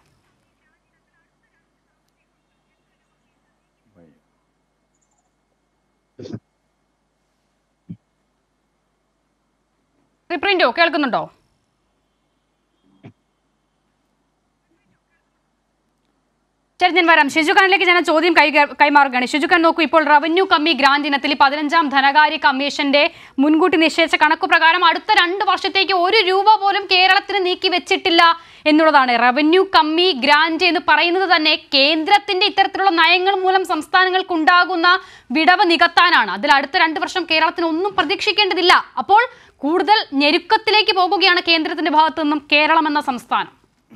ശ്രീ പ്രിന്റു കേൾക്കുന്നുണ്ടോ ശരി ഞാൻ വരാം ഷിജുഖാനിലേക്ക് ഞാൻ ആ ചോദ്യം കൈ കൈമാറുകയാണ് ഷിജുഖാൻ നോക്കൂ ഇപ്പോൾ റവന്യൂ കമ്മി ഗ്രാന്റ് ഇനത്തിൽ പതിനഞ്ചാം ധനകാര്യ കമ്മീഷന്റെ മുൻകൂട്ടി നിശ്ചയിച്ച കണക്ക് പ്രകാരം അടുത്ത രണ്ട് വർഷത്തേക്ക് ഒരു രൂപ പോലും കേരളത്തിന് നീക്കി വെച്ചിട്ടില്ല എന്നുള്ളതാണ് റവന്യൂ കമ്മി ഗ്രാന്റ് എന്ന് പറയുന്നത് തന്നെ കേന്ദ്രത്തിന്റെ ഇത്തരത്തിലുള്ള നയങ്ങൾ മൂലം സംസ്ഥാനങ്ങൾക്ക് ഉണ്ടാകുന്ന വിടവ് നികത്താനാണ് അതിൽ അടുത്ത രണ്ട് വർഷം കേരളത്തിന് ഒന്നും പ്രതീക്ഷിക്കേണ്ടതില്ല അപ്പോൾ കൂടുതൽ ഞെരുക്കത്തിലേക്ക് പോകുകയാണ് കേന്ദ്രത്തിന്റെ ഭാഗത്തു നിന്നും കേരളം എന്ന സംസ്ഥാനം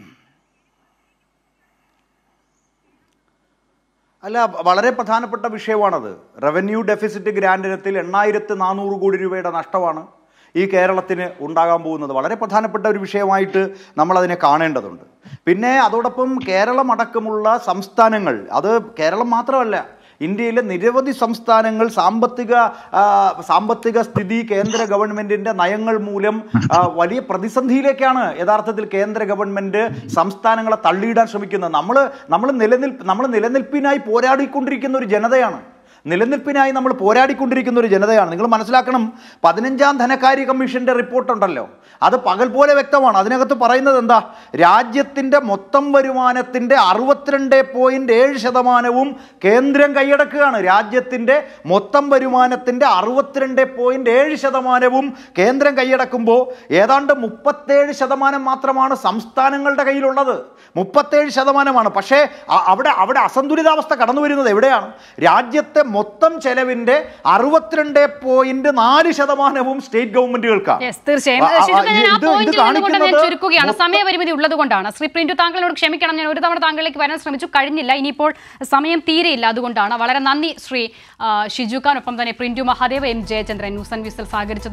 അല്ല വളരെ പ്രധാനപ്പെട്ട വിഷയമാണത് റവന്യൂ ഡെഫിസിറ്റ് ഗ്രാൻഡ് ഇനത്തിൽ എണ്ണായിരത്തി നാനൂറ് കോടി രൂപയുടെ നഷ്ടമാണ് ഈ കേരളത്തിന് ഉണ്ടാകാൻ പോകുന്നത് വളരെ പ്രധാനപ്പെട്ട ഒരു വിഷയമായിട്ട് നമ്മൾ അതിനെ കാണേണ്ടതുണ്ട് പിന്നെ അതോടൊപ്പം കേരളം അടക്കമുള്ള സംസ്ഥാനങ്ങൾ അത് കേരളം മാത്രമല്ല ഇന്ത്യയിലെ നിരവധി സംസ്ഥാനങ്ങൾ സാമ്പത്തിക ആ, സാമ്പത്തിക സ്ഥിതി കേന്ദ്ര ഗവൺമെന്റിന്റെ നയങ്ങൾ മൂലം ആ, വലിയ പ്രതിസന്ധിയിലേക്കാണ് യഥാർത്ഥത്തിൽ കേന്ദ്ര ഗവൺമെന്റ് സംസ്ഥാനങ്ങളെ തള്ളിയിടാൻ ശ്രമിക്കുന്നത് നമ്മൾ നമ്മൾ നിലനിൽ നമ്മൾ നിലനിൽപ്പിനായി പോരാടിക്കൊണ്ടിരിക്കുന്ന ഒരു ജനതയാണ് നിലനിൽപ്പിനായി നമ്മൾ പോരാടിക്കൊണ്ടിരിക്കുന്ന ഒരു ജനതയാണ് നിങ്ങൾ മനസ്സിലാക്കണം പതിനഞ്ചാം ധനകാര്യ കമ്മീഷന്റെ റിപ്പോർട്ടുണ്ടല്ലോ അത് പകൽ പോലെ വ്യക്തമാണ് അതിനകത്ത് പറയുന്നത് എന്താ രാജ്യത്തിന്റെ മൊത്തം വരുമാനത്തിന്റെ അറുപത്തിരണ്ട് പോയിന്റ് ഏഴ് ശതമാനവും കേന്ദ്രം കൈയടക്കുകയാണ് രാജ്യത്തിന്റെ മൊത്തം വരുമാനത്തിന്റെ അറുപത്തിരണ്ട് പോയിന്റ് ഏഴ് ശതമാനവും കേന്ദ്രം കൈയടക്കുമ്പോൾ ഏതാണ്ട് മുപ്പത്തേഴ് ശതമാനം മാത്രമാണ് സംസ്ഥാനങ്ങളുടെ കയ്യിലുള്ളത് മുപ്പത്തേഴ് ശതമാനമാണ് പക്ഷേ അ- അവിടെ അവിടെ അസന്തുലിതാവസ്ഥ കടന്നു വരുന്നത് എവിടെയാണ് രാജ്യത്തെ മൊത്തം ചെലവിന്റെ അറുപത്തിരണ്ട് പോയിന്റ് നാല് ശതമാനവും സ്റ്റേറ്റ് ഗവൺമെന്റുകൾക്കാണ് യെസ് തീർച്ചയായും ആ, ആ, ശിശുഖാൻ ഞാൻ ആ ഇത് ഇത് പോയിന്റിൽ നിന്നുകൊണ്ട് ഞാൻ കാണിക്കുന്നത് ചുരുക്കുകയാണ് മൊത്തം- സമയപരിമിതി ഉള്ളതുകൊണ്ടാണ് ശ്രീ പ്രിന്റു താങ്കളോട് ക്ഷമിക്കണം ഞാൻ ഒരു തവണ താങ്കളിലേക്ക് വരാൻ ശ്രമിച്ചു കഴിഞ്ഞില്ല ഇനിയിപ്പോൾ സമയം തീരെയില്ല അതുകൊണ്ടാണ് വളരെ നന്ദി ശ്രീ ആ, ഷിജു ഖാൻ ഒപ്പം തന്നെ Printu Mahadev M Jayachandran news and whistle സഹകരിച്ചത്